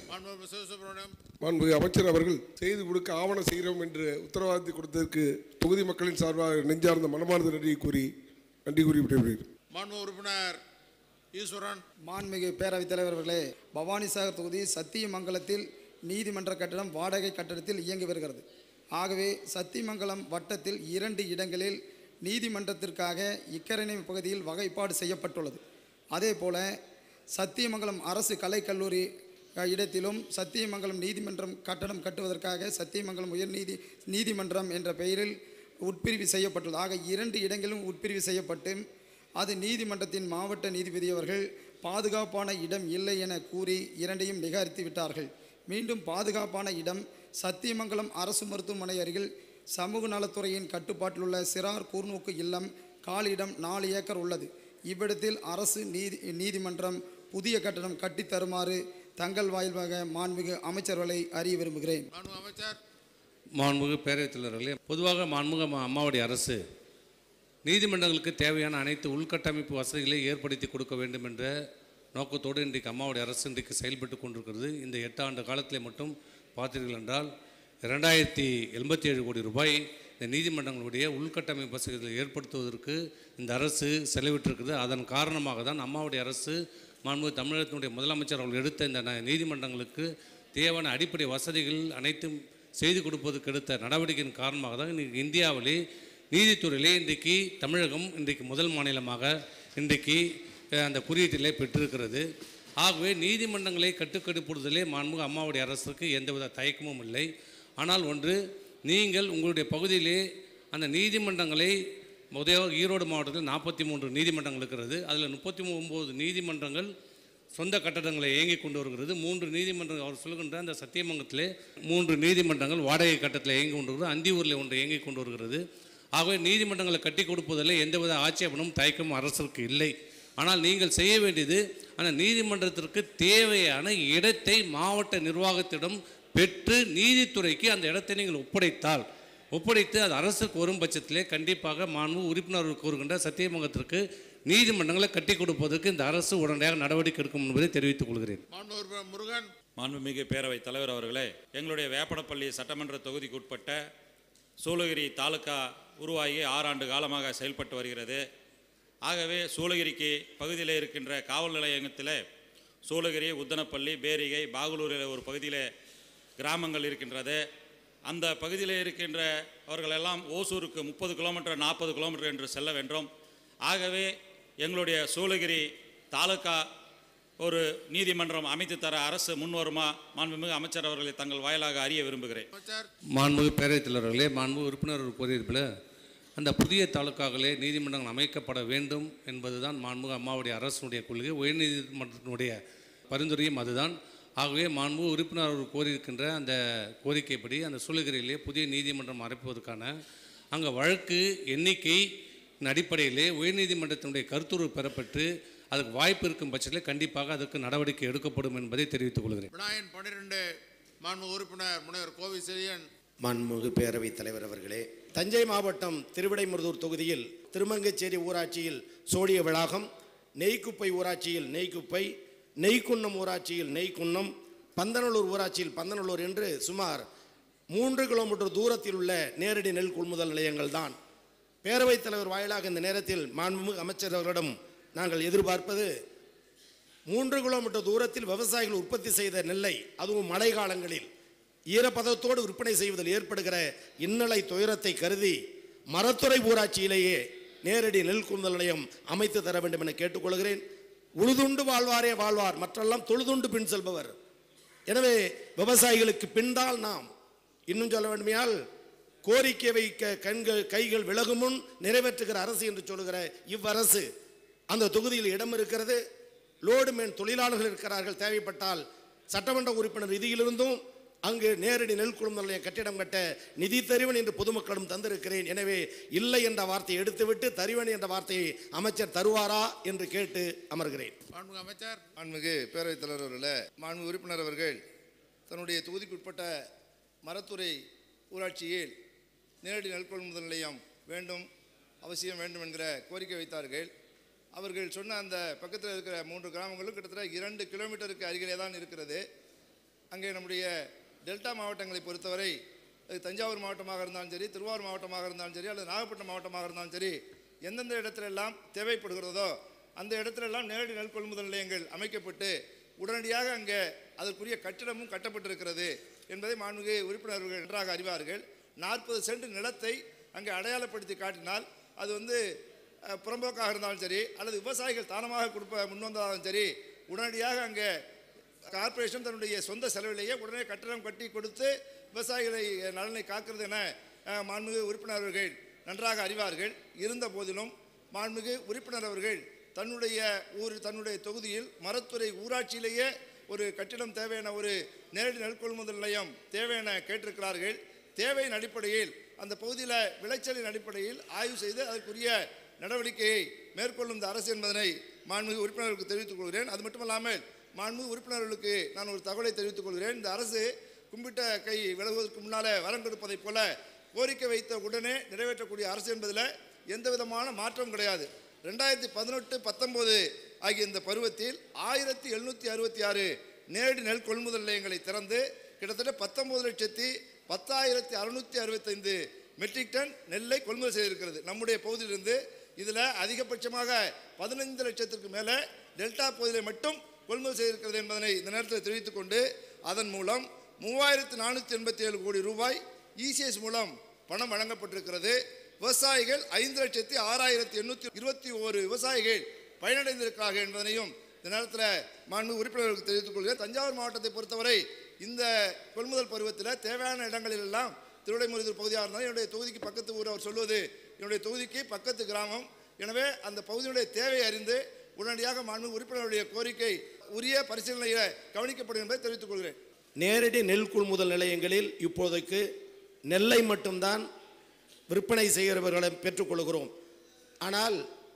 மாண்புமிகு சிவசுப்ரமணியம் மாண்புமிகு அமைச்சர் அவர்கள் செய்து கொடுக்க ஆவணம் செய்கிறோம் என்று உத்தரவாதத்தை கொடுத்ததற்கு தொகுதி மக்களின் சார்பாக நெஞ்சார்ந்த மனமார்ந்த நன்றியை கூறி நன்றி கூறி விடைபெறுகிறேன் மாண்பு உறுப்பினர் ஈஸ்வரன் மாண்புமிகு பேரவைத் தலைவர் அவர்களே பவானிசாகர் தொகுதி சத்தியமங்கலத்தில் நீதிமன்ற கட்டடம் வாடகை கட்டடத்தில் இயங்கி வருகிறது ஆகவே சத்தியமங்கலம் வட்டத்தில் இரண்டு இடங்களில் நீதிமன்றத்திற்காக இக்கரணை பகுதியில் வகைப்பாடு செய்யப்பட்டுள்ளது அதேபோல சத்தியமங்கலம் அரசு கலைக்கல்லூரி அஹ், இடத்திலும் சத்தியமங்கலம் நீதிமன்றம் கட்டடம் கட்டுவதற்காக சத்தியமங்கலம் உயர்நீதி நீதிமன்றம் என்ற பெயரில் உட்பிரிவு செய்யப்பட்டுள்ளது ஆக இரண்டு இடங்களிலும் உட்பிரிவு செய்யப்பட்டு அது நீதிமன்றத்தின் மாவட்ட நீதிபதி அவர்கள் பாதுகாப்பான இடம் இல்லை என கூறி இரண்டையும் நிகாரித்து விட்டார்கள் மீண்டும் பாதுகாப்பான இடம் சத்தியமங்கலம் அரசு மருத்துவமனை அருகில் சமூக நலத்துறையின் கட்டுப்பாட்டில் உள்ள சிறார் கூர்நோக்கு இல்லம் காலியிடம் நாலு ஏக்கர் உள்ளது இவ்விடத்தில் அரசு நீதி நீதிமன்றம் புதிய கட்டடம் கட்டித் தருமாறு தங்கள் வாயிலாக மாண்புமிகு அமைச்சர்களை அறிய விரும்புகிறேன் மாண்பு அமைச்சர் மாண்புமிகு பேரவைத் தலைவர்களே பொதுவாக மாண்புமிகு அம்மா- அம்மாவுடைய அரசு நீதிமன்றங்களுக்கு தேவையான அனைத்து உள்கட்டமைப்பு வசதிகளை ஏற்படுத்தி கொடுக்க வேண்டும் என்ற நோக்கத்தோடு இன்றைக்கு அம்மாவுடைய அரசு இன்றைக்கு செயல்பட்டு கொண்டிருக்கிறது இந்த எட்டு ஆண்டு காலத்தில் மட்டும் பார்த்தீர்கள் என்றால் இரண்டாயிரத்தி எண்பத்தி ஏழு கோடி ரூபாய் இந்த நீதிமன்றங்களுடைய உள்கட்டமைப்பு வசதிகளை ஏற்படுத்துவதற்கு இந்த அரசு செலவிட்டிருக்கிறது அதன் காரணமாக தான் அம்மாவுடைய அரசு மாண்புமிகு தமிழகத்தினுடைய முதலமைச்சர் அவர்கள் எடுத்த இந்த ந- நீதிமன்றங்களுக்கு தேவையான அடிப்படை வசதிகள் அனைத்தும் செய்து கொடுப்பதற்கு எடுத்த நடவடிக்கையின் காரணமாக தான் இன்றைக்கு இந்தியாவிலே நீதித்துறையிலே இன்றைக்கு தமிழகம் இன்றைக்கு முதல் மாநிலமாக இன்றைக்கு அஹ், அந்த குறியீட்டிலே பெற்றிருக்கிறது ஆகவே நீதிமன்றங்களை கட்டுக்கடுப்படுவதிலே மாண்புமிகு அம்மாவுடைய அரசுக்கு எந்தவித தயக்கமும் இல்லை ஆனால் ஒன்று நீங்கள் உங்களுடைய பகுதியிலே அந்த நீதிமன்றங்களை முதல் ஈரோடு மாவட்டத்தில் நாற்பத்தி மூன்று நீதிமன்றங்கள் இருக்கிறது அதில் முப்பத்தி ஒம்பது நீதிமன்றங்கள் சொந்த கட்டடங்களை இயங்கி கொண்டு வருகிறது மூன்று நீதிமன்றங்கள் அவர் சொல்கின்ற அந்த சத்தியமங்கலத்திலே மூன்று நீதிமன்றங்கள் வாடகை கட்டத்தில் இயங்கி கொண்டு வருகிறது அந்தியூரில் ஒன்று இயங்கி கொண்டு வருகிறது ஆகவே நீதிமன்றங்களை கட்டி கொடுப்பதில் எந்தவித ஆட்சேபனும் தயக்கமும் அரசுக்கு இல்லை ஆனால் நீங்கள் செய்ய வேண்டியது அந்த நீதிமன்றத்திற்கு தேவையான இடத்தை மாவட்ட நிர்வாகத்திடம் பெற்று நீதித்துறைக்கு அந்த இடத்தை நீங்கள் ஒப்படைத்தால் ஒப்படைத்து அது அரசுக்கு வரும் பட்சத்திலே கண்டிப்பாக மாண்பு உறுப்பினர்கள் கூறுகின்ற சத்தியமங்கலத்திற்கு நீதிமன்றங்களை கட்டி கொடுப்பதற்கு இந்த அரசு உடனடியாக நடவடிக்கை எடுக்கும் என்பதை தெரிவித்துக் கொள்கிறேன் மாண்பு உறுப்பினர் முருகன் மாண்புமிகு பேரவைத் தலைவர் அவர்களே எங்களுடைய வேப்பனப்பள்ளி சட்டமன்ற தொகுதிக்கு உட்பட்ட சூளகிரி தாலுகா உருவாகி ஆறாண்டு காலமாக செயல்பட்டு வருகிறது ஆகவே சூளகிரிக்கு பகுதியில் இருக்கின்ற காவல் நிலையத்தில் சூளகிரி உத்தனப்பள்ளி பேரிகை பாகலூரில் ஒரு பகுதியில் கிராமங்கள் இருக்கின்றது அந்த பகுதியில் இருக்கின்ற அவர்களெல்லாம் ஓசூருக்கு முப்பது கிலோமீட்டர் நாற்பது கிலோமீட்டர் என்று செல்ல வேண்டும் ஆகவே எங்களுடைய சூளகிரி தாலுகா ஒரு நீதிமன்றம் அமைத்து தர அரசு முன்வருமா மாண்புமிகு அமைச்சர் அவர்களை தங்கள் வாயிலாக அறிய விரும்புகிறேன் மாண்புமிகு பேரவைத் தலைவர்களே மாண்பு உறுப்பினர்கள் கூறியிருப்பில் அந்த புதிய தாலுக்காக்களே நீதிமன்றங்கள் அமைக்கப்பட வேண்டும் என்பதுதான் மாண்புமிகு அம்மாவுடைய அரசுடைய கொள்கை உயர்நீதிமன்றத்தினுடைய பரிந்துரையும் அதுதான் ஆகவே மாண்பு உறுப்பினர் அவர்கள் கோரியிருக்கின்ற அந்த கோரிக்கைப்படி அந்த சூளகிரியிலே புதிய நீதிமன்றம் அமைப்பதற்கான அங்கே வழக்கு எண்ணிக்கை அடிப்படையிலே உயர்நீதிமன்றத்தினுடைய கருத்துரு பெறப்பட்டு அதுக்கு வாய்ப்பு இருக்கும் பட்சத்தில் கண்டிப்பாக அதற்கு நடவடிக்கை எடுக்கப்படும் என்பதை தெரிவித்துக் கொள்கிறேன் விநாயகன் பன்னிரெண்டு மாண்பு உறுப்பினர் முனைவர் கோவி செழியன் மாண்புமிகு பேரவைத் தலைவர் அவர்களே தஞ்சை மாவட்டம் திருவிடைமுருதூர் தொகுதியில் திருமங்கச்சேரி ஊராட்சியில் சோழிய விளாகம் நெய்க்குப்பை ஊராட்சியில் நெய்க்குப்பை நெய்க்குன்னம் ஊராட்சியில் நெய்க்குன்னம் பந்தநல்லூர் ஊராட்சியில் பந்தநல்லூர் என்று சுமார் மூன்று கிலோமீட்டர் தூரத்தில் உள்ள நேரடி நெல் கொள்முதல் நிலையங்கள் தான் பேரவைத் தலைவர் வாயிலாக இந்த நேரத்தில் மாண்புமிகு அமைச்சர் அவர்களிடம் நாங்கள் எதிர்பார்ப்பது மூன்று கிலோமீட்டர் தூரத்தில் விவசாயிகள் உற்பத்தி செய்த நெல்லை அதுவும் மழை காலங்களில் ஈரப்பதத்தோடு விற்பனை செய்வதில் ஏற்படுகிற இன்னலை துயரத்தை கருதி மரத்துறை ஊராட்சியிலேயே நேரடி நெல் கொள்முதல் நிலையம் அமைத்து தர வேண்டும் என கேட்டுக்கொள்கிறேன் உழுதுண்டு வாழ்வாரே வாழ்வார் மற்றெல்லாம் தொழுதுண்டு பின் செல்பவர் எனவே விவசாயிகளுக்கு பின்னால் நாம் இன்னும் சொல்ல வேண்டுமையால் கோரிக்கை வைக்க கண்கள் கைகள் விலகும் முன் நிறைவேற்றுகிற அரசு என்று சொல்லுகிற இவ்வரசு அந்த தொகுதியில் இடம் இருக்கிறது லோடு மேன் தொழிலாளர்கள் இருக்கிறார்கள் தேவைப்பட்டால் சட்டமன்ற உறுப்பினர் நிதியிலிருந்தும் அங்கு நேரடி நெல் கொள்முதல் நிலைய கட்டிடம் கட்ட நிதி தருவன் என்று பொதுமக்களும் தந்திருக்கிறேன் எனவே இல்லை என்ற வார்த்தையை எடுத்துவிட்டு தருவன் என்ற வார்த்தையை அமைச்சர் தருவாரா என்று கேட்டு அமர்கிறேன் மாண்புமிகு அமைச்சர் மாண்புமிகு பேரவைத் தலைவர் அவர்களே மாண்பு உறுப்பினர் அவர்கள் தன்னுடைய தொகுதிக்குட்பட்ட மரத்துறை ஊராட்சியில் நேரடி நெல் கொள்முதல் நிலையம் வேண்டும் அவசியம் வேண்டும் என்கிற கோரிக்கை வைத்தார்கள் அவர்கள் சொன்ன அந்த பக்கத்தில் இருக்கிற மூன்று கிராமங்களும் கிட்டத்தட்ட இரண்டு கிலோமீட்டருக்கு அருகிலே தான் இருக்கிறது அங்கே நம்முடைய டெல்டா மாவட்டங்களை பொறுத்தவரை அது தஞ்சாவூர் மாவட்டமாக இருந்தாலும் சரி திருவாரூர் மாவட்டமாக இருந்தாலும் சரி அல்லது நாகப்பட்டினம் மாவட்டமாக இருந்தாலும் சரி எந்தெந்த இடத்துல எல்லாம் தேவைப்படுகிறதோ அந்த இடத்துல எல்லாம் நேரடி நெல் கொள்முதல் நிலையங்கள் அமைக்கப்பட்டு உடனடியாக அங்கே அதற்குரிய கட்டிடமும் கட்டப்பட்டிருக்கிறது என்பதை மாண்புமிகு உறுப்பினர்கள் நன்றாக அறிவார்கள் நாற்பது சென்ட் நிலத்தை அங்கே அடையாளப்படுத்தி காட்டினால் அது வந்து அஹ், புறம்போக்காக இருந்தாலும் சரி அல்லது விவசாயிகள் தானமாக கொடுப்ப முன்வந்தாலும் சரி உடனடியாக அங்கே கார்ப்பரேஷன் தன்னுடைய சொந்த செலவிலேயே உடனே கட்டணம் கட்டி கொடுத்து விவசாயிகளை நலனை காக்கிறது என அஹ், மாண்புமிகு உறுப்பினர் அவர்கள் நன்றாக அறிவார்கள் இருந்த போதிலும் மாண்புமிகு உறுப்பினர் அவர்கள் தன்னுடைய ஊர் தன்னுடைய தொகுதியில் மரத்துறை ஊராட்சியிலேயே ஒரு கட்டிடம் தேவையான ஒரு நேரடி நெல் கொள்முதல் நிலையம் தேவையான கேட்டிருக்கிறார்கள் தேவையின் அடிப்படையில் அந்த பகுதியில் விளைச்சலின் அடிப்படையில் ஆய்வு செய்து அதற்குரிய நடவடிக்கையை மேற்கொள்ளும் இந்த அரசு என்பதனை மாண்புமிகு உறுப்பினர்களுக்கு தெரிவித்துக் கொள்கிறேன் அது மட்டுமல்லாமல் மாண்புமிகு உறுப்பினர்களுக்கு நான் ஒரு தகவலை தெரிவித்துக் கொள்கிறேன் இந்த அரசு கும்பிட்ட கை விலகுவதற்கு முன்னாலே வரம் கொடுப்பதைப் போல கோரிக்கை வைத்த உடனே நிறைவேற்றக்கூடிய அரசு என்பதில் எந்த விதமான மாற்றம் கிடையாது ரெண்டாயிரத்தி பதினெட்டு பத்தொம்போது ஆகிய இந்த பருவத்தில் ஆயிரத்தி எழுநூற்றி அறுபத்தி ஆறு நேரடி நெல் கொள்முதல் நிலையங்களை திறந்து கிட்டத்தட்ட பத்தொன்பது லட்சத்தி பத்தாயிரத்தி அறுநூற்றி அறுபத்தைந்து மெட்ரிக் டன் நெல்லை கொள்முதல் செய்திருக்கிறது நம்முடைய பகுதியிலிருந்து இதில் அதிகபட்சமாக பதினைந்து லட்சத்திற்கு மேலே டெல்டா பகுதியில் மட்டும் கொள்முதல் செய்திருக்கிறது என்பதனை இந்த நேரத்தில் தெரிவித்துக் கொண்டு அதன் மூலம் மூவாயிரத்து நானூற்றி எண்பத்தி ஏழு கோடி ரூபாய் இசிஎஸ் மூலம் பணம் வழங்கப்பட்டிருக்கிறது விவசாயிகள் ஐந்து லட்சத்தி ஆறாயிரத்தி எண்ணூற்றி இருபத்தி ஓரு விவசாயிகள் பயனடைந்திருக்கிறார்கள் என்பதனையும் இந்த நேரத்தில் மாண்பு உறுப்பினர்களுக்கு தெரிவித்துக் கொள்கிறேன் தஞ்சாவூர் மாவட்டத்தை பொறுத்தவரை இந்த கொள்முதல் பருவத்தில் தேவையான இடங்களில் எல்லாம் திருவிடைமுருகர் பகுதியாக இருந்தாலும் என்னுடைய தொகுதிக்கு பக்கத்து ஊர் அவர் சொல்வது என்னுடைய தொகுதிக்கு பக்கத்து கிராமம் எனவே அந்த பகுதியுடைய தேவை அறிந்து உடனடியாக மாண்பு உறுப்பினருடைய கோரிக்கை உரிய பரிசீலனையில் கவனிக்கப்படும் என்பதை தெரிவித்துக் கொள்கிறேன் நேரடி நெல் கொள்முதல் நிலையங்களில் இப்போதைக்கு நெல்லை மட்டும்தான் விற்பனை செய்கிறவர்களை பெற்றுக்கொள்கிறோம் ஆனால்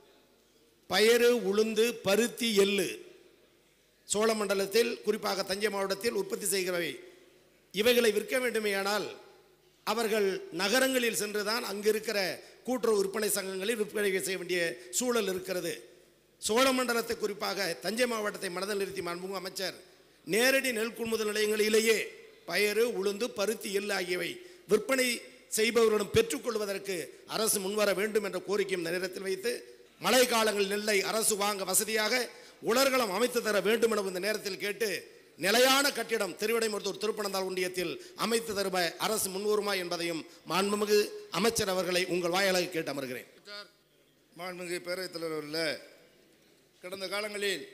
பயறு உளுந்து பருத்தி எள்ளு சோழமண்டலத்தில் குறிப்பாக தஞ்சை மாவட்டத்தில் உற்பத்தி செய்கிறவை இவைகளை விற்க வேண்டுமேயானால் அவர்கள் நகரங்களில் சென்றுதான் அங்கு இருக்கிற கூட்டுறவு விற்பனை சங்கங்களில் விற்பனை செய்ய வேண்டிய சூழல் இருக்கிறது சோழமண்டலத்தை குறிப்பாக தஞ்சை மாவட்டத்தை மனதில் நிறுத்தி மாண்புமிகு அமைச்சர் நேரடி நெல் கொள்முதல் நிலையங்களிலேயே பயறு உளுந்து பருத்தி எள் ஆகியவை விற்பனை செய்பவர்களிடம் பெற்றுக்கொள்வதற்கு அரசு முன்வர வேண்டும் என்ற கோரிக்கையும் இந்த நேரத்தில் வைத்து மழை காலங்களில் நெல்லை அரசு வாங்க வசதியாக உலர்களம் அமைத்து தர வேண்டும் என இந்த நேரத்தில் கேட்டு நிலையான கட்டிடம் திருவிடைமருத்தூர் திருப்பனந்தாள் ஒன்றியத்தில் அமைத்து தருவ அரசு முன்வருமா என்பதையும் மாண்புமிகு அமைச்சர் அவர்களை உங்கள் வாயிலாக கேட்டு அமர்கிறேன் மாண்புமிகு பேரவைத் தலைவர் அவர்களே கடந்த காலங்களில்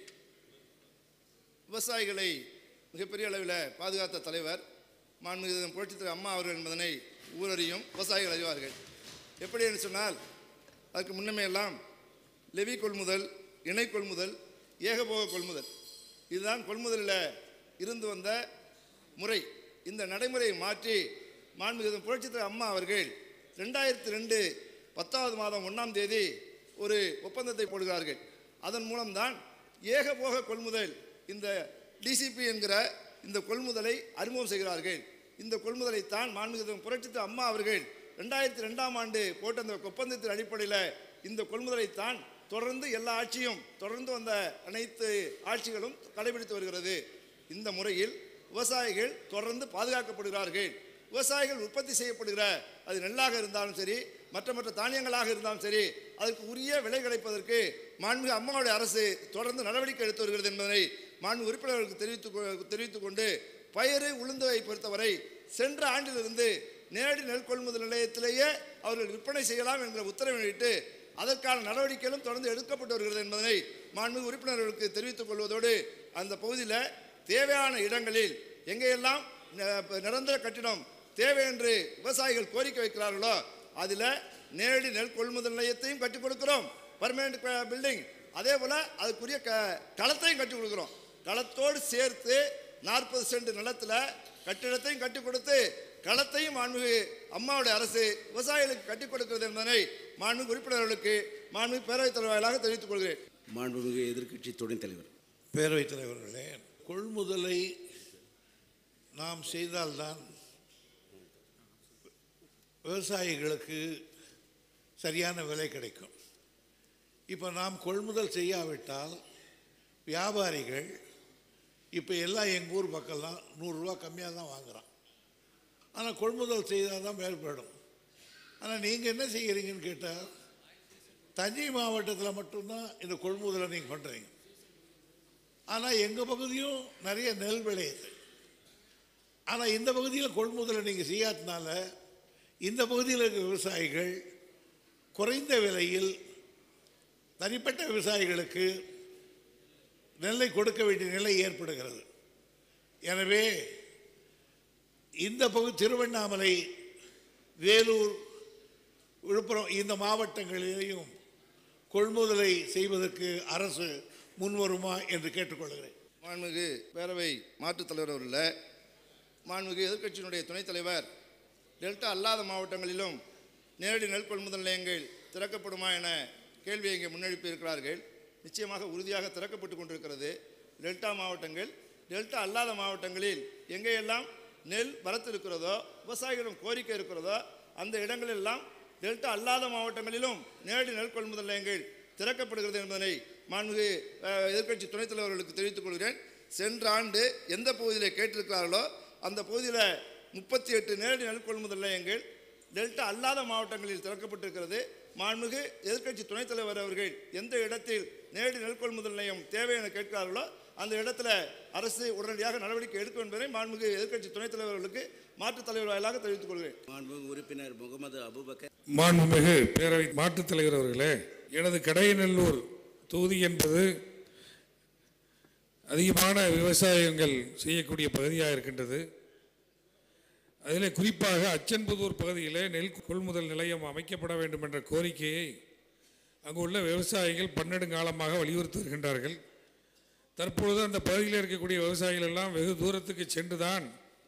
விவசாயிகளை மிகப்பெரிய அளவில் பாதுகாத்த தலைவர் மாண்புமிகு புரட்சித்தலைவர் அம்மா அவர்கள் என்பதனை ஊரறியும் விவசாயிகள் அறிவார்கள் எப்படி என்று சொன்னால் அதுக்கு முன்னமே எல்லாம் லெவி கொள்முதல் இணை கொள்முதல் ஏகபோக கொள்முதல் இதுதான் கொள்முதலில் இருந்து வந்த முறை இந்த நடைமுறையை மாற்றி மாண்புமிகு புரட்சித்தலைவர் அம்மா அவர்கள் ரெண்டாயிரத்தி ரெண்டு பத்தாவது மாதம் ஒன்றாம் தேதி ஒரு ஒப்பந்தத்தை போடுகிறார்கள் அதன் மூலம்தான் ஏகபோக கொள்முதல் இந்த டிசிபி என்கிற இந்த கொள்முதலை அறிமுகம் செய்கிறார்கள் இந்த கொள்முதலைத்தான் மாண்புமிகு புரட்சித்த அம்மா அவர்கள் ரெண்டாயிரத்தி ரெண்டாம் ஆண்டு போட்ட அந்த ஒப்பந்தத்தின் அடிப்படையில் இந்த கொள்முதலைத்தான் தொடர்ந்து எல்லா ஆட்சியும் தொடர்ந்து வந்த அனைத்து ஆட்சிகளும் கடைபிடித்து வருகிறது இந்த முறையில் விவசாயிகள் தொடர்ந்து பாதுகாக்கப்படுகிறார்கள் விவசாயிகள் உற்பத்தி செய்யப்படுகிற அது நெல்லாக இருந்தாலும் சரி மற்ற மற்ற தானியங்களாக இருந்தாலும் சரி அதற்கு உரிய விலை கிடைப்பதற்கு மாண்புமிகு அம்மாவுடைய அரசு தொடர்ந்து நடவடிக்கை எடுத்து வருகிறது என்பதனை மாண்பு உறுப்பினர்களுக்கு தெரிவித்து தெரிவித்துக் கொண்டு பயிறு உளுந்துவை பொறுத்தவரை சென்ற ஆண்டிலிருந்து நேரடி நெல் கொள்முதல் நிலையத்திலேயே அவர்கள் விற்பனை செய்யலாம் என்கிற உத்தரவிட்டு அதற்கான நடவடிக்கைகளும் தொடர்ந்து எடுக்கப்பட்டு வருகிறது என்பதனை மாண்புமிகு உறுப்பினர்களுக்கு தெரிவித்துக் கொள்வதோடு அந்த பகுதியில் தேவையான இடங்களில் எங்கெல்லாம் ந- நிரந்தர கட்டிடம் தேவை என்று விவசாயிகள் கோரிக்கை வைக்கிறார்களோ அதில் நேரடி நெல் கொள்முதல் நிலையத்தையும் கட்டி கொடுக்கிறோம் பர்மனெண்ட் பில்டிங் அதே போல் அதுக்குரிய க களத்தையும் கட்டி கொடுக்குறோம் களத்தோடு சேர்த்து நாற்பது சென்ட் நிலத்தில் கட்டிடத்தையும் கட்டி கொடுத்து களத்தையும் மாண்புமிகு அம்மாவுடைய அரசு விவசாயிகளுக்கு கட்டி கொடுக்கிறது என்பதனை மாண்புமிகு உறுப்பினர்களுக்கு மாண்புமிகு பேரவைத் தலைவர் வாயிலாக தெரிவித்துக் கொள்கிறேன் மாண்புமிகு எதிர்க்கட்சி துணைத் தலைவர் பேரவைத் தலைவர்களே கொள்முதலை நாம் செய்தால்தான் விவசாயிகளுக்கு சரியான விலை கிடைக்கும் இப்போ நாம் கொள்முதல் செய்யாவிட்டால் வியாபாரிகள் இப்போ எல்லாம் எங்கள் ஊர் பக்கம்லாம் நூறுரூவா கம்மியாக தான் வாங்குறான் ஆனால் கொள்முதல் செய்தால் தான் மேற்படும் ஆனால் நீங்கள் என்ன செய்கிறீங்கன்னு கேட்டால் தஞ்சை மாவட்டத்தில் மட்டும்தான் இந்த கொள்முதலை நீங்கள் பண்ணுறீங்க ஆனால் எங்கள் பகுதியும் நிறைய நெல் விளையுது ஆனால் இந்த பகுதியில் கொள்முதலை நீங்கள் செய்யாதனால இந்த பகுதியில் இருக்க விவசாயிகள் குறைந்த விலையில் தனிப்பட்ட விவசாயிகளுக்கு நெல்லை கொடுக்க வேண்டிய நிலை ஏற்படுகிறது எனவே இந்த பகுதி திருவண்ணாமலை வேலூர் விழுப்புரம் இந்த மாவட்டங்களிலேயும் கொள்முதலை செய்வதற்கு அரசு முன்வருமா என்று கேட்டுக்கொள்கிறேன் மாண்புமிகு பேரவை மாற்றுத் தலைவர் அவர்கள் மாண்புமிகு எதிர்க்கட்சியினுடைய துணைத் தலைவர் டெல்டா அல்லாத மாவட்டங்களிலும் நேரடி நெல் கொள்முதல் நிலையங்கள் திறக்கப்படுமா என கேள்வியை இங்கே முன்னெடுப்பி இருக்கிறார்கள் நிச்சயமாக உறுதியாக திறக்கப்பட்டு கொண்டிருக்கிறது டெல்டா மாவட்டங்கள் டெல்டா அல்லாத மாவட்டங்களில் எங்கேயெல்லாம் நெல் வரத்து இருக்கிறதோ விவசாயிகளும் கோரிக்கை இருக்கிறதோ அந்த இடங்களெல்லாம் டெல்டா அல்லாத மாவட்டங்களிலும் நேரடி நெல் கொள்முதல் நிலையங்கள் திறக்கப்படுகிறது என்பதனை மாண்புமிகு அஹ், எதிர்க்கட்சி துணைத் தலைவர்களுக்கு தெரிவித்துக் கொள்கிறேன் சென்ற ஆண்டு எந்த பகுதியில் கேட்டிருக்கிறார்களோ அந்த பகுதியில் முப்பத்தி எட்டு நேரடி நெல் கொள்முதல் நிலையங்கள் டெல்டா அல்லாத மாவட்டங்களில் திறக்கப்பட்டிருக்கிறது மாண்புமிகு எதிர்க்கட்சி துணைத் தலைவர் அவர்கள் எந்த இடத்தில் நேரடி நெல் கொள்முதல் நிலையம் தேவை என கேட்கிறார்களோ அந்த இடத்துல அரசு உடனடியாக நடவடிக்கை எடுக்கும் என்பதை மாண்புமிகு எதிர்க்கட்சி துணைத் தலைவர்களுக்கு மாற்றுத் தலைவர் வாயிலாக தெரிவித்துக் கொள்கிறேன் மாண்புமிகு உறுப்பினர் முகமது அபுபக்கர் மாண்புமிகு பேரவை மாற்றுத் தலைவர் அவர்களே எனது கடையநல்லூர் தொகுதி என்பது அதிகமான விவசாயங்கள் செய்யக்கூடிய பகுதியாக இருக்கின்றது அதில் குறிப்பாக அச்சன்புதூர் பகுதியிலே நெல் கொள்முதல் நிலையம் அமைக்கப்பட வேண்டும் என்ற கோரிக்கையை அங்கு உள்ள விவசாயிகள் பன்னெடுங்காலமாக வலியுறுத்தி வருகின்றார்கள் தற்பொழுது அந்த பகுதியில் இருக்கக்கூடிய விவசாயிகள் எல்லாம் வெகு தூரத்துக்கு சென்றுதான்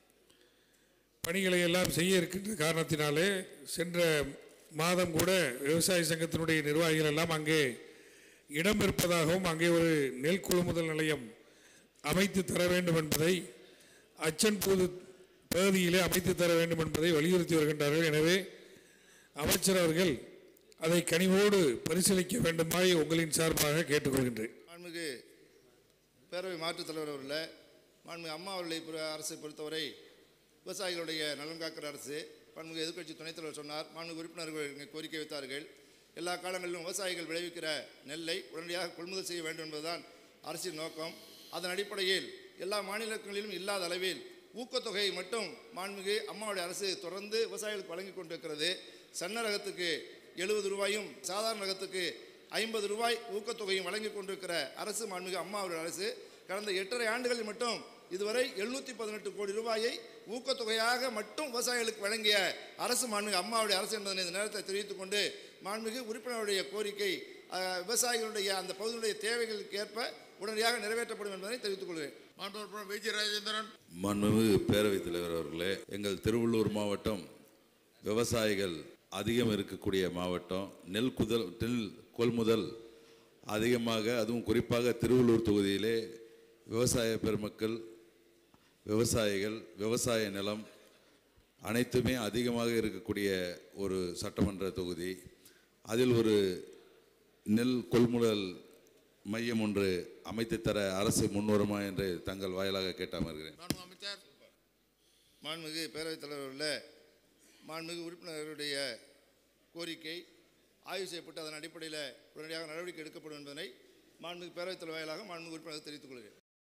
பணிகளை எல்லாம் செய்ய இருக்கின்ற காரணத்தினாலே சென்ற மாதம் கூட விவசாய சங்கத்தினுடைய நிர்வாகிகள் எல்லாம் அங்கே இடம் இருப்பதாகவும் அங்கே ஒரு நெல் கொள்முதல் நிலையம் அமைத்து தர வேண்டும் என்பதை அச்சன்பூது பகுதியிலே அமைத்து தர வேண்டும் என்பதை வலியுறுத்தி வருகின்றார்கள் எனவே அமைச்சர் அவர்கள் அதை கனிவோடு பரிசீலிக்க வேண்டுமாய் உங்களின் சார்பாக கேட்டுக்கொள்கின்றேன் மாண்புமிகு பேரவை மாற்றுத் தலைவர் அவர்களே மாண்புமிகு அம்மா அவர்களை பொறு- அரசை பொறுத்தவரை விவசாயிகளுடைய நலன் காக்கிற அரசு மாண்புமிகு எதிர்க்கட்சி துணைத் தலைவர் சொன்னார் மாண்புமிகு உறுப்பினர்கள் இங்கே கோரிக்கை வைத்தார்கள் எல்லா காலங்களிலும் விவசாயிகள் விளைவிக்கிற நெல்லை உடனடியாக கொள்முதல் செய்ய வேண்டும் என்பதுதான் அரசின் நோக்கம் அதன் அடிப்படையில் எல்லா மாநிலங்களிலும் இல்லாத அளவில் ஊக்கத்தொகையை மட்டும் மாண்புமிகு அம்மாவுடைய அரசு தொடர்ந்து விவசாயிகளுக்கு வழங்கி கொண்டிருக்கிறது சன்ன ரகத்துக்கு எழுபது ரூபாயும் சாதாரண ரகத்துக்கு ஐம்பது ரூபாய் ஊக்கத்தொகையும் வழங்கி கொண்டிருக்கிற அரசு மாண்புமிகு அம்மாவுடைய அரசு கடந்த எட்டரை ஆண்டுகளில் மட்டும் இதுவரை எழுநூற்றி பதினெட்டு கோடி ரூபாயை ஊக்கத்தொகையாக மட்டும் விவசாயிகளுக்கு வழங்கிய அரசு மாண்புமிகு அம்மாவுடைய அரசு என்பதனை இந்த நேரத்தை தெரிவித்துக் கொண்டு மாண்புமிகு உறுப்பினருடைய கோரிக்கை அஹ், விவசாயிகளுடைய அந்த பகுதியுடைய தேவைகளுக்கு ஏற்ப உடனடியாக நிறைவேற்றப்படும் என்பதை தெரிவித்துக் கொள்கிறேன் மாண்பு உறுப்பினர் விஜய் ராஜேந்திரன் மாண்புமிகு பேரவைத் தலைவர் அவர்களே எங்கள் திருவள்ளூர் மாவட்டம் விவசாயிகள் அதிகம் இருக்கக்கூடிய மாவட்டம் நெல் குதல் நெல் கொள்முதல் அதிகமாக அதுவும் குறிப்பாக திருவள்ளூர் தொகுதியிலே விவசாய பெருமக்கள் விவசாயிகள் விவசாய நிலம் அனைத்துமே அதிகமாக இருக்கக்கூடிய ஒரு சட்டமன்ற தொகுதி அதில் ஒரு நெல் கொள்முதல் மையம் ஒன்று அமைத்து தர அரசு முன்வருமா என்று தங்கள் வாயிலாக கேட்டாமருகிறேன் மாண்புமிகு பேரவைத் தலைவர்களே மாண்புமிகு உறுப்பினர்களுடைய கோரிக்கை ஆய்வு செய்யப்பட்டு அதன் அடிப்படையில் உடனடியாக நடவடிக்கை எடுக்கப்படும் என்பதனை மாண்புமிகு பேரவைத் தலைவர் வாயிலாக மாண்புமிகு உறுப்பினர்கள் தெரிவித்துக் கொள்கிறேன்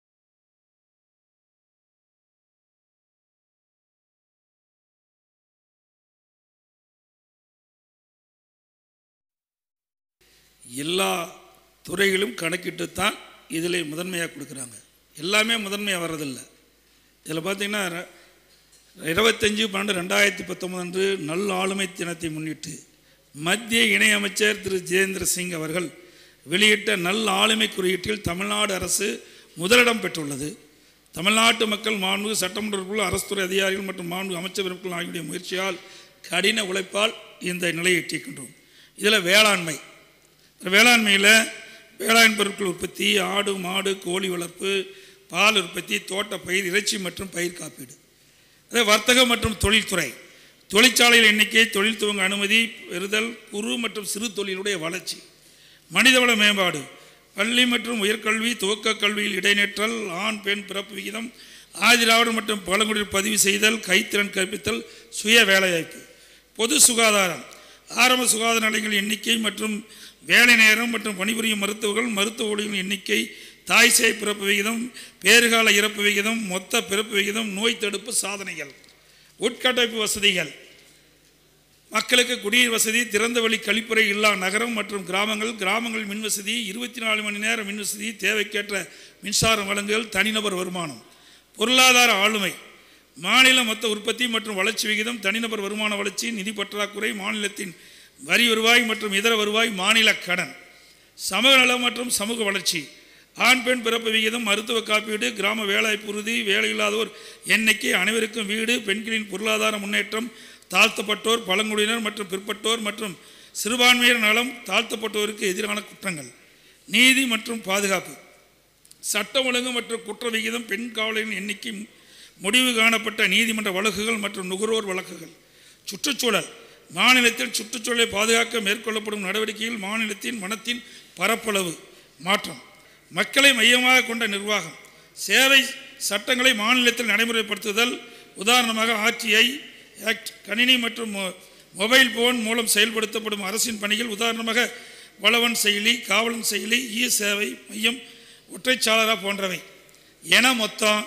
எல்லா துறைகளும் கணக்கிட்டு தான் இதில் முதன்மையாக கொடுக்குறாங்க எல்லாமே முதன்மையாக வர்றதில்லை இதில் பார்த்தீங்கன்னா ர- இருபத்தஞ்சு பன்னெண்டு ரெண்டாயிரத்தி பத்தொன்பது அன்று நல் ஆளுமை தினத்தை முன்னிட்டு மத்திய இணையமைச்சர் திரு ஜிதேந்திர சிங் அவர்கள் வெளியிட்ட நல் ஆளுமை குறியீட்டில் தமிழ்நாடு அரசு முதலிடம் பெற்றுள்ளது தமிழ்நாட்டு மக்கள் மாண்பு சட்டமன்ற உறுப்பினர்கள் அரசு துறை அதிகாரிகள் மற்றும் மாண்பு அமைச்சர் பெருமக்கள் ஆகியோருடைய முயற்சியால் கடின உழைப்பால் இந்த நிலையை எட்டிக்கின்றோம் இதில் வேளாண்மை வேளாண்மையில் வேளாண் பொருட்கள் உற்பத்தி ஆடு மாடு கோழி வளர்ப்பு பால் உற்பத்தி தோட்ட பயிர் இறைச்சி மற்றும் பயிர் காப்பீடு அதே வர்த்தகம் மற்றும் தொழில்துறை தொழிற்சாலைகள் எண்ணிக்கை தொழில் துவங்க அனுமதி பெறுதல் குறு மற்றும் சிறு தொழிலுடைய வளர்ச்சி மனிதவள மேம்பாடு பள்ளி மற்றும் உயர்கல்வி துவக்க கல்வியில் இடைநிற்றல் ஆண் பெண் பிறப்பு விகிதம் ஆதிராவிடர் மற்றும் பழங்குடியில் பதிவு செய்தல் கைத்திறன் கற்பித்தல் சுய வேலைவாய்ப்பு பொது சுகாதாரம் ஆரம்ப சுகாதார நிலையங்கள் எண்ணிக்கை மற்றும் வேலை நேரம் மற்றும் பணிபுரியும் மருத்துவர்கள் மருத்துவ ஊழியர்களின் எண்ணிக்கை தாய் சேய் பிறப்பு விகிதம் பேறுகால இறப்பு விகிதம் மொத்த பிறப்பு விகிதம் நோய் தடுப்பு சாதனைகள் உட்கட்டமைப்பு வசதிகள் மக்களுக்கு குடிநீர் வசதி திறந்தவெளி கழிப்பறை இல்லா நகரம் மற்றும் கிராமங்கள் கிராமங்கள் மின் வசதி இருபத்தி நாலு மணி நேர மின் வசதி தேவைக்கேற்ற மின்சாரம் வழங்குதல் தனிநபர் வருமானம் பொருளாதார ஆளுமை மாநில மொத்த உற்பத்தி மற்றும் வளர்ச்சி விகிதம் தனிநபர் வருமான வளர்ச்சி நிதி பற்றாக்குறை மாநிலத்தின் வரி வருவாய் மற்றும் இதர வருவாய் மாநில கடன் சமூக நலம் மற்றும் சமூக வளர்ச்சி ஆண் பெண் பிறப்பு விகிதம் மருத்துவ காப்பீடு கிராம வேலைவாய்ப்பு உறுதி வேலையில்லாதோர் எண்ணிக்கை அனைவருக்கும் வீடு பெண்களின் பொருளாதார முன்னேற்றம் தாழ்த்தப்பட்டோர் பழங்குடியினர் மற்றும் பிற்பட்டோர் மற்றும் சிறுபான்மையினர் நலம் தாழ்த்தப்பட்டோருக்கு எதிரான குற்றங்கள் நீதி மற்றும் பாதுகாப்பு சட்டம் ஒழுங்கு மற்றும் குற்ற விகிதம் பெண் காவலர்களின் எண்ணிக்கை முடிவு காணப்பட்ட நீதிமன்ற வழக்குகள் மற்றும் நுகர்வோர் வழக்குகள் சுற்றுச்சூழல் மாநிலத்தில் சுற்றுச்சூழலை பாதுகாக்க மேற்கொள்ளப்படும் நடவடிக்கையில் மாநிலத்தின் வனத்தின் பரப்பளவு மாற்றம் மக்களை மையமாக கொண்ட நிர்வாகம் சேவை சட்டங்களை மாநிலத்தில் நடைமுறைப்படுத்துதல் உதாரணமாக ஆர்டிஐ ஆக்ட் கணினி மற்றும் மொ- மொபைல் போன் மூலம் செயல்படுத்தப்படும் அரசின் பணிகள் உதாரணமாக வளவன் செயலி காவலன் செயலி இ சேவை மையம் ஒற்றைச்சாளரா போன்றவை என மொத்தம்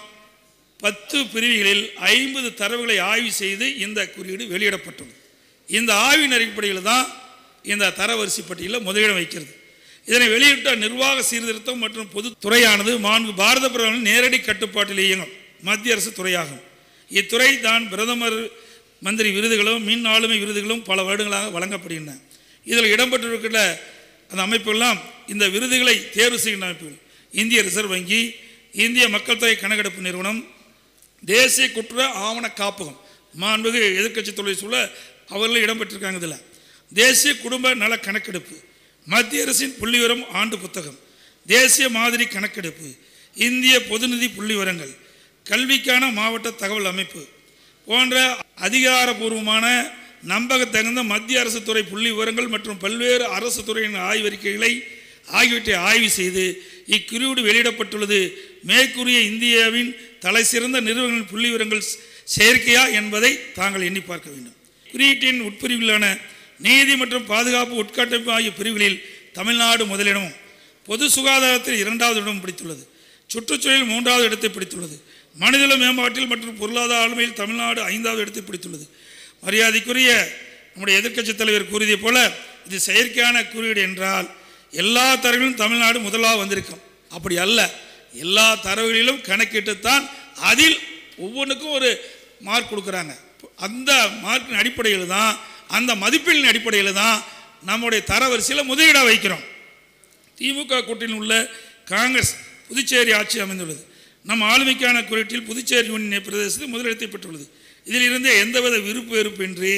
பத்து பிரிவுகளில் ஐம்பது தரவுகளை ஆய்வு செய்து இந்த குறியீடு வெளியிடப்பட்டுள்ளது இந்த ஆய்வின் அடிப்படையில் தான் இந்த தரவரிசை பட்டியலில் முதலிடம் வைக்கிறது இதனை வெளியிட்ட நிர்வாக சீர்திருத்தம் மற்றும் பொதுத்துறையானது மாண்பு பாரத பிரதமரின் நேரடி கட்டுப்பாட்டில் இயங்கும் மத்திய அரசு துறையாகும் இத்துறை தான் பிரதமர் மந்திரி விருதுகளும் மின் ஆளுமை விருதுகளும் பல வருடங்களாக வழங்கப்படுகின்றன இதில் இடம்பெற்றிருக்கிற அந்த அமைப்புகள்லாம் இந்த விருதுகளை தேர்வு செய்கின்ற அமைப்புகள் இந்திய ரிசர்வ் வங்கி இந்திய மக்கள் தொகை கணக்கெடுப்பு நிறுவனம் தேசிய குற்ற ஆவண காப்பகம் மாண்புகு எதிர்க்கட்சி தொழில் சூழ அவர்களும் இடம்பெற்றிருக்காங்க இதில் தேசிய குடும்ப நல கணக்கெடுப்பு மத்திய அரசின் புள்ளிவிவரம் ஆண்டு புத்தகம் தேசிய மாதிரி கணக்கெடுப்பு இந்திய பொதுநிதி புள்ளிவிவரங்கள் கல்விக்கான மாவட்ட தகவல் அமைப்பு போன்ற அதிகாரபூர்வமான நம்பகத்தகுந்த மத்திய அரசு துறை புள்ளி விவரங்கள் மற்றும் பல்வேறு அரசு துறையின் ஆய்வறிக்கைகளை ஆகியவற்றை ஆய்வு செய்து இக்குறியீடு வெளியிடப்பட்டுள்ளது மேற்கூறிய இந்தியாவின் தலை சிறந்த நிறுவனங்களின் புள்ளி விவரங்கள் செயற்கையா என்பதை தாங்கள் எண்ணி பார்க்க வேண்டும் குறியீட்டின் உட்பிரிவிலான நீதி மற்றும் பாதுகாப்பு உட்கட்டமைப்பு ஆகிய பிரிவுகளில் தமிழ்நாடு முதலிடமும் பொது சுகாதாரத்தில் இரண்டாவது இடம் பிடித்துள்ளது சுற்றுச்சூழலில் மூன்றாவது இடத்தை பிடித்துள்ளது மனிதவள மேம்பாட்டில் மற்றும் பொருளாதார ஆளுமையில் தமிழ்நாடு ஐந்தாவது இடத்தை பிடித்துள்ளது மரியாதைக்குரிய நம்முடைய எதிர்க்கட்சித் தலைவர் கூறியதைப் போல இது செயற்கையான குறியீடு என்றால் எல்லா தரவுகளிலும் தமிழ்நாடு முதலாக வந்திருக்கும் அப்படி அல்ல எல்லா தரவுகளிலும் கணக்கிட்டுத்தான் அதில் ஒவ்வொன்றுக்கும் ஒரு மார்க் கொடுக்குறாங்க அந்த மார்க்கின் அடிப்படையில் தான் அந்த மதிப்பீட்டின் அடிப்படையில் தான் நம்முடைய தரவரிசையில் முதலீடாக வைக்கிறோம் திமுக கூட்டணியில் உள்ள காங்கிரஸ் புதுச்சேரி ஆட்சி அமைந்துள்ளது நம் ஆளுமைக்கான குறியீட்டில் புதுச்சேரி யூனியன் பிரதேசத்தில் முதலிடத்தை பெற்றுள்ளது இதில் இருந்து எந்தவித விருப்பு வெறுப்பின்றி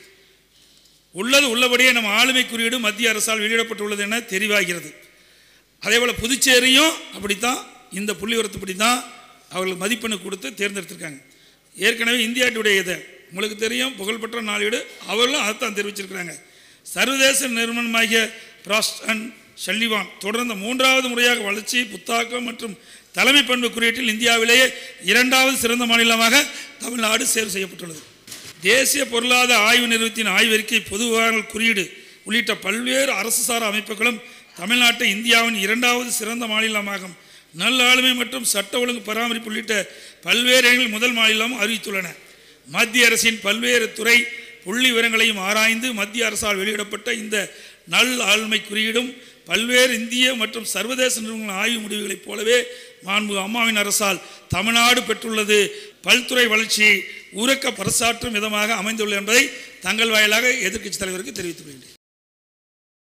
உள்ளது உள்ளபடியே நம்ம ஆளுமை குறியீடு மத்திய அரசால் வெளியிடப்பட்டுள்ளது என தெரிவாகிறது அதேபோல் புதுச்சேரியும் அப்படித்தான் இந்த புள்ளிவரத்துப்படி தான் அவர்கள் மதிப்பெண்ணு கொடுத்து தேர்ந்தெடுத்திருக்காங்க ஏற்கனவே இந்தியா டுடே இது உங்களுக்கு தெரியும் புகழ்பெற்ற நாளேடு அவர்களும் அதைத்தான் தெரிவிச்சிருக்கிறாங்க சர்வதேச நிறுவனமாகிய பிராஸ்ட் அண்ட் ஷல்லிவான் தொடர்ந்த மூன்றாவது முறையாக வளர்ச்சி புத்தாக்கம் மற்றும் தலைமை பண்பு குறியீட்டில் இந்தியாவிலேயே இரண்டாவது சிறந்த மாநிலமாக தமிழ்நாடு தேர்வு செய்யப்பட்டுள்ளது தேசிய பொருளாதார ஆய்வு நிறுவனத்தின் ஆய்வறிக்கை பொது விவகாரங்கள் குறியீடு உள்ளிட்ட பல்வேறு அரசு சாரா அமைப்புகளும் தமிழ்நாட்டை இந்தியாவின் இரண்டாவது சிறந்த மாநிலமாகும் நல்ல ஆளுமை மற்றும் சட்ட ஒழுங்கு பராமரிப்பு உள்ளிட்ட பல்வேறு இடங்களில் முதல் மாநிலம் அறிவித்துள்ளன மத்திய அரசின் பல்வேறு துறை புள்ளி விவரங்களையும் ஆராய்ந்து மத்திய அரசால் வெளியிடப்பட்ட இந்த நல் ஆளுமை குறியீடும் பல்வேறு இந்திய மற்றும் சர்வதேச நிறுவனங்களின் ஆய்வு முடிவுகளைப் போலவே மாண்பு அம்மாவின் அரசால் தமிழ்நாடு பெற்றுள்ளது பல்துறை வளர்ச்சியை ஊரக்க பறைசாற்றும் விதமாக அமைந்துள்ளது என்பதை தங்கள் வாயிலாக எதிர்க்கட்சித் தலைவருக்கு தெரிவித்துக் கொள்கிறேன்